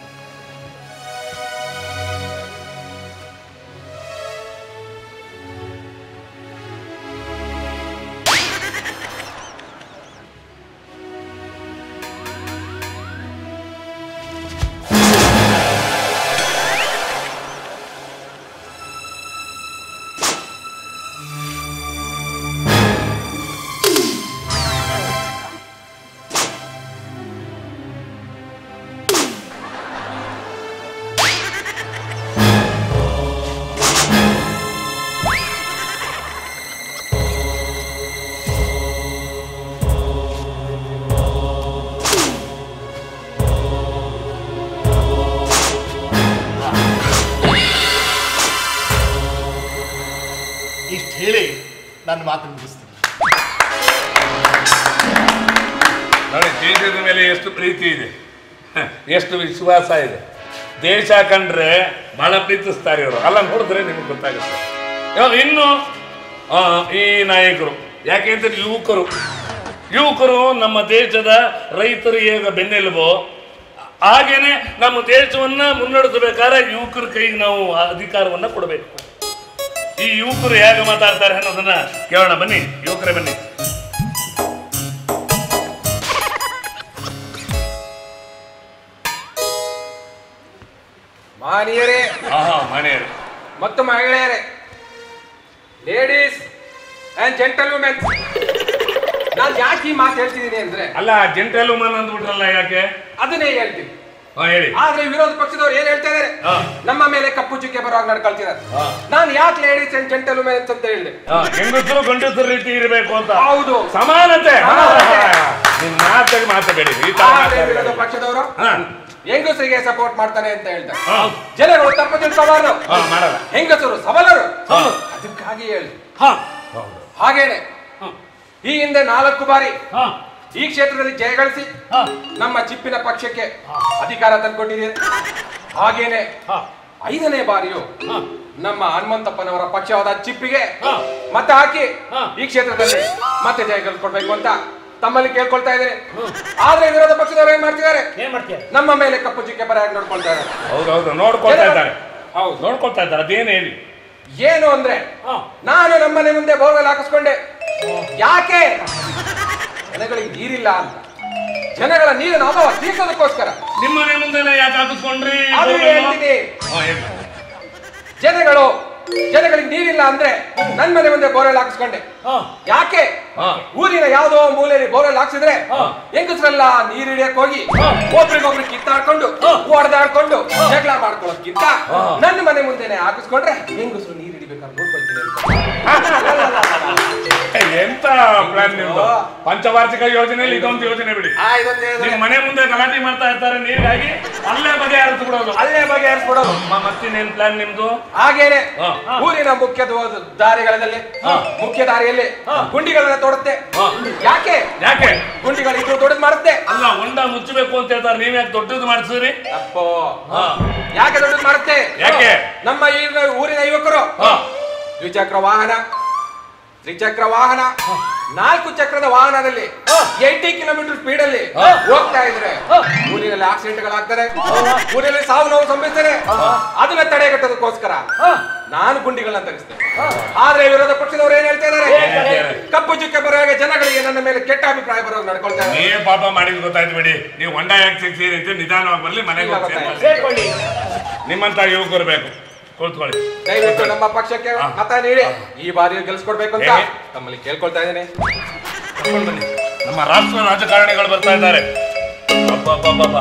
[SPEAKER 3] ಇಷ್ಟು ಹೇಳಿ ನನ್ನ ಮಾತು ಮುಗಿಸ್ತೀನಿ
[SPEAKER 2] ನೋಡಿ ದೇಶದ ಮೇಲೆ ಎಷ್ಟು ಪ್ರೀತಿ ಇದೆ ಹ, ಎಷ್ಟು ವಿಶ್ವಾಸ ಇದೆ ದೇಶ ಕಂಡ್ರೆ ಬಹಳ ಪ್ರೀತಿಸ್ತಾರೆ ಇವರು ಅಲ್ಲ ನೋಡಿದ್ರೆ ನಿಮ್ಗೆ ಗೊತ್ತಾಗುತ್ತೆ ಇವಾಗ ಇನ್ನು ಆ, ಈ ನಾಯಕರು ಯಾಕೆಂದ್ರೆ ಯುವಕರು ಯುವಕರು ನಮ್ಮ ದೇಶದ ರೈತರು ಈಗ ಬೆನ್ನೆಲುಬು ಹಾಗೇನೆ ನಮ್ಮ ದೇಶವನ್ನ ಮುನ್ನಡೆಸಬೇಕಾದ್ರೆ ಯುವಕರ ಕೈಗೆ ನಾವು ಆ ಅಧಿಕಾರವನ್ನ ಕೊಡಬೇಕು ಈ ಯುವಕರು ಹೇಗೆ ಮಾತಾಡ್ತಾರೆ ಅನ್ನೋದನ್ನ ಕೇಳೋಣ ಬನ್ನಿ ಯುವಕರೇ ಬನ್ನಿ
[SPEAKER 4] ಮಾನಿಯರೇ
[SPEAKER 2] ಆಹಾ ಮನೆಯರು
[SPEAKER 4] ಮತ್ತು ಮಹಿಳೆಯರೇ ಲೇಡೀಸ್ ಅಂಡ್ ಜೆಂಟಲ್ವುಮೆನ್ ನಾನು ಯಾಕೆ ಈ ಮಾತು ಹೇಳ್ತಿದ್ದೀನಿ ಅಂದ್ರೆ
[SPEAKER 2] ಅಲ್ಲ ಜೆಂಟಲ್ ವುಮನ್ ಅಂದ್ಬಿಟ್ರಲ್ಲ ಯಾಕೆ
[SPEAKER 4] ಅದನ್ನೇ ಹೇಳ್ತೀನಿ
[SPEAKER 2] ಹಾ ಹೇಳಿ
[SPEAKER 4] ಆದ್ರೆ ವಿರೋಧ ಪಕ್ಷದವ್ರು ಏನ್ ಹೇಳ್ತಾ ಇದಾರೆ
[SPEAKER 2] ಹಾ.
[SPEAKER 4] ನಮ್ಮ ಮೇಲೆ ಕಪ್ಪು ಚುಕ್ಕೆ ಬರುವಾಗ ನಡ್ಕೊಳ್ತಿದ್ದಾರೆ
[SPEAKER 2] ಹಾ.
[SPEAKER 4] ನಾನು ಯಾಕೆ ಲೇಡೀಸ್ ಅಂಡ್ ಜೆಂಟಲ್ವುಮೆನ್ ಅಂತ ಹೇಳಿದೆ
[SPEAKER 2] ಹಾ, ಹೆಂಗಸರು ಗಂಡಸರು ರೀತಿ ಇರಬೇಕು ಅಂತ
[SPEAKER 4] ಹೌದು
[SPEAKER 2] ಸಮಾನತೆ ಹಾ,
[SPEAKER 4] ಸಮಾನತೆ.
[SPEAKER 2] ನಿಮ್ ಮಾತಾಗಿ ಮಾತಾಡಿ ಈ ತರ
[SPEAKER 4] ಆದ್ರೆ ವಿರೋಧ
[SPEAKER 2] ಮಾತಾಡಿ.
[SPEAKER 4] ಪಕ್ಷದವರು
[SPEAKER 2] ಹಾ,
[SPEAKER 4] ಹೆಂಗಸರಿಗೆ ಸಪೋರ್ಟ್ ಮಾಡ್ತಾನೆ ಅಂತ ಹೇಳ್ತಾರೆ
[SPEAKER 2] ಹಾ,
[SPEAKER 4] ಜನಗಳು ತಪ್ಪು ತಿಳ್ಕೋಬಾರ್ದು
[SPEAKER 2] ಹಾ, ಮಾಡಲ್ಲ
[SPEAKER 4] ಹೆಂಗಸರು ಸಬಲರು
[SPEAKER 2] ಹಾ.
[SPEAKER 4] ಅದಕ್ಕಾಗಿ ಹೇಳಿ
[SPEAKER 1] ಹಾ
[SPEAKER 2] ಹೌದು
[SPEAKER 4] ಹಾಗೇನೆ
[SPEAKER 1] ಹಾ.
[SPEAKER 4] ಈ ಹಿಂದೆ ನಾಲ್ಕು ಬಾರಿ
[SPEAKER 1] ಹಾ
[SPEAKER 4] ಈ ಕ್ಷೇತ್ರದಲ್ಲಿ ಜಯಗಳಿಸಿ
[SPEAKER 1] ಹಾ
[SPEAKER 4] ನಮ್ಮ ಚಿಪ್ಪಿನ ಪಕ್ಷಕ್ಕೆ ಅಧಿಕಾರ ತಂದುಕೊಟ್ಟಿದೆ ಹಾಗೇನೆ
[SPEAKER 1] ಹಾ
[SPEAKER 4] ಐದನೇ ಬಾರಿಯು
[SPEAKER 1] ಹಾ.
[SPEAKER 4] ನಮ್ಮ ಹನುಮಂತಪ್ಪನವರ ಪಕ್ಷವಾದ ಚಿಪ್ಪಿಗೆ
[SPEAKER 1] ಹಾ.
[SPEAKER 4] ಮತ ಹಾಕಿ
[SPEAKER 1] ಹಾ.
[SPEAKER 4] ಈ ಕ್ಷೇತ್ರದಲ್ಲಿ ಮತ್ತೆ ಜಯ ಗೆಲ್ಸ್ಕೊಡ್ಬೇಕು ಅಂತ ತಮ್ಮಲ್ಲಿ ಕೇಳ್ಕೊಳ್ತಾ ಇದ್ದೇನೆ ಆದ್ರೆ ವಿರೋಧ ಪಕ್ಷದವರು ಏನ್ ಮಾಡ್ತಿದ್ದಾರೆ
[SPEAKER 1] ಏನ್ ಮಾಡ್ತೀಯ
[SPEAKER 4] ನಮ್ಮ ಮೇಲೆ ಕಪ್ಪು ಚುಕ್ಕೆ ಬರೆಯಾಗಿ ನೋಡ್ಕೊಳ್ತಾ ಇದ್ದಾರೆ
[SPEAKER 2] ಹೌದೌದು ನೋಡ್ಕೊಳ್ತಾ ಇದ್ದಾರೆ
[SPEAKER 4] ಹೌದು
[SPEAKER 2] ನೋಡ್ಕೊಳ್ತಾ ಇದ್ದಾರೆ ಅದೇನು ಹೇಳಿ
[SPEAKER 4] ಏನು ಅಂದ್ರೆ
[SPEAKER 1] ಹಾ
[SPEAKER 4] ನಾನು ನಮ್ಮನೆ ಮುಂದೆ ಬೋರ್ವೆಲ್ ಹಾಕಿಸ್ಕೊಂಡೆ ಯಾಕೆ ಜನಗಳಿಗೆ ನೀರಿಲ್ಲ ಅಂತ ಜನಗಳ ನೀರಿನ ಅಭಾವ ತೀರ್ಸೋದಕ್ಕೋಸ್ಕರ
[SPEAKER 2] ನಿಮ್ಮ ಮನೆ ಮುಂದೆನೆ ಯಾಕೆ ಹಾಕಿಸ್ಕೊಂಡ್ರಿ
[SPEAKER 4] ಅದು ಹೇಳ್ತೀನಿ
[SPEAKER 2] ಹಾ, ಹೇಳಿ.
[SPEAKER 4] ಜನಗಳು ಜನಗಳಿಗೆ ನೀರಿಲ್ಲ ಅಂದ್ರೆ ನನ್ ಮನೆ ಮುಂದೆ ಬೋರ್ವೆಲ್ ಹಾಕಿಸ್ಕೊಂಡೆ
[SPEAKER 1] ಹಾ
[SPEAKER 4] ಯಾಕೆ
[SPEAKER 2] ಹಾ.
[SPEAKER 4] ಊರಿನ ಯಾವ್ದೋ ಮೂಲೆಯಲ್ಲಿ ಬೋರ್ವೆಲ್ ಹಾಕ್ಸಿದ್ರೆ
[SPEAKER 1] ಹಾ.
[SPEAKER 4] ಹೆಂಗಸರೆಲ್ಲ ನೀರು ಹಿಡಿಯಕ್ ಹೋಗಿ
[SPEAKER 1] ಹಾ.
[SPEAKER 4] ಒಬ್ರಿಗೊಬ್ರು ಕಿತ್ತಾಡ್ಕೊಂಡು
[SPEAKER 1] ಹಾ.
[SPEAKER 4] ಹೊಡೆದಾಡ್ಕೊಂಡು ಜಗಳ ಮಾಡ್ಕೊಳ್ಳೋದ್ಕಿಂತ
[SPEAKER 2] ಹಾ.
[SPEAKER 4] ನನ್ನ ಮನೆ ಮುಂದೆನೆ ಹಾಕಿಸ್ಕೊಂಡ್ರೆ ಹೆಂಗಸರು ನೀರು ಹಿಡಿಬೇಕಾದ್ರೆ ನೋಡ್ಕೊಳ್ತೀನಿ ಅಂತ.
[SPEAKER 2] ಏ, ಎಂತ ಪ್ಲಾನ್ ನಿಮ್ದು ಪಂಚವಾರ್ಷಿಕ ಯೋಜನೆಯಲ್ಲಿ ಇದೊಂದು ಯೋಜನೆ ಬಿಡಿ
[SPEAKER 4] ಆ, ಇದೊಂದು ಹೇಳಿದ್ರೆ
[SPEAKER 2] ನಿಮ್ ಮನೆ ಮುಂದೆ ಗಲಾಟೆ ಮಾಡ್ತಾ ಇರ್ತಾರೆ ನೀರಾಗಿ ಅಲ್ಲೇ ಬಗೆಹರಿತು ಬಿಡೋದು
[SPEAKER 4] ಅಲ್ಲೇ ಬಗೆಹರಿಸ್ಬಿಡೋದು
[SPEAKER 2] ಮ- ಮತ್ತಿನ್ನೇನ್ ಪ್ಲಾನ್ ನಿಮ್ದು
[SPEAKER 4] ಹಾಗೇನೆ
[SPEAKER 2] ಹಾ.
[SPEAKER 4] ಊರಿನ ಮುಖ್ಯ ದ್ವ- ದಾರಿಗಳಲ್ಲಿ
[SPEAKER 2] ಹಾ.
[SPEAKER 4] ಮುಖ್ಯ ದಾರಿಯಲ್ಲಿ
[SPEAKER 1] ಹಾ.
[SPEAKER 4] ಗುಂಡಿಗಳನ್ನ ತೋಡುತ್ತೆ
[SPEAKER 2] ಹಾ.
[SPEAKER 4] ಯಾಕೆ
[SPEAKER 2] ಯಾಕೆ
[SPEAKER 4] ಗುಂಡಿಗಳು ಇದ್ರು ದೊಡ್ಡದು ಮಾಡುತ್ತೆ
[SPEAKER 2] ಅಲ್ಲ ಹೊಂಡ ಮುಚ್ಚಬೇಕು ಅಂತ ಹೇಳ್ತಾರೆ ನೀವ್ ಯಾಕೆ ದೊಡ್ಡದು ಮಾಡಿಸಿದ್ರಿ
[SPEAKER 4] ಅಪ್ಪೋ
[SPEAKER 2] ಹಾ.
[SPEAKER 4] ಯಾಕೆ ದೊಡ್ಡದು ಮಾಡುತ್ತೆ
[SPEAKER 2] ಯಾಕೆ?
[SPEAKER 4] ನಮ್ಮ ಈ ಊರಿನ ಯುವಕರು
[SPEAKER 2] ಹಾ.
[SPEAKER 4] ದ್ವಿಚಕ್ರ ವಾಹನ ತ್ರಿಚಕ್ರ ವಾಹನ ನಾಲ್ಕು ಚಕ್ರದ ವಾಹನದಲ್ಲಿ ಏಯ್ಟಿ ಕಿಲೋಮೀಟರ್ ಸ್ಪೀಡ್ ಅಲ್ಲಿ ಹೋಗ್ತಾ ಇದ್ರೆ ಊರಿನಲ್ಲಿ ಆಕ್ಸಿಡೆಂಟ್ ಗಳಾಗ್ತದೆ ಊರಿನಲ್ಲಿ ಸಾವು ನೋವು ಸಂಭವಿಸ್ತದೆ ಅದನ್ನ ತಡೆಗಟ್ಟೋದಕ್ಕೋಸ್ಕರ ನಾನು ಗುಂಡಿಗಳನ್ನ ತೆಗೆಸ್ತೇನೆ ಆದ್ರೆ ವಿರೋಧ ಪಕ್ಷದವ್ರು ಏನ್ ಹೇಳ್ತಾ ಇದಾರೆ ಕಪ್ಪು ಚುಕ್ಕೆ ಬರುವಾಗ ಜನಗಳಿಗೆ ನನ್ನ ಮೇಲೆ ಕೆಟ್ಟ ಅಭಿಪ್ರಾಯ ಬರೋದು ನಡ್ಕೊಳ್ತಾ ಇದ್ದಾರೆ
[SPEAKER 2] ನೀವೇ ಪಾಪ ಮಾಡಿದ್ ಗೊತ್ತಾಯ್ತು ಬಿಡಿ ನೀವು ಹೊಂಡ ಯಾಕೆ ಸೇರಿ ಅಂತ ನಿಧಾನವಾಗಿ ಬರ್ಲಿ ಮನೆಗೆ
[SPEAKER 4] ಇಲ್ಲ,
[SPEAKER 2] ಹೋಗಿ
[SPEAKER 4] ಗೊತ್ತಾಯ್ತು.
[SPEAKER 2] ಸೇರ್ಕೊಳ್ಳಿ.
[SPEAKER 1] ಸೇರ್ಕೊಳ್ಳಿ
[SPEAKER 2] ನಿಮ್ಮಂತ ಯುವಕರು ಬೇಕು ಕೂತ್ಕೊಳ್ಳಿ
[SPEAKER 4] ದಯವಿಟ್ಟು ನಮ್ಮ ಪಕ್ಷಕ್ಕೆ ಮತ ನೀಡಿ ಈ ಬಾರಿ ಗೆಲ್ಸ್ಕೊಡ್ಬೇಕು ಅಂತ
[SPEAKER 2] ಹೇಗೆ?
[SPEAKER 4] ತಮ್ಮಲ್ಲಿ ಕೇಳ್ಕೊಳ್ತಾ ಇದ್ದೇನೆ
[SPEAKER 2] ಕರ್ಕೊಂಡು ಬನ್ನಿ ನಮ್ಮ ರಾಷ್ಟ್ರ ರಾಜಕಾರಣಿಗಳು ಬರ್ತಾ ಇದ್ದಾರೆ ಅಬ್ಬಬ್ಬಬ್ಬಬ್ಬ.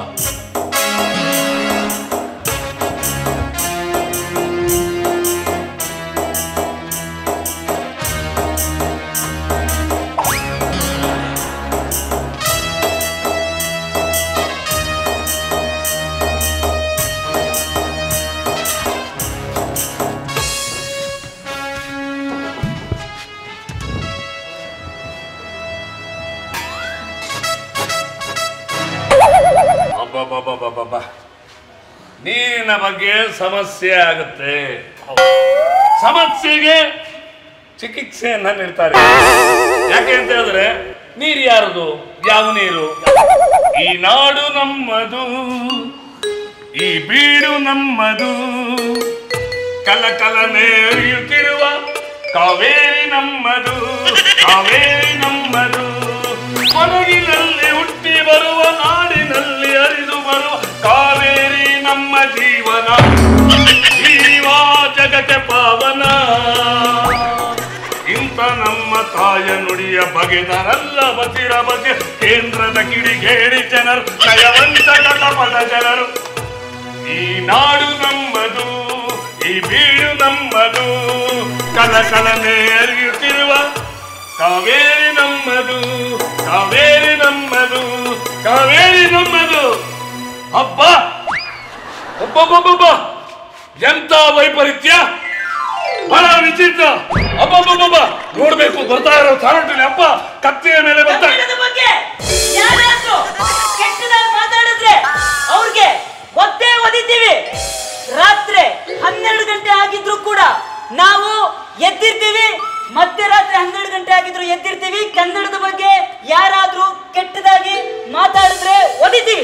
[SPEAKER 2] ಅಬ್ಬಬ್ಬಬ್ಬಬ್ಬಬ್ಬ. ನೀರಿನ ಬಗ್ಗೆ ಸಮಸ್ಯೆ ಆಗುತ್ತೆ ಸಮಸ್ಯೆಗೆ ಚಿಕಿತ್ಸೆಯನ್ನ ನೀಡ್ತಾರೆ ಯಾಕೆ ಅಂತ ಹೇಳಿದ್ರೆ ನೀರು ಯಾರದು ಯಾವ ನೀರು ಈ ನಾಡು ನಮ್ಮದು ಈ ಬೀಡು ನಮ್ಮದು ಕಲ ಕಲನೆ ಹರಿಯುತ್ತಿರುವ ಕಾವೇರಿ ನಮ್ಮದು ಕಾವೇರಿ ನಮ್ಮದು ಕೊಡಗಿನಲ್ಲಿ ಹುಟ್ಟಿ ಬರುವ ನಾಡಿನಲ್ಲಿ ಹರಿದು ಬರುವ ಕಾವೇರಿ ನಮ್ಮ ಜೀವನ ಜೀವ ಜಗಕ್ಕೆ ಪಾವನ ಇಂಥ ನಮ್ಮ ತಾಯ ನುಡಿಯ ಬಗೆದರಲ್ಲ ಬಸಿರ ಬಗೆ ಕೇಂದ್ರದ ಕಿಡಿಗೇಡಿ ಜನರು ನಯವಂತ ಕಪಟ ಜನರು ಈ ನಾಡು ನಮ್ಮದು ಈ ಬೀಡು ನಮ್ಮದು ಕಲ ಕಲನೆ ಹರಿಯುತ್ತಿರುವ ಕಾವೇರಿ ನಮ್ಮದು ಕಾವೇರಿ ನಮ್ಮದು ಕಾವೇರಿ ನಮ್ಮದು ಅಬ್ಬ ಒಬ್ಬೊಬ್ಬೊಬ್ಬ ಎಂತ ವೈಪರೀತ್ಯ ಬಹಳ ವಿಚಿತ್ರ ಅಬ್ಬಬ್ಬಬ್ಬ ನೋಡ್ಬೇಕು ಬರ್ತಾ ಇರೋ ಸಾರಂಟಲ್ಲಿ ಅಪ್ಪ ಕತ್ತಿಯ ಮೇಲೆ ಬರ್ತಾ
[SPEAKER 5] ಕನ್ನಡದ ಬಗ್ಗೆ ಯಾರಾದ್ರೂ ಕೆಟ್ಟದಾಗಿ ಮಾತಾಡಿದ್ರೆ ಅವ್ರಿಗೆ ಒದ್ದೇ ಒದಿತೀವಿ ರಾತ್ರಿ ಹನ್ನೆರಡು ಗಂಟೆ ಆಗಿದ್ರು ಕೂಡ ನಾವು ಎದ್ದಿರ್ತೀವಿ ಮಧ್ಯರಾತ್ರಿ ಹನ್ನೆರಡು ಗಂಟೆ ಆಗಿದ್ರು ಎದ್ದಿರ್ತೀವಿ ಕನ್ನಡದ ಬಗ್ಗೆ ಯಾರಾದ್ರೂ ಕೆಟ್ಟದಾಗಿ ಮಾತಾಡಿದ್ರೆ ಒದಿತೀವಿ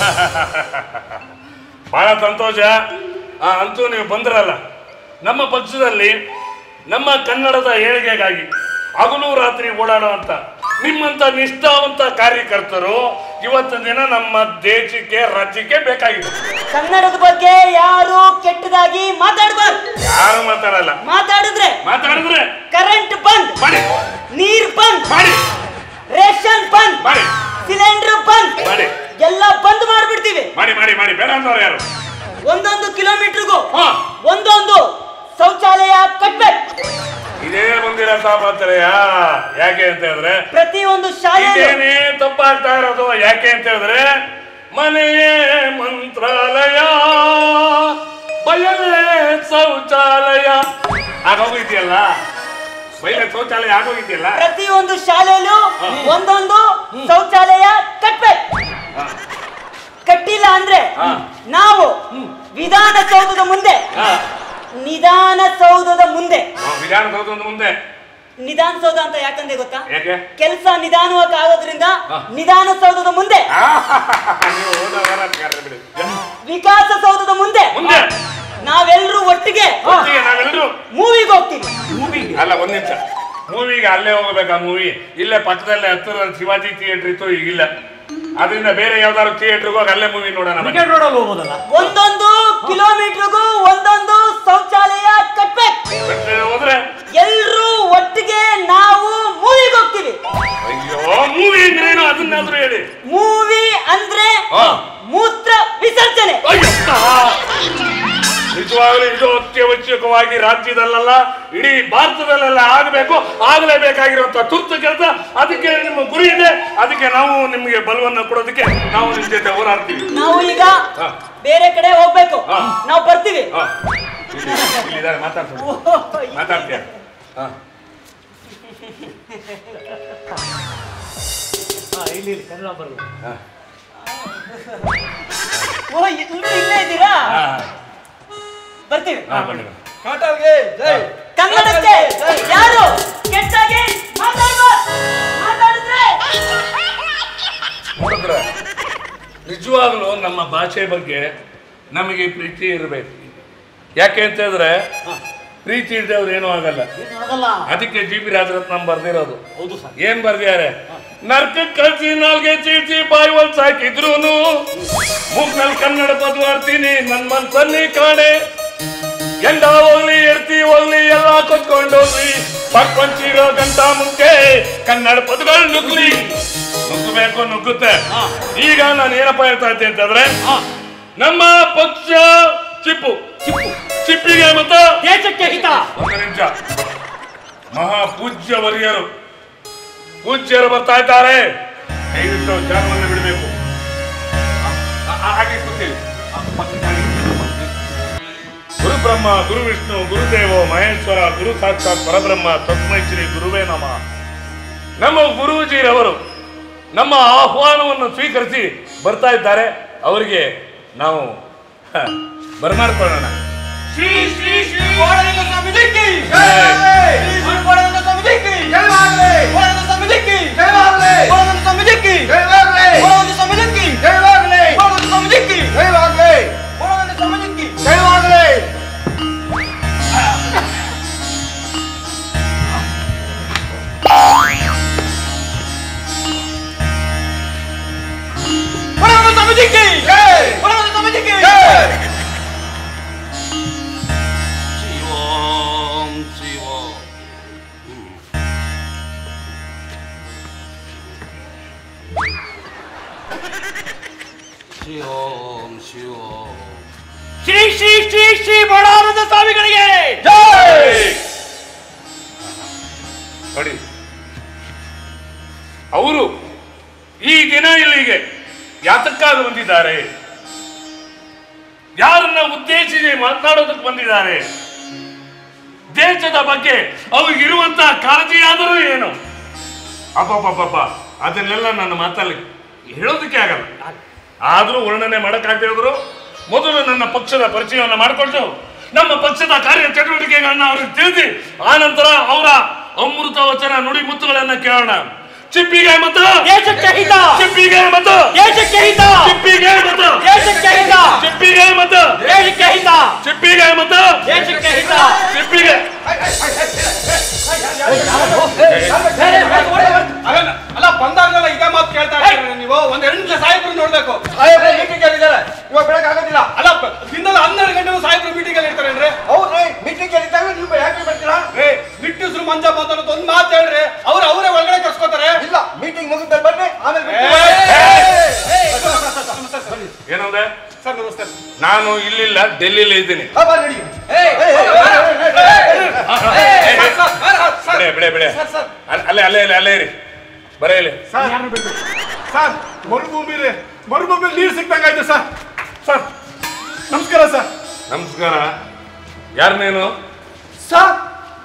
[SPEAKER 2] ಬಹಳ ಸಂತೋಷ ಆ, ಅಂತೂ ನೀವು ಬಂದ್ರಲ್ಲ ನಮ್ಮ ಪಕ್ಷದಲ್ಲಿ ನಮ್ಮ ಕನ್ನಡದ ಏಳಿಗೆಗಾಗಿ ಹಗಲು ರಾತ್ರಿ ಓಡಾಡುವಂತ ನಿಮ್ಮಂತ ನಿಷ್ಠಾವಂತ ಕಾರ್ಯಕರ್ತರು ಇವತ್ತು ದಿನ ನಮ್ಮ ದೇಶಕ್ಕೆ ರಾಜ್ಯಕ್ಕೆ ಬೇಕಾಗಿದೆ
[SPEAKER 5] ಕನ್ನಡದ ಬಗ್ಗೆ ಯಾರು ಕೆಟ್ಟದಾಗಿ ಮಾತಾಡಬಾರ್ದು
[SPEAKER 2] ಯಾರು ಮಾತಾಡಲ್ಲ
[SPEAKER 5] ಮಾತಾಡಿದ್ರೆ
[SPEAKER 2] ಮಾತಾಡಿದ್ರೆ
[SPEAKER 5] ಕರೆಂಟ್ ಬಂದ್
[SPEAKER 2] ಮಾಡಿ
[SPEAKER 5] ನೀರ್ ಬಂದ್
[SPEAKER 2] ಮಾಡಿ
[SPEAKER 5] ರೇಷನ್ ಬಂದ್
[SPEAKER 2] ಮಾಡಿ
[SPEAKER 5] ಸಿಲಿಂಡರ್ ಬಂದ್
[SPEAKER 2] ಮಾಡಿ
[SPEAKER 5] ಎಲ್ಲ ಬಂದ್ ಮಾಡ್ಬಿಡ್ತೀವಿ
[SPEAKER 2] ಮಾಡಿ ಮಾಡಿ ಮಾಡಿ ಬೇಡ ಅಂದವ್ರು ಯಾರು
[SPEAKER 5] ಒಂದೊಂದು ಕಿಲೋಮೀಟರ್ಗೂ
[SPEAKER 2] ಹಾ
[SPEAKER 5] ಒಂದೊಂದು ಶೌಚಾಲಯ ಕಟ್ಬೇಕು
[SPEAKER 2] ಇದೇ ಬಂದಿರೋ ತಾಪತ್ರಯ ಯಾಕೆ ಅಂತ ಹೇಳಿದ್ರೆ
[SPEAKER 5] ಪ್ರತಿಯೊಂದು ಶಾಲೆಯಲ್ಲೂ
[SPEAKER 2] ಇದೇನೇ ತಪ್ಪಾಗ್ತಾ ಇರೋದು ಯಾಕೆ ಅಂತ ಹೇಳಿದ್ರೆ ಮನೆಯೇ ಮಂತ್ರಾಲಯ ಬಯಲೇ ಶೌಚಾಲಯ ಆಗೋಗಿದೆಯಲ್ಲ ಬಯಲೇ ಶೌಚಾಲಯ ಆಗೋಗಿದೆಯಲ್ಲ
[SPEAKER 5] ಪ್ರತಿಯೊಂದು ಶಾಲೆಯಲ್ಲೂ ಒಂದೊಂದು ಶೌಚಾಲಯ ಕಟ್ಬೇಕು ಕಟ್ಟಿಲ್ಲ ಅಂದ್ರೆ
[SPEAKER 2] ಹಾ.
[SPEAKER 5] ನಾವು ವಿಧಾನಸೌಧದ ಮುಂದೆ
[SPEAKER 2] ಹಾ.
[SPEAKER 5] ನಿಧಾನಸೌಧದ ಮುಂದೆ
[SPEAKER 2] ಆ, ವಿಧಾನಸೌಧದ ಮುಂದೆ
[SPEAKER 5] ನಿಧಾನಸೌಧ ಅಂತ ಯಾಕಂದ್ರೆ ಗೊತ್ತಾ
[SPEAKER 2] ಯಾಕೆ
[SPEAKER 5] ಕೆಲಸ ನಿಧಾನವಾಗಿ ಆಗೋದ್ರಿಂದ
[SPEAKER 2] ಹಾ.
[SPEAKER 5] ನಿಧಾನಸೌಧದ ಮುಂದೆ
[SPEAKER 2] ಆ, ನೀವು ಹೋದವರ ಕರ್ರೆ ಬಿಡಿ.
[SPEAKER 5] ವಿಕಾಸಸೌಧದ ಮುಂದೆ
[SPEAKER 2] ಮುಂದೆ
[SPEAKER 5] ನಾವೆಲ್ಲರೂ ಒಟ್ಟಿಗೆ
[SPEAKER 2] ಒಟ್ಟಿಗೆ ನಾವೆಲ್ಲರೂ
[SPEAKER 5] ಮೂವಿಗೆ ಹೋಗ್ತೀವಿ
[SPEAKER 2] ಅಲ್ಲ ಒಂದ್ ನಿಮಿಷ ಮೂವಿಗೆ ಅಲ್ಲೇ ಹೋಗ್ಬೇಕಾ ಮೂವಿ ಇಲ್ಲೇ ಪಕ್ಕದಲ್ಲೇ ಹತ್ತಿರದಲ್ಲಿ ಶಿವಾಜಿ ಥಿಯೇಟರ್ ಇತ್ತು ಈಗಿಲ್ಲ ಅದರಿಂದ ಬೇರೆ ಯಾವ್ದಾದ್ರು ಥಿಯೇಟರ್ಗೆ ಹೋಗಿ ಅಲ್ಲೇ ಮೂವಿ ನೋಡೋಣ ಬನ್ನಿ.
[SPEAKER 1] ಕ್ರಿಕೆಟ್ ರೋಡಲ್ಲಿ ಹೋಗೋದಲ್ಲ
[SPEAKER 5] ಒಂದೊಂದು ಕಿಲೋಮೀಟರ್ಗೂ ಒಂದೊಂದು ಶೌಚಾಲಯ ಕಟ್ಬೇಕು
[SPEAKER 2] ಬಿಟ್ರೆ ಹೋದ್ರೆ
[SPEAKER 5] ಎಲ್ರೂ ಒಟ್ಟಿಗೆ ನಾವು ಮೂವಿಗೆ ಹೋಗ್ತೀವಿ
[SPEAKER 2] ಅಯ್ಯೋ ಮೂವಿ ಅಂದ್ರೆ ಏನು ಅದನ್ನಾದ್ರೂ ಹೇಳಿ
[SPEAKER 5] ಮೂವಿ ಅಂದ್ರೆ
[SPEAKER 2] ಹಾ.
[SPEAKER 5] ಮೂತ್ರ ವಿಸರ್ಜನೆ
[SPEAKER 2] ಅಯ್ಯಪ್ಪ! ನಿಜವಾಗ್ಲೂ ಇದು ಅತ್ಯವಶ್ಯಕವಾಗಿ ರಾಜ್ಯದಲ್ಲ ಇಡೀ ಭಾರತದಲ್ಲೆಲ್ಲ ಆಗಬೇಕು ಆಗಲೇಬೇಕಾಗಿರುವಂತ ತುರ್ತು ಕೆಲಸ ಅದಕ್ಕೆ ನಿಮ್ಮ ಗುರಿ ಇದೆ ಅದಕ್ಕೆ ನಾವು ನಿಮಗೆ ಬಲವನ್ನ ಕೊಡೋದಕ್ಕೆ ನಾವು ನಿಮ್ ಜೊತೆ ಹೋರಾಡ್ತೀವಿ
[SPEAKER 5] ನಾವು ಈಗ
[SPEAKER 2] ಹಾ.
[SPEAKER 5] ಬೇರೆ ಕಡೆ ಹೋಗ್ಬೇಕು
[SPEAKER 2] ಹಾ.
[SPEAKER 5] ನಾವು ಬರ್ತೀವಿ
[SPEAKER 2] ಹಾ. ಇಲ್ಲಿ- ಇಲ್ಲಿದ್ದಾರೆ, ಮಾತಾಡ್ತಾರೆ ಮಾತಾಡ್ತೀಯ ಹಾ.
[SPEAKER 1] ಇಲ್ಲಿ ಇಲ್ಲಿ ಕನ್ನಡ ಬರಲ್ಲ
[SPEAKER 2] ಹಾ.
[SPEAKER 5] ಓ ಇಲ್ಲೂ ಇಲ್ಲೇ ಇದ್ದೀರಾ
[SPEAKER 2] ಹಾ.
[SPEAKER 5] ಬರ್ತೀವಿ
[SPEAKER 2] ಹಾ, ಬನ್ನಿ ಬನ್ನಿ.
[SPEAKER 3] ಕಾಟಲ್ಗೆ ಜೈ
[SPEAKER 5] ಕನ್ನಡಕ್ಕೆ ಯಾರು ಕೆಟ್ಟಾಗಿ ಮಾತಾಡ್ಬಾರ್ದು. ಮಾತಾಡಿದ್ರೆ
[SPEAKER 2] ನೋಡಿದ್ರೆ ನಿಜವಾಗ್ಲೂ ನಮ್ಮ ಭಾಷೆ ಬಗ್ಗೆ ನಮಗೆ ಪ್ರೀತಿ ಇರಬೇಕು ಯಾಕೆ ಅಂತ ಹೇಳಿದ್ರೆ ಪ್ರೀತಿ ಇದ್ದವ್ರು ಏನೂ ಆಗಲ್ಲ
[SPEAKER 1] ಇದು ಆಗಲ್ಲ
[SPEAKER 2] ಅದಕ್ಕೆ ಜಿ ಪಿ ರಾಜರತ್ನ ಬರ್ದಿರೋದು
[SPEAKER 1] ಹೌದು ಸರ್
[SPEAKER 2] ಏನ್ ಬರ್ದಿದ್ದಾರೆ ನರ್ಕ ಕಳ್ಸಿ ನಾಲ್ಗೆ ಚೀಚಿ ಬಾಯಿ ಒಲ್ಸ್ ಹಾಕಿದ್ರೂನು ಮೂಕ್ನಲ್ಲಿ ಕನ್ನಡ ಬದುವಾಡ್ತೀನಿ ನನ್ ಮನ್ಸಲ್ಲಿ ಕಾಣೆ ಎಂಡ ಹೋಗ್ಲಿ ಎಡ್ತಿ ಹೋಗ್ಲಿ ಎಲ್ಲ ಕೊತ್ಕೊಂಡು ಹೋಗ್ಲಿ ಪಕ್ಕೊಂಚಿರೋ ಗಂಟ ಮುಂಚೆ ಕನ್ನಡ ಪದಗಳು ನುಗ್ಲಿ ನುಗ್ಗಬೇಕು ನುಗ್ಗುತ್ತೆ ಈಗ ನಾನು ಏನಪ್ಪ ಹೇಳ್ತಾ ಇದ್ದೆ ಅಂತಂದ್ರೆ ನಮ್ಮ ಪಕ್ಷ ಚಿಪ್ಪು
[SPEAKER 1] ಚಿಪ್ಪು
[SPEAKER 2] ಚಿಪ್ಪಿಗೆ ಮತ್ತು
[SPEAKER 1] ದೇಶಕ್ಕೆ ಹಿತ
[SPEAKER 2] ಒಂದು ನಿಮಿಷ ಮಹಾ ಪೂಜ್ಯ ವರಿಯರು ಪೂಜ್ಯರು ಬರ್ತಾ ಇದ್ದಾರೆ ದಯವಿಟ್ಟು ಜಾಗವನ್ನು ಬಿಡಬೇಕು ಆ- ಆ- ಹಾಗೆ ಕೂತೀವಿ ಗುರು ಬ್ರಹ್ಮ ಗುರು ವಿಷ್ಣು ಗುರುದೇವೋ ಮಹೇಶ್ವರ ಗುರು ಸಾಕ್ಷಾತ್ ಪರಬ್ರಹ್ಮ ತಸ್ಮೈ ಶ್ರೀ ಗುರುವೇ ನಮ ನಮ್ಮ ಗುರೂಜಿರವರು ನಮ್ಮ ಆಹ್ವಾನವನ್ನು ಸ್ವೀಕರಿಸಿ ಬರ್ತಾ ಇದ್ದಾರೆ ಅವರಿಗೆ ನಾವು ಹ, ಬರಮಾಡ್ಕೊಳ್ಳೋಣ
[SPEAKER 4] ಶ್ರೀ ಶ್ರೀ ಶ್ರೀ ಕೋಡಲಿಂಗ ಸಮಿತಿಗೆ
[SPEAKER 2] ಜೈ.
[SPEAKER 4] ಶ್ರೀ ಕೋಡಲಿಂಗ ಸಮಿತಿಗೆ
[SPEAKER 3] ಜಯವಾಗಲಿ
[SPEAKER 4] ಕೋಡಲಿಂಗ ಸಮಿತಿಗೆ
[SPEAKER 3] ಜಯವಾಗಲಿ
[SPEAKER 4] ಕೋಡಲಿಂಗ ಸಮಿತಿಗೆ
[SPEAKER 3] ಜಯವಾಗಲಿ
[SPEAKER 4] ಕೋಡಲಿಂಗ ಸಮಿತಿಗೆ
[SPEAKER 3] ಜಯವಾಗಲಿ
[SPEAKER 4] ಕೋಡಲಿಂಗ ಸಮಿತಿಗೆ
[SPEAKER 3] ಜಯವಾಗಲಿ
[SPEAKER 4] ಕೋಡಲಿಂಗ ಸಮಿತಿಗೆ
[SPEAKER 3] ಜಯವಾಗಲಿ
[SPEAKER 4] ಕೋಡಲಿಂಗ ಸಮಿತಿಗೆ
[SPEAKER 3] ಜೈ
[SPEAKER 4] ಕೋಡಲಿಂಗ ಸಮಿತಿಗೆ
[SPEAKER 3] ಜೈ
[SPEAKER 1] ಶಿವೋಂ ಶಿವೋಂ ಶಿವೋಂ ಶಿವೋಂ ಶ್ರೀ ಶ್ರೀ ಶ್ರೀ ಶ್ರೀ ಬಡಾನಂದ ಸ್ವಾಮಿಗಳಿಗೆ
[SPEAKER 2] ನೋಡಿ ಅವರು ಈ ದಿನ ಇಲ್ಲಿಗೆ ಯಾತಕ್ಕಾಗಿ ಬಂದಿದ್ದಾರೆ ಯಾರನ್ನ ಉದ್ದೇಶಿಸಿ ಮಾತನಾಡೋದಕ್ಕೆ ಬಂದಿದ್ದಾರೆ ದೇಶದ ಬಗ್ಗೆ ಅವ್ರಿಗಿರುವಂತಹ ಕಾಳಜಿ ಆದರೂ ಏನು ಅಪ್ಪಪ್ಪಪ್ಪ ಅದನ್ನೆಲ್ಲ ನನ್ನ ಮಾತಲ್ಲಿ ಹೇಳೋದಕ್ಕೆ ಆಗಲ್ಲ ಆದರೂ ವರ್ಣನೆ ಮಾಡಕ್ಕಾಗದೇ ಹೋದ್ರು ಮೊದಲು ನನ್ನ ಪಕ್ಷದ ಪರಿಚಯವನ್ನು ಮಾಡಿಕೊಂಡು ನಮ್ಮ ಪಕ್ಷದ ಕಾರ್ಯ ಚಟುವಟಿಕೆಗಳನ್ನ ಅವ್ರಿಗೆ ತಿಳಿಸಿ ಆನಂತರ ಅವರ ಅಮೃತ ವಚನ ನುಡಿ ಮುತ್ತುಗಳನ್ನ ಕೇಳೋಣ ಚಿಪ್ಪಿಗೆ ಮತ
[SPEAKER 1] ದೇಶಕ್ಕೆ ಹಿತ
[SPEAKER 2] ಚಿಪ್ಪಿಗೆ ಮತ
[SPEAKER 1] ದೇಶಕ್ಕೆ ಹಿತ
[SPEAKER 2] ಚಿಪ್ಪಿಗೆ ಮತ
[SPEAKER 1] ದೇಶಕ್ಕೆ ಹಿತ
[SPEAKER 2] ಚಿಪ್ಪಿಗೆ ಮತ
[SPEAKER 1] ದೇಶಕ್ಕೆ ಹಿತ
[SPEAKER 2] ಚಿಪ್ಪಿಗೆ ಮತ
[SPEAKER 1] ದೇಶಕ್ಕೆ ಹಿತ
[SPEAKER 2] ಚಿಪ್ಪಿಗೆ
[SPEAKER 4] ಅಲ್ಲ ಅಲ್ಲ ಬಂದಾಗಲೆಲ್ಲ ಇದೇ ಮಾತು ಕೇಳ್ತಾ ಇರ್ತೀರ ನೀವು ಒಂದ್ ಎರಡು ನಿಮಿಷ ಸಾಹೇಬ್ರು ನೋಡ್ಬೇಕು
[SPEAKER 3] ಸಾಹೇಬ್ರೆ ಮೀಟಿಂಗ್ ಹೇಳಿದ್ದಾರೆ ಇವಾಗ ಬೆಳಗ್ಗೆ ಆಗೋದಿಲ್ಲ
[SPEAKER 4] ಅಲ್ಲ ಬ- ದಿನದಲ್ಲಿ ಹನ್ನೆರಡು ಗಂಟೆ ಸಾಹೇಬ್ರು ಮೀಟಿಂಗ್ ಅಲ್ಲಿ ಇರ್ತಾರೆ
[SPEAKER 3] ಹೌದ್ರಿ ಮೀಟಿಂಗ್ ಹೇಳಿದಾಗ ನೀವು ಯಾಕೆ ಬರ್ತೀರಾ
[SPEAKER 4] ಏ ನಿಟ್ಟುಸ್ರು ಮಂಜ ಮಾತಾಡೋದು ಒಂದ್ ಮಾತು ಹೇಳ್ರಿ ಅವ್ರು ಅವರೇ ಒಳಗಡೆ ಕರ್ಸ್ಕೊತಾರೆ
[SPEAKER 3] ಇಲ್ಲ ಮೀಟಿಂಗ್ ಮುಗಿದ ಬನ್ನಿ ಆಮೇಲೆ
[SPEAKER 4] ಏ,
[SPEAKER 3] ಬಿಟ್ಟು ಬನ್ನಿ.
[SPEAKER 2] ಏನಂದ್ರೆ
[SPEAKER 4] ಸರ್ ನಮಸ್ತೆ ಸರ್.
[SPEAKER 2] ನಾನು ಇಲ್ಲಿಲ್ಲ ಡೆಲ್ಲಿಲಿ ಇದ್ದೀನಿ
[SPEAKER 3] ಹಾ, ಬಾ ನಡಿ. ಏಯ್, ಏಯ್, ಏಯ್, ಏಯ್, ಏಯ್, ಏಯ್.
[SPEAKER 2] ಬಿಡೆ ಬಿಡೆ ಬಿಡೆ ಅಲ್ಲ- ಅಲ್ಲೇ ಅಲ್ಲೇ ಅಲ್ಲೇ ಅಲ್ಲೇ ಇರಿ ಬರೇ ಇಲ್ಲಿ
[SPEAKER 4] ಸರ್ ಸರ್ ಮರುಭೂಮಿ ಮರುಭೂಮಿಲಿ ನೀರು ಸಿಕ್ತಂಗಾಯ್ತು ಸರ್ ಸರ್ ನಮಸ್ಕಾರ ಸರ್
[SPEAKER 2] ನಮಸ್ಕಾರ ಯಾರು ನೀನು
[SPEAKER 4] ಸರ್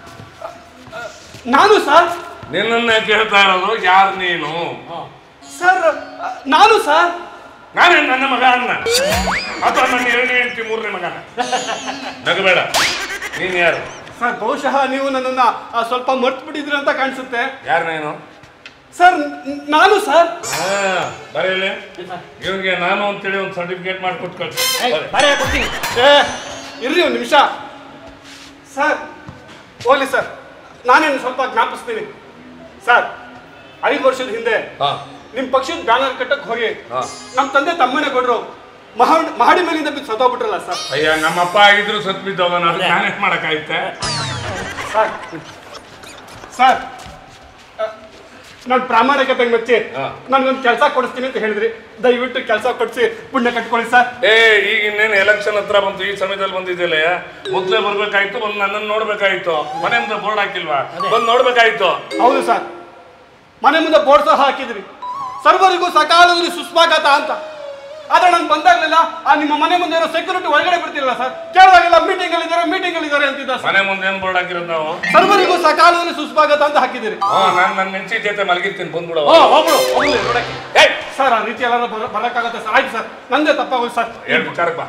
[SPEAKER 4] ನಾನು ಸರ್
[SPEAKER 2] ನಿನ್ನನ್ನೇ ಕೇಳ್ತಾ ಇರೋದು ಯಾರು ನೀನು
[SPEAKER 4] ಸರ್ ನಾನು ಸರ್
[SPEAKER 2] ನಾನೇ ನನ್ನ ಮಗ ಅನ್ನ ಅಥವಾ ನನ್ನ ಎರಡನೇ ಹೆಂಡತಿ ಮೂರನೇ ಮಗನ ನಗಬೇಡ ನೀನ್ ಯಾರು
[SPEAKER 4] ಸರ್ ಬಹುಶಃ ನೀವು ನನ್ನನ್ನ ಆ, ಸ್ವಲ್ಪ ಮರ್ತು ಬಿಟ್ಟಿದ್ರಿ ಅಂತ ಕಾಣಿಸುತ್ತೆ
[SPEAKER 2] ಯಾರು ನೀನು
[SPEAKER 4] ಸರ್ ನ್- ನಾನು ಸರ್
[SPEAKER 2] ಹಾ ಬರೀಲಿ ಇವನಿಗೆ ನಾನು ಅಂತೇಳಿ ಒಂದು ಸರ್ಟಿಫಿಕೇಟ್ ಮಾಡಿ ಕೊಟ್ಟು ಕಳ್ಸಿ ಬರೀ.
[SPEAKER 1] ಬರೇ ಕೊಡ್ತೀನಿ
[SPEAKER 4] ಏ, ಇರ್ರಿ ಒಂದು ನಿಮಿಷ ಸರ್ ಹೋಗ್ಲಿ ಸರ್ ನಾನೇನು ಸ್ವಲ್ಪ ಜ್ಞಾಪಿಸ್ತೀನಿ ಸರ್ ಐದು ವರ್ಷದ ಹಿಂದೆ
[SPEAKER 2] ಹಾ
[SPEAKER 4] ನಿಮ್ ಪಕ್ಷದ ಬ್ಯಾನರ್ ಕಟ್ಟಕ್ ಹೋಗಿ
[SPEAKER 2] ಹಾ.
[SPEAKER 4] ನಮ್ಮ ತಂದೆ ತಮ್ಮನೆ ಕೊಡ್ರು ಮಹಡಿ ಮಹಡಿ ಮೇಲಿಂದ ಬಿದ್ದು ಸತ್ತೋಗ್ಬಿಟ್ರಲ್ಲ ಸರ್
[SPEAKER 2] ಅಯ್ಯ ನಮ್ಮಪ್ಪ ಆಗಿದ್ರು ಸತ್ ಬಿದ್ದವನ ಅದು ಮ್ಯಾನೇಜ್ ಮಾಡಕ್ಕಾಯ್ತೆ
[SPEAKER 4] ಸರ್ ಸರ್ ನಾನು ಪ್ರಾಮಾಣಿಕತೆ ಮೆಚ್ಚಿ
[SPEAKER 2] ಹಾ.
[SPEAKER 4] ನನ್ಗೊಂದು ಕೆಲಸ ಕೊಡಿಸ್ತೀನಿ ಅಂತ ಹೇಳಿದ್ರಿ ದಯವಿಟ್ಟು ಕೆಲಸ ಕೊಡಿಸಿ ಪುಣ್ಯ ಕಟ್ಕೊಳ್ಳಿ ಸರ್
[SPEAKER 2] ಏ ಈಗ ಇನ್ನೇನು ಎಲೆಕ್ಷನ್ ಹತ್ರ ಬಂತು ಈ ಸಮಯದಲ್ಲಿ ಬಂದಿದ್ದಿಲ್ಲ ಮೊದ್ಲೇ ಬರ್ಬೇಕಾಯ್ತು ಬಂದು ನನ್ನನ್ನು ನೋಡ್ಬೇಕಾಯ್ತು ಮನೆ ಮುಂದೆ ಬೋರ್ಡ್ ಹಾಕಿಲ್ವಾ ಬಂದು ನೋಡ್ಬೇಕಾಯ್ತು
[SPEAKER 4] ಹೌದು ಸರ್ ಮನೆ ಮುಂದೆ ಬೋರ್ಡ್ ಸಹ ಹಾಕಿದ್ರಿ ಸರ್ವರಿಗೂ ಸಕಾಲದಲ್ಲಿ ಸುಸ್ವಾಗತ ಅಂತ ಆದ್ರೆ ನಾನು ಬಂದಾಗಲೆಲ್ಲ ಆ ನಿಮ್ಮ ಮನೆ ಮುಂದೆ ಇರೋ ಸೆಕ್ಯೂರಿಟಿ ಒಳಗಡೆ ಬಿಡ್ತಿರಲ್ಲ ಸರ್ ಕೇಳಿದಾಗೆಲ್ಲ ಮೀಟಿಂಗ್ ಅಲ್ಲಿ ಇದ್ದಾರೆ ಮೀಟಿಂಗ್ ಅಲ್ಲಿ ಇದ್ದಾರೆ ಅಂತಿದ್ದ ಸರ್
[SPEAKER 2] ಮನೆ ಮುಂದೆ ಏನ್ ಬೋರ್ಡ್ ಹಾಕಿರೋದು ನಾವು
[SPEAKER 4] ಸರ್ವರಿಗೂ ಸಕಾಲದಲ್ಲಿ ಸುಸ್ವಾಗತ ಅಂತ ಹಾಕಿದಿರಿ
[SPEAKER 2] ಹಾ ನಾನು ನನ್ನ ಹೆಂಡತಿ ಜೊತೆ ಮಲಗಿರ್ತೀನಿ ಬಂದ್ಬಿಡ
[SPEAKER 4] ಓ ಹೋಗ್ಬಿಡು ಹೋಗ್ಲಿ ನೋಡಕ್ಕೆ ಏಯ್ ಸರ್ ಆ ರೀತಿ ಎಲ್ಲ ಬರಕ್ಕಾಗತ್ತೆ ಸರ್ ಆಯ್ತು ಸರ್ ನಂದೇ ತಪ್ಪಾಗೋದು ಸರ್
[SPEAKER 2] ಎರಡು ವಿಚಾರಕ್ಕೆ ಬಾ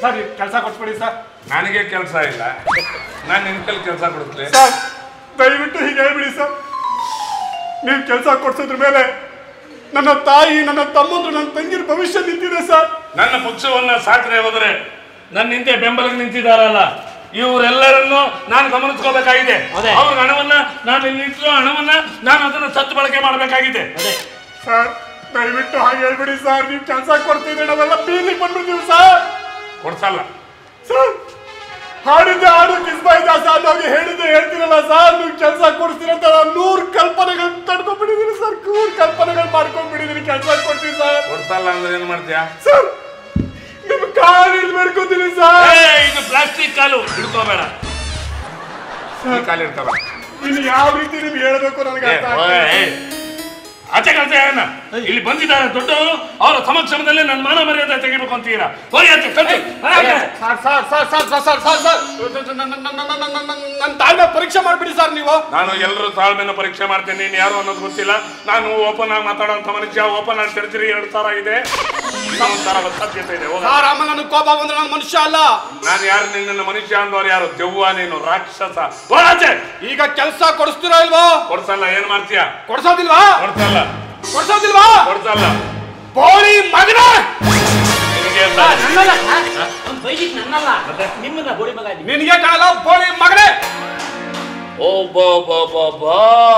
[SPEAKER 6] ಸರ್ ಕೆಲಸ ಕೊಟ್ಬಿಡಿ ಸರ್
[SPEAKER 2] ನನಗೆ ಕೆಲಸ ಇಲ್ಲ ನಾನು ನಿನ್ ಕೈಲಿ ಕೆಲಸ ಕೊಡಿಸ್ಲಿ
[SPEAKER 6] ಸರ್ ದಯವಿಟ್ಟು ಹೀಗೆ ಹೇಳ್ಬಿಡಿ ಸರ್ ನೀವು ಕೆಲಸ ಕೊಡ್ಸೋದ್ರ ಮೇಲೆ ನನ್ನ ತಾಯಿ ನನ್ನ ತಮ್ಮಂದ್ರು ನನ್ನ ತಂಗಿರ ಭವಿಷ್ಯ ನಿಂತಿದೆ ಸರ್
[SPEAKER 2] ನನ್ನ ಪಕ್ಷವನ್ನ ಸಾಕ್ರೆ ಹೋದ್ರೆ ನನ್ನ ಹಿಂದೆ ಬೆಂಬಲಕ್ಕೆ ನಿಂತಿದ್ದಾರಲ್ಲ ಇವರೆಲ್ಲರನ್ನು ನಾನು ಗಮನಿಸ್ಕೋಬೇಕಾಗಿದೆ
[SPEAKER 1] ಅದೇ.
[SPEAKER 2] ಅವ್ರ ಹಣವನ್ನ ನಾನು ಇಲ್ಲಿಟ್ಟಿರೋ ಹಣವನ್ನ ನಾನು ಅದನ್ನ ಸತ್ತು ಬಳಕೆ ಮಾಡಬೇಕಾಗಿದೆ
[SPEAKER 1] ಅದೇ
[SPEAKER 6] ಸರ್ ದಯವಿಟ್ಟು ಹಾಗೆ ಹೇಳ್ಬಿಡಿ ಸರ್ ನೀವು ಕೆಲಸ ಕೊಡ್ತಿದ್ರೆ ನಾವೆಲ್ಲ ಬೀದಿಗೆ ಬಂದ್ಬಿಡ್ತೀವಿ ಸರ್
[SPEAKER 2] ಕೊಡ್ಸಲ್ಲ
[SPEAKER 6] ಸರ್ ಹಾಡಿದ್ದೆ ಹಾಡು ಕಿಸ್ಬಾಯ್ದ ಸರ್ ನಮಗೆ ಹೇಳಿದ್ದೆ ಹೇಳ್ತೀರಲ್ಲ ಸರ್ ನೀವು ಕೆಲಸ ಕೊಡ್ತೀರಂತ ನಾನು ನೂರು ಕಲ್ಪನೆಗಳು ತಡ್ಕೊಂಡ್ಬಿಟ್ಟಿದ್ದೀನಿ ಸರ್ ನೂರು ಕಲ್ಪನೆಗಳು ಮಾಡ್ಕೊಂಡ್ಬಿಟ್ಟಿದ್ದೀನಿ ಕೆಲಸ ಕೊಡ್ತೀನಿ ಸರ್
[SPEAKER 2] ಕೊಡ್ಸಲ್ಲ ಅಂದ್ರೆ ಏನ್ ಮಾಡ್ತೀಯಾ
[SPEAKER 6] ಸರ್ ನಿಮ್ ಕಾಲ್ ಹಿಡಿದು ಬೇಡ್ಕೊತೀನಿ ಸರ್
[SPEAKER 2] ಏ, ಇದು ಪ್ಲಾಸ್ಟಿಕ್ ಕಾಲು ಹಿಡ್ಕೋಬೇಡ ಈ ಕಾಲು ಹಿಡ್ಕೋಬೇಡ
[SPEAKER 6] ಇನ್ನು ಯಾವ ರೀತಿ ನಿಮ್ಗೆ ಹೇಳ್ಬೇಕು ನನಗೆ
[SPEAKER 2] ಏ,
[SPEAKER 6] ಅರ್ಥ
[SPEAKER 2] ಓಯ್,
[SPEAKER 6] ಆಗ್ತಿಲ್ಲ.
[SPEAKER 2] ಏ. ಆಚೆ ಕಳ್ಸ ಯಾರನ್ನ ಇಲ್ಲಿ ಬಂದಿದ್ದಾರೆ ದೊಡ್ಡವರು ಅವರ ಸಮಕ್ಷಮದಲ್ಲಿ ನನ್ನ ಮಾನ ಮರ್ಯಾದೆ ತೆಗಿಬೇಕು ಅಂತೀರಾ ಹೋಗಿ ಆಚೆ ಕಳ್ಸಿ. ಆಚೆ.
[SPEAKER 6] Sir sir sir sir sir sir sir sir ನನ್ನ- ನನ್ನ- ನನ್ನ- ನನ್ನ- ನನ್ನ- ನನ್ನ ತಾಳ್ಮೆ ಪರೀಕ್ಷೆ ಮಾಡ್ಬಿಡಿ ಸರ್ ನೀವು
[SPEAKER 2] ನಾನು ಎಲ್ಲರೂ ತಾಳ್ಮೆನ ಪರೀಕ್ಷೆ ಮಾಡ್ತೇನೆ ನೀನು ಯಾರು ಅನ್ನೋದು ಗೊತ್ತಿಲ್ಲ ನಾನು ಓಪನ್ ಆಗಿ ಮಾತಾಡೋಂಥ ಮನುಷ್ಯ ಓಪನ್ ಆಗಿ ತೆರೆದಿರಿ ಎರಡು ಸಾವಿರ ಆಗಿದೆ ಇನ್ನೂ ಒಂದ್ ಸಾವಿರ ಬರೋ ಸಾಧ್ಯತೆ ಇದೆ ಹೋಗ
[SPEAKER 6] ಸರ್ ಆಮೇಲೆ ನನಗೆ ಕೋಪ ಬಂದ್ರೆ ನಾನು ಮನುಷ್ಯ ಅಲ್ಲ
[SPEAKER 2] ನಾನು ಯಾರು ನಿನ್ನ ಮನುಷ್ಯ ಅಂದವ್ರು ಯಾರು ದೆವ್ವ ನೀನು ರಾಕ್ಷಸ ಹೋಗಾಚೆ
[SPEAKER 6] ಈಗ ಕೆಲಸ ಕೊಡಿಸ್ತೀರಾ ಇಲ್ವೋ
[SPEAKER 2] ಕೊಡ್ಸಲ್ಲ ಏನ್ ಮಾಡ್ತೀಯ
[SPEAKER 6] ಕೊಡ್ಸೋದಿಲ್ವಾ
[SPEAKER 2] ಕೊಡ್ಸಲ್ಲ
[SPEAKER 6] ಕೊಡ್ಸೋದಿಲ್ವಾ
[SPEAKER 2] ಕೊಡ್ಸಲ್ಲ
[SPEAKER 6] ಬೋಳಿ ಮಗನ
[SPEAKER 2] ನಿನಗೆ ಅಲ್ಲ.
[SPEAKER 1] ನನ್ನಲ್ಲ ಅವ್ನು ಬೈದಿದ್ ನನ್ನಲ್ಲ ನಿಮ್ಮನ್ನ ಗೋಳಿ ಮಗ ಇದ್ದೀನಿ
[SPEAKER 6] ನಿನಗೆ ಕಾಣಲ್ಲ ಬೋಳಿ ಮಗನೇ
[SPEAKER 2] ಓ ಬಾ ಬಾ ಬಾ ಬಾ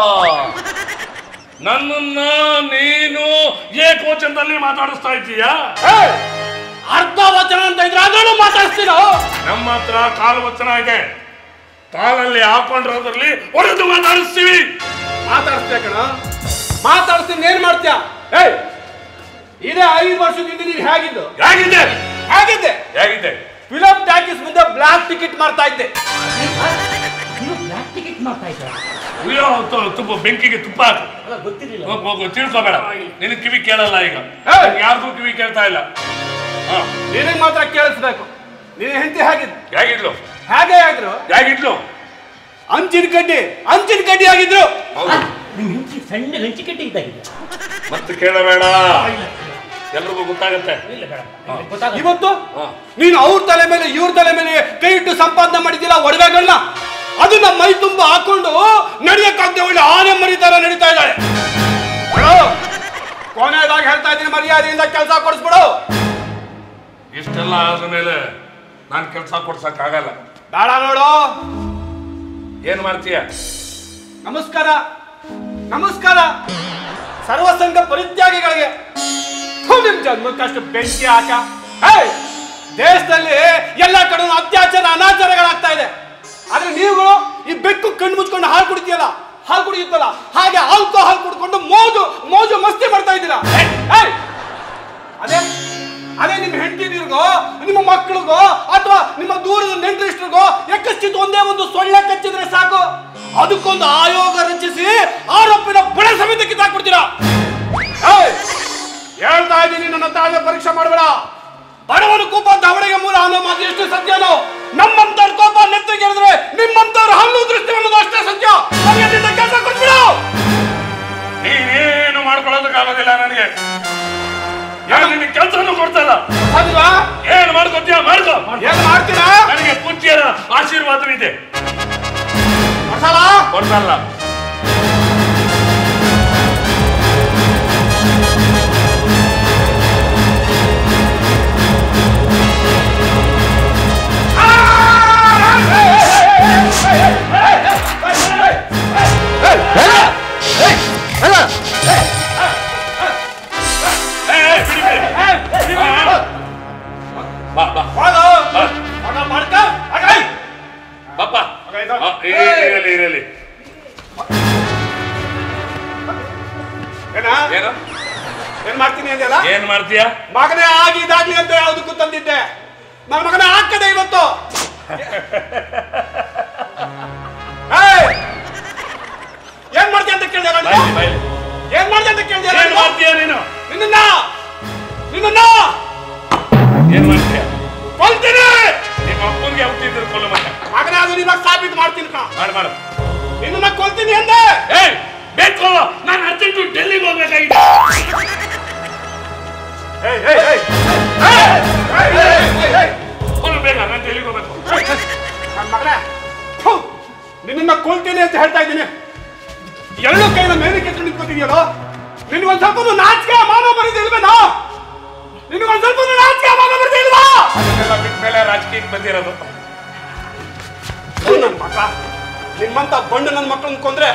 [SPEAKER 2] ನನ್ನನ್ನ ನೀನು ಏಕವಚನದಲ್ಲಿ ಮಾತಾಡಿಸ್ತಾ ಇದ್ದೀಯಾ
[SPEAKER 6] ಏಯ್! ಅರ್ಧ ವಚನ ಅಂತ ಇದ್ರೆ ಅದನ್ನು ಮಾತಾಡ್ತೀರೋ
[SPEAKER 2] ನಮ್ಮ ಹತ್ರ ಕಾಲು ವಚನ ಇದೆ ಕಾಲಲ್ಲಿ ಹಾಕೊಂಡಿರೋದ್ರಲ್ಲಿ ಹೊಡೆದು ಮಾತಾಡಿಸ್ತೀವಿ
[SPEAKER 6] ಮಾತಾಡ್ತೀಯ ಕಣ ಮಾತಾಡ್ತೀನಿ ಏನ್ ಮಾಡ್ತೀಯ ಏಯ್ ಇದೇ ಐದು ವರ್ಷದಿಂದ ನೀನು ಹೇಗಿದ್ದು
[SPEAKER 2] ಹೇಗಿದೆ
[SPEAKER 6] ಹೇಗಿದ್ದೆ
[SPEAKER 2] ಹೇಗಿದೆ
[SPEAKER 6] ಫಿಲಂ ಟ್ಯಾಕಿಸ್ ಮುಂದೆ ಬ್ಲಾಕ್ ಟಿಕೆಟ್ ಮಾಡ್ತಾ ಇದ್ದೆ
[SPEAKER 1] ನೀವು ಬ್ಲಾಕ್ ಟಿಕೆಟ್ ಮಾಡ್ತಾ ಇದ್ದಾರೆ
[SPEAKER 2] ಅಯ್ಯೋ ತು- ತುಪ್ಪ ಬೆಂಕಿಗೆ ತುಪ್ಪ ಹಾಕು
[SPEAKER 1] ಅಲ್ಲ ಗೊತ್ತಿರಲಿಲ್ಲ
[SPEAKER 2] ಹೋಗು, ಹೋಗು ತಿಳ್ಕೊಬೇಡ ನಿನ್ ಕಿವಿ ಕೇಳಲ್ಲ ಈಗ
[SPEAKER 6] ಏ!
[SPEAKER 2] ಯಾರಿಗೂ ಕಿವಿ ಕೇಳ್ತಾ ಇಲ್ಲ ಹಾ
[SPEAKER 6] ನಿನಗೆ ಮಾತ್ರ ಕೇಳಿಸ್ಬೇಕು ನೀನು ಹೆಂಡತಿ ಹೇಗಿದ್ದು
[SPEAKER 2] ಹೇಗಿದ್ಲು
[SPEAKER 6] ಹೇಗೆ ಆಗಿದ್ರು
[SPEAKER 2] ಹೇಗಿದ್ಲು
[SPEAKER 6] ಅಂಚಿನ ಕಡ್ಡಿ ಅಂಚಿನ ಕಡ್ಡಿ ಆಗಿದ್ರು
[SPEAKER 2] ಹೌದು
[SPEAKER 1] ನಿಮ್ಮ ಹೆಂಚಿ ಸಣ್ಣ ಹಂಚಿಕಟ್ಟೆ ಇದ್ದಾಗಿದೆ
[SPEAKER 2] ಮತ್ತೆ ಕೇಳಬೇಡ ಎಲ್ರಿಗೂ ಗೊತ್ತಾಗತ್ತೆ
[SPEAKER 1] ಇಲ್ಲ ಬೇಡ ಗೊತ್ತಾಗ
[SPEAKER 6] ಇವತ್ತು
[SPEAKER 2] ಹಾ.
[SPEAKER 6] ನೀನು ಅವ್ರ ತಲೆ ಮೇಲೆ ಇವ್ರ ತಲೆ ಮೇಲೆ ಕೈ ಇಟ್ಟು ಸಂಪಾದನೆ ಮಾಡಿದ್ದಿಲ್ಲ ಒಡವೆಗಳನ್ನ ಅದು ನಮ್ಮ ಮೈ ತುಂಬ ಹಾಕೊಂಡು ನಡೆಯಕ್ಕಾಗದೆ ಒಳ್ಳೆ ಆನೆ ಮರಿ ತರ ನಡೀತಾ ಇದ್ದಾಳೆ ಹೇಳು. ಕೊನೆಯದಾಗಿ ಹೇಳ್ತಾ ಇದ್ದೀನಿ ಮರ್ಯಾದೆಯಿಂದ ಕೆಲಸ ಕೊಡಿಸ್ಬಿಡು
[SPEAKER 2] ಇಷ್ಟೆಲ್ಲ ಆದ್ಮೇಲೆ ನಾನು ಕೆಲಸ ಕೊಡ್ಸಕ್ ಆಗಲ್ಲ
[SPEAKER 6] ಬೇಡ ನೋಡು
[SPEAKER 2] ಏನ್ ಮಾಡ್ತೀಯ
[SPEAKER 6] ನಮಸ್ಕಾರ ನಮಸ್ಕಾರ ಸರ್ವಸಂಘ ಪರಿತ್ಯಾಗಿಗಳಿಗೆ ಥು, ನಿಮ್ ಜನ್ಮಕ್ಕಷ್ಟು ಬೆಂಕಿ ಹಾಕ ಹೇಯ್! ದೇಶದಲ್ಲಿ ಎಲ್ಲ ಕಡೆ ಅತ್ಯಾಚಾರ ಅನಾಚಾರಗಳಾಗ್ತಾ ಇದೆ ಆದ್ರೆ ನೀವು ಈ ಬೆಕ್ಕು ಕಣ್ಣು ಮುಚ್ಕೊಂಡು ಹಾಲು ಕುಡಿತೀಯಲ್ಲ ಹಾಲು ಕುಡಿಯುತ್ತಲ್ಲ ಹಾಗೆ ಆಲ್ಕೋಹಾಲ್ ಕುಡ್ಕೊಂಡು ಮೋಜು ಮೋಜು ಮಸ್ತಿ ಮಾಡ್ತಾ ಇದ್ದೀರಾ ಹೇಯ್! ಹೇಯ್! ಅದೇ ಅದೇ ನಿಮ್ಮ ಹೆಂಡತಿರಿಗೋ ನಿಮ್ಮ ಮಕ್ಕಳಿಗೋ ಅಥವಾ ನಿಮ್ಮ ದೂರದ ನೆಂಟರಿಷ್ಟ್ರಿಗೋ ಎಕ್ಕಚ್ಚಿತ್ತು ಒಂದೇ ಒಂದು ಸೊಳ್ಳೆ ಕಚ್ಚಿದ್ರೆ ಸಾಕು ಅದಕ್ಕೊಂದು ಆಯೋಗ ರಚಿಸಿ ಆರೋಪಿನ ಬಡ ಸಮೇತ ಕಿತ್ತಾಕ್ಬಿಡ್ತೀರಾ ಏಯ್! ಹೇಳ್ತಾ ಇದ್ದೀನಿ ನನ್ನ ತಾಳ್ಮೆ ಪರೀಕ್ಷೆ ಮಾಡಬೇಡ ಬಡವನ ಕೋಪ ದವಡೆಗೆ ಮೂಲ ಅನ್ನೋ ಮಾತು ಎಷ್ಟು ಸತ್ಯನೋ ನಮ್ಮಂತವ್ರ ಕೋಪ ನೆತ್ತಿಗೆಳಿದ್ರೆ ನಿಮ್ಮಂತವ್ರ ಹಲ್ಲು ದೃಷ್ಟಿ ಅನ್ನೋದು ಅಷ್ಟೇ ಸತ್ಯ ಮರ್ಯಾದೆಯಿಂದ ಕೆಲಸ ಕೊಟ್ಬಿಡು
[SPEAKER 2] ನೀನೇನು ಮಾಡ್ಕೊಳ್ಳೋದಕ್ಕಾಗೋದಿಲ್ಲ ನನಗೆ ಯಾರು ನಿನಗೆ ಕೆಲಸನೂ ಕೊಡ್ತಲ್ಲ
[SPEAKER 6] ಅಲ್ವಾ
[SPEAKER 2] ಏನ್ ಮಾಡ್ಕೊತೀಯ ಮಾಡ್ಕೋ
[SPEAKER 6] ಏನ್ ಮಾಡ್ತೀರಾ
[SPEAKER 2] ನನಗೆ ಪೂಜ್ಯರ ಆಶೀರ್ವಾದವಿದೆ
[SPEAKER 6] ಮಸಾಲ
[SPEAKER 2] ಕೊಡ್ಸಲ್ಲ ಏ, ಏ, ಬಿಡಿ, ಬಿಡಿ. ಬಾ ಬಾ ಬಾಪ್ಪ ಆ, ಇ- ಇರಲಿ ಇರಲಿ ಏನು
[SPEAKER 6] ಏನ್ ಮಾಡ್ತೀನಿ ಅಂದಲ್ಲ
[SPEAKER 2] ಏನ್ ಮಾಡ್ತೀಯ
[SPEAKER 6] ಮಗನೇ ಆಗಿ ಇದಾಗ್ಲಿ ಅಂತ ಯಾವುದಕ್ಕೂ ತಂದಿದ್ದೆ ನನ್ನ ಮಗನ ಹಾಕದೆ ಇವತ್ತು ಏಯ್! ಏನ್ ಮಾಡ್ತೀಯ ಅಂತ ಕೇಳಿದೆ
[SPEAKER 2] ಬಾಯ್ಲಿ, ಬಾಯ್ಲಿ.
[SPEAKER 6] ಏನ್ ಮಾಡ್ತೀಯ ಅಂತ ಕೇಳಿದೆ
[SPEAKER 2] ಏನ್ ಮಾಡ್ತೀಯ ನೀನು
[SPEAKER 6] ನಿನ್ನ ನಿನ್ನ
[SPEAKER 2] ಏನ್ ಮಾಡ್ತೀಯ
[SPEAKER 6] ಕೊಲ್ತೀನಿ
[SPEAKER 2] ನಿಮ್ಮ ಅಪ್ಪನಿಗೆ ಹುಟ್ಟಿದ್ರು ಕೊಲ್ಲು ಮತ್ತೆ
[SPEAKER 6] ಮಗನೇ ಅದು ನಿನ್ನ ಸಾಬೀತು ಮಾಡ್ತೀನಿ ಕಣ
[SPEAKER 2] ಮಾಡು ಮಾಡು
[SPEAKER 6] ನಿನ್ನ ಕೊಲ್ತೀನಿ ಅಂದೆ
[SPEAKER 2] ಏಯ್ ಬೇಕು ನಾನು ಅರ್ಜೆಂಟು ಡೆಲ್ಲಿಗೆ ಹೋಗ್ಬೇಕಾಗಿದೆ
[SPEAKER 6] ಏಯ್, ಏಯ್, ಏಯ್. ಏಯ್, ಏಯ್, ಏಯ್, ಏಯ್, ಏಯ್. ಕೂತಿದ್ಯಲ್ಲೋ ನಿನ್ಗೊಂದ್ ಸ್ವಲ್ಪ ನಾಚಿಕೆ ಮಾನ ಬರೀದಿಲ್ವೇನೋ ನಿನ್ಗೊಂದ್ ಸ್ವಲ್ಪ ನಾಚಿಕೆ ಮಾನ ಬರೀದಿಲ್ವಾ
[SPEAKER 2] ಅದನ್ನೆಲ್ಲ ಬಿಟ್ಟ ಮೇಲೆ ರಾಜಕೀಯಕ್ಕೆ ಬಂದಿರೋದು
[SPEAKER 6] ನನ್ ಮಗ ನಿಮ್ಮಂತ ಬಂಡು ನನ್ನ ಮಕ್ಕಳನ್ನ ಕೊಂದ್ರೆ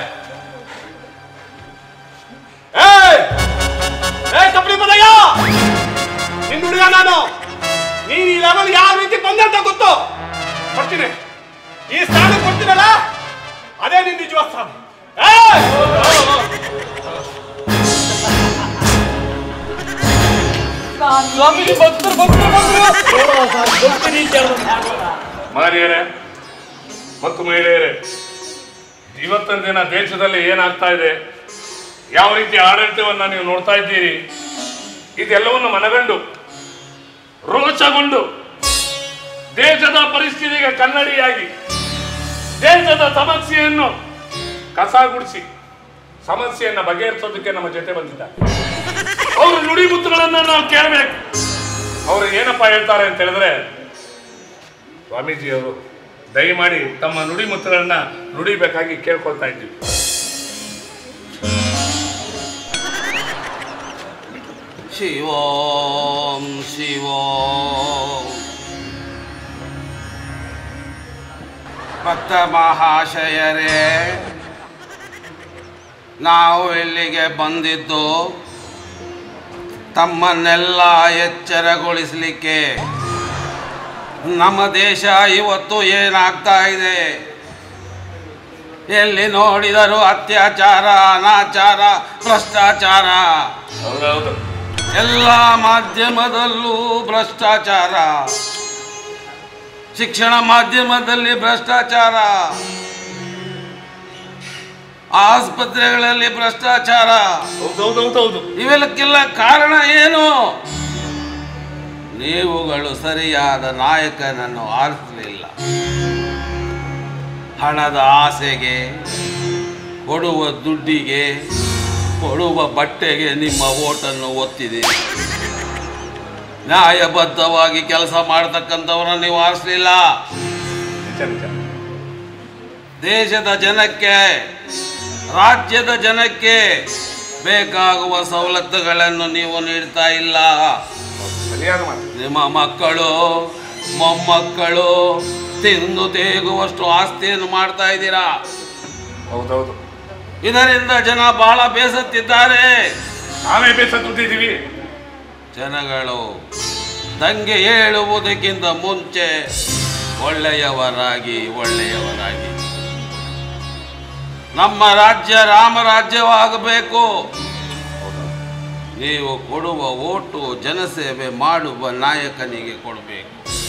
[SPEAKER 6] ಏಯ್ ಏ ಕಪ್ಪಡಿ ಬದಯ್ಯ ನಿನ್ ಹುಡುಗ ನಾನು ನೀನ್ ಈ ಲೆವೆಲ್ ಯಾವ ರೀತಿ ಬಂದೆ ಅಂತ ಗೊತ್ತು ಬರ್ತೀನಿ ಈ ಸ್ಥಾನ ಕೊಡ್ತೀನಲ್ಲ ಅದೇ ನಿನ್ ನಿಜವಾದ ಸ್ಥಾನ ಏಯ್!
[SPEAKER 5] ಸ್ವಾಮೀಜಿ ಭಕ್ತರು ಭಕ್ತರು ಭಕ್ತರು
[SPEAKER 2] ಮಾರಿಯರೇ ಮತ್ತು ಮಹಿಳೆಯರೇ ಇವತ್ತಿನ ದಿನ ದೇಶದಲ್ಲಿ ಏನಾಗ್ತಾ ಇದೆ ಯಾವ ರೀತಿ ಆಡಳಿತವನ್ನ ನೀವು ನೋಡ್ತಾ ಇದ್ದೀರಿ ಇದೆಲ್ಲವನ್ನು ಮನಗಂಡು ರೋಚಗೊಂಡು ದೇಶದ ಪರಿಸ್ಥಿತಿಗೆ ಕನ್ನಡಿಯಾಗಿ ದೇಶದ ಸಮಸ್ಯೆಯನ್ನು ಕಸಗುಡಿಸಿ ಸಮಸ್ಯೆಯನ್ನ ಬಗೆಹರಿಸೋದಕ್ಕೆ ನಮ್ಮ ಜೊತೆ ಬಂದಿದ್ದಾರೆ ಅವರು ನುಡಿ ಮುತ್ತುಗಳನ್ನ ನಾವು ಕೇಳಬೇಕು ಅವರು ಏನಪ್ಪಾ ಹೇಳ್ತಾರೆ ಅಂತ ಹೇಳಿದ್ರೆ ಸ್ವಾಮೀಜಿಯವರು ದಯಮಾಡಿ ತಮ್ಮ ನುಡಿ ಮುತ್ತುಗಳನ್ನ ನುಡಿಬೇಕಾಗಿ ಕೇಳ್ಕೊಳ್ತಾ ಇದ್ದೀವಿ
[SPEAKER 7] ಶಿವೋಂ ಶಿವೋಂ ಭಕ್ತ ಮಹಾಶಯರೇ ನಾವು ಇಲ್ಲಿಗೆ ಬಂದಿದ್ದು ತಮ್ಮನ್ನೆಲ್ಲ ಎಚ್ಚರಗೊಳಿಸಲಿಕ್ಕೆ ನಮ್ಮ ದೇಶ ಇವತ್ತು ಏನಾಗ್ತಾ ಇದೆ ಎಲ್ಲಿ ನೋಡಿದರೂ ಅತ್ಯಾಚಾರ ಅನಾಚಾರ ಭ್ರಷ್ಟಾಚಾರ
[SPEAKER 2] ಹೌದೌದು
[SPEAKER 7] ಎಲ್ಲ ಮಾಧ್ಯಮದಲ್ಲೂ ಭ್ರಷ್ಟಾಚಾರ ಶಿಕ್ಷಣ ಮಾಧ್ಯಮದಲ್ಲಿ ಭ್ರಷ್ಟಾಚಾರ ಆಸ್ಪತ್ರೆಗಳಲ್ಲಿ ಭ್ರಷ್ಟಾಚಾರ
[SPEAKER 2] ಹೌದೌದೌದೌದು
[SPEAKER 7] ಇವೆಲ್ಲಕ್ಕೆಲ್ಲ ಕಾರಣ ಏನು ನೀವುಗಳು ಸರಿಯಾದ ನಾಯಕನನ್ನು ಆರಿಸಲಿಲ್ಲ ಹಣದ ಆಸೆಗೆ ಕೊಡುವ ದುಡ್ಡಿಗೆ ಕೊಡುವ ಬಟ್ಟೆಗೆ ನಿಮ್ಮ ಓಟನ್ನು ಒತ್ತಿದೆ ನ್ಯಾಯಬದ್ಧವಾಗಿ ಕೆಲಸ ಮಾಡತಕ್ಕಂಥವ್ರನ್ನ ನೀವು ಆರಿಸಲಿಲ್ಲ
[SPEAKER 2] ನಿಜ ನಿಜ
[SPEAKER 7] ದೇಶದ ಜನಕ್ಕೆ ರಾಜ್ಯದ ಜನಕ್ಕೆ ಬೇಕಾಗುವ ಸವಲತ್ತುಗಳನ್ನು ನೀವು ನೀಡ್ತಾ ಇಲ್ಲ
[SPEAKER 2] ಸರಿಯಾದ ಮಾತು
[SPEAKER 7] ನಿಮ್ಮ ಮಕ್ಕಳು ಮೊಮ್ಮಕ್ಕಳು ತಿಂದು ತೇಗುವಷ್ಟು ಆಸ್ತಿಯನ್ನು ಮಾಡ್ತಾ ಇದ್ದೀರಾ
[SPEAKER 2] ಹೌದೌದು
[SPEAKER 7] ಇದರಿಂದ ಜನ ಬಹಳ ಬೇಸತ್ತಿದ್ದಾರೆ
[SPEAKER 2] ನಾವೇ ಬೇಸತ್ತಿದ್ದೀವಿ
[SPEAKER 7] ಜನಗಳು ದಂಗೆ ಹೇಳುವುದಕ್ಕಿಂತ ಮುಂಚೆ ಒಳ್ಳೆಯವರಾಗಿ ಒಳ್ಳೆಯವರಾಗಿ ನಮ್ಮ ರಾಜ್ಯ ರಾಮರಾಜ್ಯವಾಗಬೇಕು ನೀವು ಕೊಡುವ ಓಟು ಜನಸೇವೆ ಮಾಡುವ ನಾಯಕನಿಗೆ ಕೊಡಬೇಕು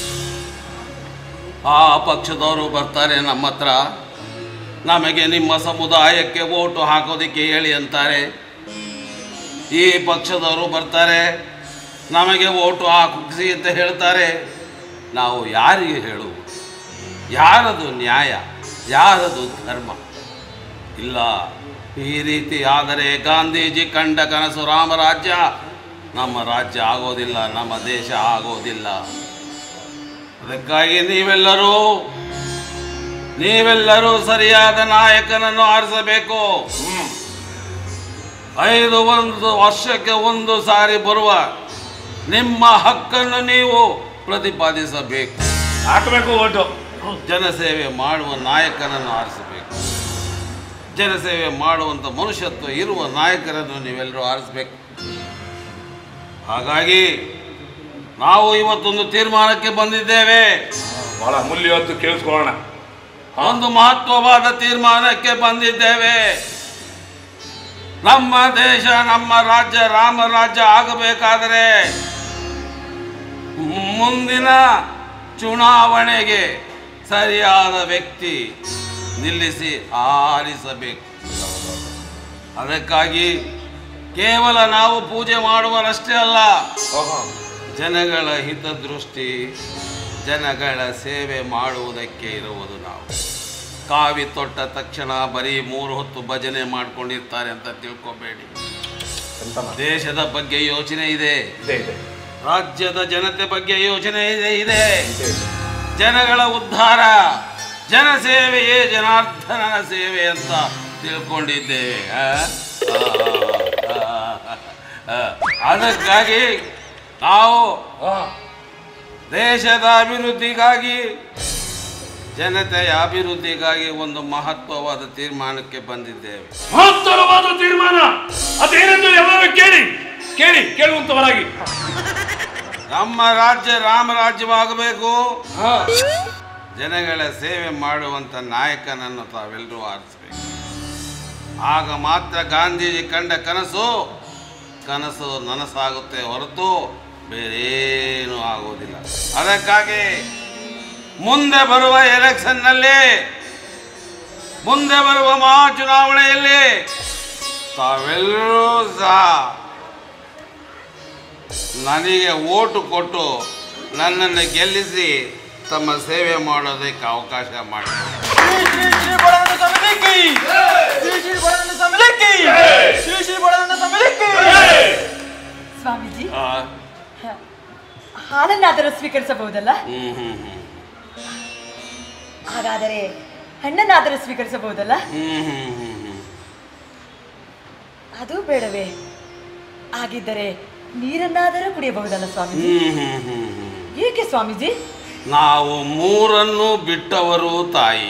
[SPEAKER 7] ಆ ಪಕ್ಷದವರು ಬರ್ತಾರೆ ನಮ್ಮ ಹತ್ರ ನಮಗೆ ನಿಮ್ಮ ಸಮುದಾಯಕ್ಕೆ ಓಟು ಹಾಕೋದಕ್ಕೆ ಹೇಳಿ ಅಂತಾರೆ ಈ ಪಕ್ಷದವರು ಬರ್ತಾರೆ ನಮಗೆ ಓಟು ಹಾಕಿಸಿ ಅಂತ ಹೇಳ್ತಾರೆ ನಾವು ಯಾರಿಗೆ ಹೇಳುವು ಯಾರದು ನ್ಯಾಯ ಯಾರದು ಧರ್ಮ ಇಲ್ಲ ಈ ರೀತಿ ಆದರೆ ಗಾಂಧೀಜಿ ಕಂಡ ಕನಸು ರಾಮರಾಜ್ಯ ನಮ್ಮ ರಾಜ್ಯ ಆಗೋದಿಲ್ಲ ನಮ್ಮ ದೇಶ ಆಗೋದಿಲ್ಲ ಅದಕ್ಕಾಗಿ ನೀವೆಲ್ಲರೂ ನೀವೆಲ್ಲರೂ ಸರಿಯಾದ ನಾಯಕನನ್ನು ಆರಿಸಬೇಕು ಐದು ಒಂದು ವರ್ಷಕ್ಕೆ ಒಂದು ಸಾರಿ ಬರುವ ನಿಮ್ಮ ಹಕ್ಕನ್ನು ನೀವು ಪ್ರತಿಪಾದಿಸಬೇಕು
[SPEAKER 2] ಹಾಕಬೇಕು ಓಟು
[SPEAKER 7] ಜನಸೇವೆ ಮಾಡುವ ನಾಯಕನನ್ನು ಆರಿಸಬೇಕು ಜನಸೇವೆ ಮಾಡುವಂಥ ಮನುಷ್ಯತ್ವ ಇರುವ ನಾಯಕರನ್ನು ನೀವೆಲ್ಲರೂ ಆರಿಸಬೇಕು ಹಾಗಾಗಿ ನಾವು ಇವತ್ತೊಂದು ತೀರ್ಮಾನಕ್ಕೆ ಬಂದಿದ್ದೇವೆ
[SPEAKER 2] ಬಹಳ ಅಮೂಲ್ಯವಾದ್ದು ಕೇಳಿಸ್ಕೊಳ್ಳೋಣ
[SPEAKER 7] ಒಂದು ಮಹತ್ವವಾದ ತೀರ್ಮಾನಕ್ಕೆ ಬಂದಿದ್ದೇವೆ ನಮ್ಮ ದೇಶ ನಮ್ಮ ರಾಜ್ಯ ರಾಮ ರಾಜ್ಯ ಆಗಬೇಕಾದರೆ ಮುಂದಿನ ಚುನಾವಣೆಗೆ ಸರಿಯಾದ ವ್ಯಕ್ತಿ ನಿಲ್ಲಿಸಿ ಆರಿಸಬೇಕು ಅದಕ್ಕಾಗಿ ಕೇವಲ ನಾವು ಪೂಜೆ ಮಾಡುವರಷ್ಟೇ ಅಲ್ಲ ಜನಗಳ ಹಿತದೃಷ್ಟಿ ಜನಗಳ ಸೇವೆ ಮಾಡುವುದಕ್ಕೆ ಇರುವುದು ನಾವು ಕಾವಿ ತೊಟ್ಟ ತಕ್ಷಣ ಬರೀ ಮೂರು ಹೊತ್ತು ಭಜನೆ ಮಾಡ್ಕೊಂಡಿರ್ತಾರೆ ಅಂತ ತಿಳ್ಕೊಬೇಡಿ ದೇಶದ ಬಗ್ಗೆ ಯೋಚನೆ ಇದೆ
[SPEAKER 2] ಇದೆ ಇದೆ
[SPEAKER 7] ರಾಜ್ಯದ ಜನತೆ ಬಗ್ಗೆ ಯೋಚನೆ ಇದೆ ಇದೆ ಜನಗಳ ಉದ್ಧಾರ ಜನಸೇವೆಯೇ ಜನಾರ್ದನನ ಸೇವೆ ಅಂತ ತಿಳ್ಕೊಂಡಿದ್ದೇವೆ ಆ? ಆ, ಆ, ಆ, ಅದಕ್ಕಾಗಿ ನಾವು ದೇಶದ ಅಭಿವೃದ್ಧಿಗಾಗಿ ಜನತೆಯ ಅಭಿವೃದ್ಧಿಗಾಗಿ ಒಂದು ಮಹತ್ವವಾದ ತೀರ್ಮಾನಕ್ಕೆ ಬಂದಿದ್ದೇವೆ
[SPEAKER 2] ಮಹತ್ತರವಾದ ತೀರ್ಮಾನ ಅದೇನೆಂದು ಎಲ್ಲರೂ ಕೇಳಿ ಕೇಳಿ ಕೇಳುವಂತವರಾಗಿ
[SPEAKER 7] ನಮ್ಮ ರಾಜ್ಯ ರಾಮರಾಜ್ಯವಾಗಬೇಕು ಜನಗಳ ಸೇವೆ ಮಾಡುವಂತ ನಾಯಕನನ್ನು ತಾವೆಲ್ಲರೂ ಆರಿಸಬೇಕು ಆಗ ಮಾತ್ರ ಗಾಂಧೀಜಿ ಕಂಡ ಕನಸು ಕನಸು ನನಸಾಗುತ್ತೆ ಹೊರತು ಬೇರೇನೂ ಆಗುವುದಿಲ್ಲ ಅದಕ್ಕಾಗಿ ಮುಂದೆ ಬರುವ ಎಲೆಕ್ಷನ್ನಲ್ಲಿ ಮುಂದೆ ಬರುವ ಮಹಾ ಚುನಾವಣೆಯಲ್ಲಿ ತಾವೆಲ್ಲರೂ ಸಹ ನನಗೆ ಓಟು ಕೊಟ್ಟು ನನ್ನನ್ನು ಗೆಲ್ಲಿಸಿ ತಮ್ಮ ಸೇವೆ ಮಾಡೋದಕ್ಕೆ ಅವಕಾಶ ಮಾಡಿ
[SPEAKER 5] ಶ್ರೀ ಶ್ರೀ ಶ್ರೀ ಬಡವನ ಸಮಿತಿ ಶ್ರೀ ಶ್ರೀ ಬಡವನ ಸಮಿತಿ ಶ್ರೀ ಶ್ರೀ ಬಡವನ ಸಮಿತಿ
[SPEAKER 8] ಸ್ವಾಮೀಜಿ ಹಾಲನ್ನಾದರೂ ಸ್ವೀಕರಿಸಬಹುದಲ್ಲ
[SPEAKER 7] ಹ್ಮ್ ಹ್ಮ್ ಹ್ಮ್
[SPEAKER 8] ಹಾಗಾದರೆ ಹಣ್ಣನ್ನಾದರೂ ಸ್ವೀಕರಿಸಬಹುದಲ್ಲ
[SPEAKER 7] ಹ್ಮ್ ಹ್ಮ್ ಹ್ಮ್ ಹ್ಮ್
[SPEAKER 8] ಅದು ಬೇಡವೇ ಹಾಗಿದ್ದರೆ ನೀರನ್ನಾದರೂ ಕುಡಿಯಬಹುದಲ್ಲ ಸ್ವಾಮೀಜಿ
[SPEAKER 7] ಹ್ಮ್ ಹ್ಮ್ ಹ್ಮ್ ಹ್ಮ್
[SPEAKER 8] ಏಕೆ ಸ್ವಾಮೀಜಿ
[SPEAKER 7] ನಾವು ಮೂರನ್ನು ಬಿಟ್ಟವರು ತಾಯಿ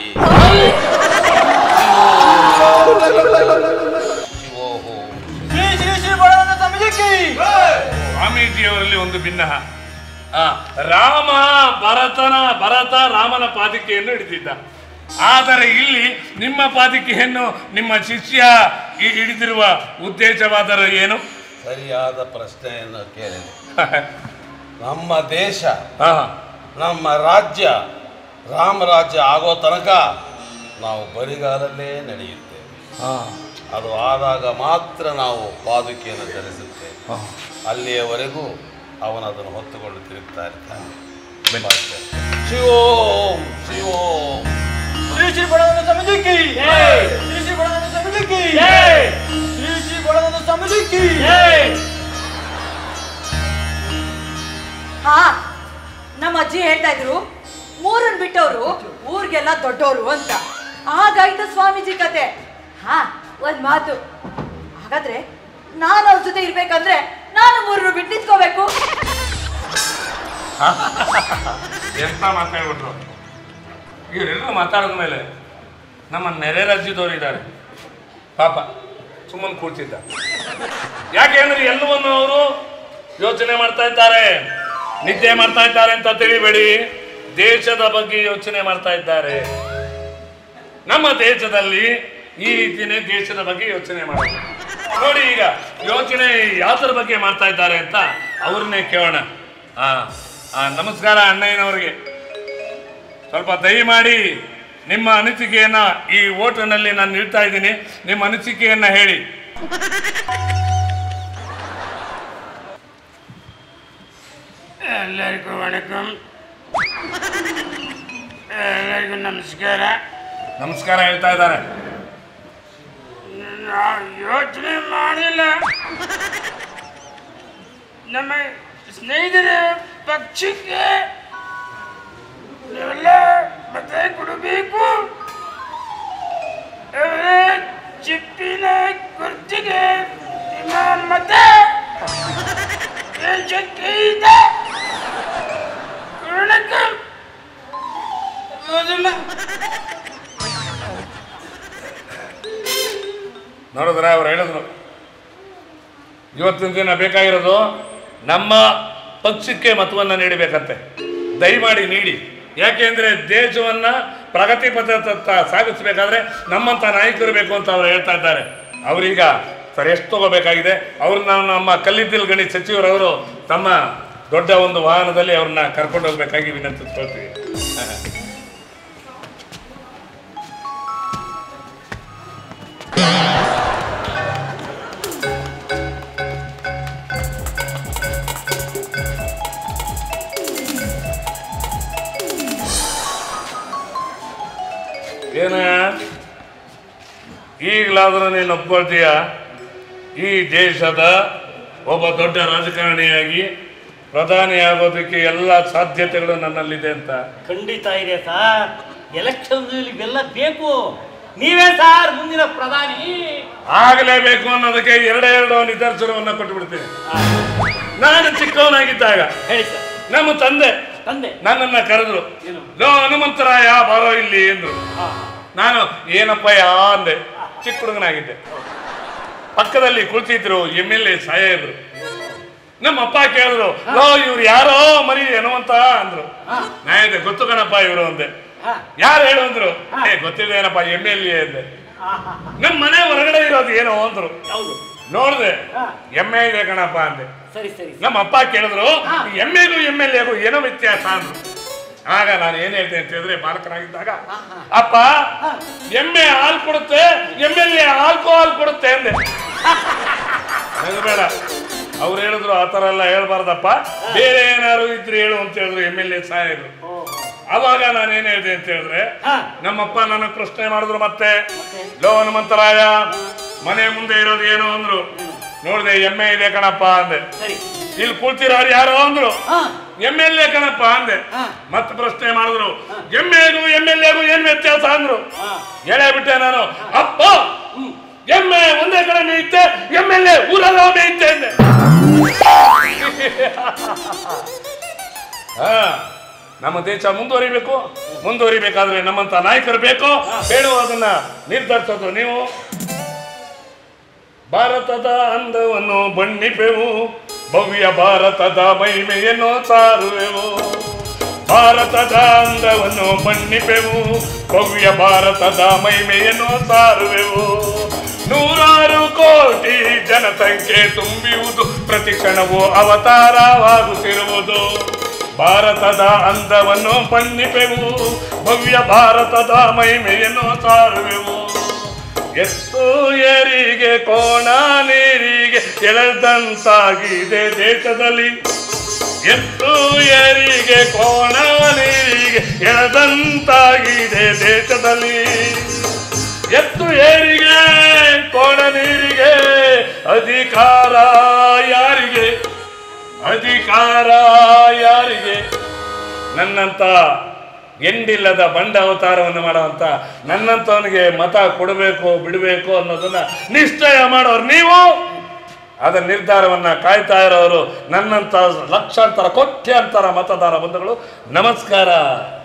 [SPEAKER 7] ಓಹೋ
[SPEAKER 5] ಶ್ರೀ ಶ್ರೀ ಶ್ರೀ ಬಡವನ ಸಮಿತಿ
[SPEAKER 2] ಸ್ವಾಮೀಜಿಯವರಲ್ಲಿ ಒಂದು ಭಿನ್ನ ಆ, ರಾಮ ಭರತನ ಭರತ ರಾಮನ ಪಾದಿಕೆಯನ್ನು ಹಿಡಿದಿದ್ದ ಆದರೆ ಇಲ್ಲಿ ನಿಮ್ಮ ಪಾದಿಕೆಯನ್ನು ನಿಮ್ಮ ಶಿಷ್ಯ ಹಿ- ಹಿಡಿದಿರುವ ಉದ್ದೇಶವಾದರೂ ಏನು
[SPEAKER 7] ಸರಿಯಾದ ಪ್ರಶ್ನೆಯನ್ನು ಕೇಳಿದೆ ನಮ್ಮ ದೇಶ
[SPEAKER 2] ಹಾ
[SPEAKER 7] ನಮ್ಮ ರಾಜ್ಯ ರಾಮರಾಜ್ಯ ಆಗೋ ತನಕ ನಾವು ಬರಿಗಾಲಲ್ಲೇ ನಡೆಯುತ್ತೇವೆ ಅದು ಆದಾಗ ಮಾತ್ರ ನಾವು ಪಾದುಕೆಯನ್ನು ಧರಿಸುತ್ತೇವೆ ಅಲ್ಲಿಯವರೆಗೂ ಅವನು ಅದನ್ನು ಹೊತ್ತುಕೊಂಡು ತಿರುಗ್ತಾ ಇರ್ತಾನೆ ಅಷ್ಟೇ. ಶಿವೋಂ ಶಿವೋಂ
[SPEAKER 5] ಶ್ರೀ ಶ್ರೀ ಬಡವನ ಸಮಿತಿ ಶ್ರೀ ಶ್ರೀ ಬಡವನ ಸಮಿತಿ ಶ್ರೀ ಶ್ರೀ ಬಡವನ ಸಮಿತಿ
[SPEAKER 8] ಹಾ ನಮ್ಮ ಅಜ್ಜಿ ಹೇಳ್ತಾ ಇದ್ರು ಮೂರನ್ ಬಿಟ್ಟವರು ಊರಿಗೆಲ್ಲ ದೊಡ್ಡವರು ಅಂತ ಹಾಗಾಯ್ತು ಸ್ವಾಮೀಜಿ ಕತೆ ಹಾ ಒಂದ್ ಮಾತು ಹಾಗಾದ್ರೆ ನಾನು ಅವ್ರ ಜೊತೆ ಇರ್ಬೇಕಂದ್ರೆ ನಾನು ಮೂರನ್ನು ಬಿಟ್ಟು ನಿಂತ್ಕೋಬೇಕು
[SPEAKER 2] ಎಂತ ಮಾತಾಡ್ಬಿಟ್ರು ಇವರೆಲ್ಲರೂ ಮಾತಾಡಿದ ಮೇಲೆ ನಮ್ಮ ನೆರೆ ರಾಜ್ಯದವರು ಇದ್ದಾರೆ ಪಾಪ ಸುಮ್ಮನೆ ಕೂರ್ತಿದ್ದ ಯಾಕೆ ಅಂದ್ರೆ ಎಲ್ಲವನ್ನು ಅವರು ಯೋಚನೆ ಮಾಡ್ತಾ ಇದ್ದಾರೆ ನಿದ್ದೆ ಮಾಡ್ತಾ ಇದ್ದಾರೆ ಅಂತ ತಿಳಿಬೇಡಿ ದೇಶದ ಬಗ್ಗೆ ಯೋಚನೆ ಮಾಡ್ತಾ ಇದ್ದಾರೆ ನಮ್ಮ ದೇಶದಲ್ಲಿ ಈ ರೀತಿನೇ ದೇಶದ ಬಗ್ಗೆ ಯೋಚನೆ ಮಾಡೋದು ನೋಡಿ ಈಗ ಯೋಚನೆ ಯಾವ್ದ್ರ ಬಗ್ಗೆ ಮಾಡ್ತಾ ಇದ್ದಾರೆ ಅಂತ ಅವ್ರನ್ನೇ ಕೇಳೋಣ ಆ ಆ, ನಮಸ್ಕಾರ ಅಣ್ಣಯ್ಯನವರಿಗೆ ಸ್ವಲ್ಪ ದಯಮಾಡಿ ನಿಮ್ಮ ಅನಿಸಿಕೆಯನ್ನ ಈ ಓಟಿನಲ್ಲಿ ನಾನು ನೀಡ್ತಾ ಇದ್ದೀನಿ ನಿಮ್ಮ ಅನಿಸಿಕೆಯನ್ನ ಹೇಳಿ
[SPEAKER 9] ಎಲ್ಲರಿಗೂ ವಣಕಂ ಎಲ್ಲರಿಗೂ ನಮಸ್ಕಾರ
[SPEAKER 2] ನಮಸ್ಕಾರ ಹೇಳ್ತಾ ಇದ್ದಾರೆ
[SPEAKER 9] ನಾವು ಯೋಚನೆ ಮಾಡಿಲ್ಲ ನಮ್ಮ ಸ್ನೇಹಿತರ ಪಕ್ಷಕ್ಕೆ ನೀವೆಲ್ಲ ಮತ ಕೊಡಬೇಕು ಅವರ ಚಿಪ್ಪಿನ ಗುರ್ತಿಗೆ ನಿಮ್ಮ ಮತ ದೇಶಕ್ಕೆ ಇದೆ ವಣಕಂ ಮೊದಲ
[SPEAKER 2] ನೋಡಿದ್ರೆ ಅವ್ರು ಹೇಳಿದ್ರು ಇವತ್ತಿನ ದಿನ ಬೇಕಾಗಿರೋದು ನಮ್ಮ ಪಕ್ಷಕ್ಕೆ ಮತವನ್ನ ನೀಡಬೇಕಂತೆ ದಯಮಾಡಿ ನೀಡಿ ಯಾಕೆಂದ್ರೆ ದೇಶವನ್ನ ಪ್ರಗತಿ ಪಥದತ್ತ ಸಾಗಿಸ್ಬೇಕಾದ್ರೆ ನಮ್ಮಂತ ನಾಯಕರು ಬೇಕು ಅಂತ ಅವ್ರು ಹೇಳ್ತಾ ಇದ್ದಾರೆ ಅವ್ರೀಗ ಸರ್ ಎಷ್ಟು ತಗೋಬೇಕಾಗಿದೆ ಅವ್ರನ್ನ ನಮ್ಮ ಕಲ್ಲಿದ್ದಲು ಗಣಿ ಸಚಿವರವರು ತಮ್ಮ ದೊಡ್ಡ ಒಂದು ವಾಹನದಲ್ಲಿ ಅವ್ರನ್ನ ಕರ್ಕೊಂಡು ಹೋಗ್ಬೇಕಾಗಿ ವಿನಂತಿಸ್ಕೊಳ್ತೀವಿ ಏನ ಈಗಲಾದರೂ ನೀನು ಒಪ್ಕೊಳ್ತೀಯ ಈ ದೇಶದ ಒಬ್ಬ ದೊಡ್ಡ ರಾಜಕಾರಣಿಯಾಗಿ ಪ್ರಧಾನಿ ಆಗೋದಕ್ಕೆ ಎಲ್ಲ ಸಾಧ್ಯತೆಗಳು ನನ್ನಲ್ಲಿದೆ ಅಂತ
[SPEAKER 1] ಖಂಡಿತ ಇದೆ ಸರ್ ಎಲೆಕ್ಷನ್ ಇವೆಲ್ಲ ಬೇಕು ನೀವೇ ಸಾರ್ ಮುಂದಿನ ಪ್ರಧಾನಿ
[SPEAKER 2] ಆಗಲೇಬೇಕು ಅನ್ನೋದಕ್ಕೆ ಎರಡೇ ಎರಡು ನಿದರ್ಶನವನ್ನ ಕೊಟ್ಟು ಬಿಡ್ತೇನೆ ನಾನು ಚಿಕ್ಕವನಾಗಿದ್ದಾಗ
[SPEAKER 1] ಹೇಳಿ ಸರ್
[SPEAKER 2] ನಮ್ಮ ತಂದೆ
[SPEAKER 1] ತಂದೆ
[SPEAKER 2] ನನ್ನನ್ನ ಕರೆದ್ರು
[SPEAKER 1] ಏನು?
[SPEAKER 2] ಲೋ ಹನುಮಂತರಾಯ ಬಾರೋ ಇಲ್ಲಿ ಎಂದ್ರು
[SPEAKER 1] ಹಾ.
[SPEAKER 2] ನಾನು ಏನಪ್ಪ ಯಾ ಅಂದೆ ಚಿಕ್ಕ ಹುಡುಗನಾಗಿದ್ದೆ ಪಕ್ಕದಲ್ಲಿ ಕುಳಿತಿದ್ರು ಎಮ್ ಎಲ್ ಎ ಸಾಹೇಬ್ರು ನಮ್ಮ ಅಪ್ಪ ಕೇಳಿದ್ರು ಲೋ ಇವ್ರು ಯಾರೋ ಮರಿ ಹನುಮಂತ ಅಂದ್ರು ನಾ ಇದ್ದೆ ಗೊತ್ತು ಕಣಪ್ಪ ಇವರು ಅಂದೆ
[SPEAKER 1] ಹಾ.
[SPEAKER 2] ಯಾರು ಹೇಳು ಅಂದ್ರು ಏ ಗೊತ್ತಿದೆ ಏನಪ್ಪ ಎಮ್ ಎಲ್ ಎ ಅಂದೆ ನಮ್ಮ ಮನೆ ಹೊರಗಡೆ ಇರೋದು ಏನೋ ಅಂದ್ರು
[SPEAKER 1] ಹೌದು
[SPEAKER 2] ನೋಡ್ದೆ
[SPEAKER 1] ಹಾ.
[SPEAKER 2] ಎಮ್ಮೆ ಇದೆ ಕಣಪ್ಪ ಅಂದೆ
[SPEAKER 1] ಸರಿ ಸರಿ
[SPEAKER 2] ನಮ್ಮ ಅಪ್ಪ ಕೇಳಿದ್ರು
[SPEAKER 1] ಹಾ.
[SPEAKER 2] ಎಮ್ಮೆಗೂ ಎಮ್ ಎಲ್ ಎಗೂ ಏನೋ ವ್ಯತ್ಯಾಸ ಅಂದ್ರು ಆಗ ನಾನು ಏನ್ ಹೇಳ್ತೇನೆ ಅಂತ ಹೇಳಿದ್ರೆ ಬಾಲಕನಾಗಿದ್ದಾಗ
[SPEAKER 1] ಹಾ, ಹಾ.
[SPEAKER 2] ಅಪ್ಪ ಎಮ್ಮೆ ಹಾಲು ಕೊಡುತ್ತೆ ಎಮ್ ಎಲ್ ಎ ಆಲ್ಕೋಹಾಲ್ ಕೊಡುತ್ತೆ ಅಂದೆ ಬೇಡ ಅವ್ರು ಹೇಳಿದ್ರು ಆ ಥರ ಎಲ್ಲ ಹೇಳ್ಬಾರ್ದಪ್ಪ ಬೇರೆ ಏನಾದ್ರು ಇದ್ರೆ ಹೇಳು ಅಂತ ಹೇಳಿದ್ರು ಎಮ್ ಎಲ್ ಎ ಸಾಹೇಬ್ರು ಅವಾಗ ನಾನು ಏನ್ ಹೇಳಿದೆ ಅಂತ ಹೇಳಿದ್ರೆ
[SPEAKER 1] ಹಾ.
[SPEAKER 2] ನಮ್ಮಪ್ಪ ನನ್ನ ಪ್ರಶ್ನೆ ಮಾಡಿದ್ರು ಮತ್ತೆ ಲೋ ಹನುಮಂತರಾಯ ಮನೆ ಮುಂದೆ ಇರೋದು ಏನು ಅಂದ್ರು ನೋಡಿದೆ ಎಮ್ಮೆ ಇದೆ ಕಣಪ್ಪ ಅಂದೆ
[SPEAKER 1] ಸರಿ
[SPEAKER 2] ಇಲ್ಲಿ ಕುಳ್ತಿರೋರು ಯಾರೋ ಅಂದ್ರು
[SPEAKER 1] ಹಾ
[SPEAKER 2] ಎಮ್ ಎಲ್ ಎ ಕಣಪ್ಪ ಅಂದೆ
[SPEAKER 1] ಹಾ.
[SPEAKER 2] ಮತ್ತೆ ಪ್ರಶ್ನೆ ಮಾಡಿದ್ರು ಎಮ್ಮೆಗೂ ಎಮ್ ಎಲ್ ಎಗೂ ಏನ್ ವ್ಯತ್ಯಾಸ ಅಂದ್ರು
[SPEAKER 1] ಹಾ.
[SPEAKER 2] ಹೇಳೇ ಬಿಟ್ಟೆ ನಾನು ಅಪ್ಪ ಎಮ್ಮೆ ಒಂದೇ ಕಡೆ ಮೇಯುತ್ತೆ ಎಮ್ ಎಲ್ ಎ ಊರೆಲ್ಲ ಮೇಯುತ್ತೆ ಅಂದೆ ಹಾ ನಮ್ಮ ದೇಶ ಮುಂದುವರಿಬೇಕು ಮುಂದುವರಿಬೇಕಾದ್ರೆ ನಮ್ಮಂತ ನಾಯಕರು ಬೇಕು ಹೇಳುವ ಅದನ್ನ ನಿರ್ಧರಿಸೋದು ನೀವು ಭಾರತದ ಅಂದವನ್ನು ಬಣ್ಣಿಪೆವು ಭವ್ಯ ಭಾರತದ ಮಹಿಮೆಯನ್ನು ಸಾರುವೆವು ಭಾರತದ ಅಂದವನ್ನು ಬಣ್ಣಿಪೆವು ಭವ್ಯ ಭಾರತದ ಮಹಿಮೆಯನ್ನು ಸಾರುವೆವು ನೂರಾರು ಕೋಟಿ ಜನಸಂಖ್ಯೆ ತುಂಬಿರುವುದು ಪ್ರತಿ ಕ್ಷಣವೂ ಅವತಾರವಾಗುತ್ತಿರುವುದು ಭಾರತದ ಅಂದವನ್ನು ಬಣ್ಣಿಪೆವು ಭವ್ಯ ಭಾರತದ ಮಹಿಮೆಯನ್ನು ಸಾರುವೆವು ಎತ್ತು ಏರಿಗೆ ಕೋಣ ನೀರಿಗೆ ಎಳೆದಂತಾಗಿದೆ ದೇಶದಲ್ಲಿ ಎತ್ತು ಏರಿಗೆ ಕೋಣ ನೀರಿಗೆ ಎಳೆದಂತಾಗಿದೆ ದೇಶದಲ್ಲಿ ಎತ್ತು ಏರಿಗೆ ಕೋಣ ನೀರಿಗೆ ಅಧಿಕಾರ ಯಾರಿಗೆ ಅಧಿಕಾರ ಯಾರಿಗೆ ನನ್ನಂತ ಎಂಡಿಲ್ಲದ ಬಂಡ ಅವತಾರವನ್ನು ಮಾಡುವಂತ ನನ್ನಂತವನಿಗೆ ಮತ ಕೊಡಬೇಕು ಬಿಡಬೇಕು ಅನ್ನೋದನ್ನ ನಿಶ್ಚಯ ಮಾಡೋರು ನೀವು ಅದರ ನಿರ್ಧಾರವನ್ನ ಕಾಯ್ತಾ ಇರೋರು ನನ್ನಂತ ಲಕ್ಷಾಂತರ ಕೋಟ್ಯಾಂತರ ಮತದಾರ ಬಂಧುಗಳು ನಮಸ್ಕಾರ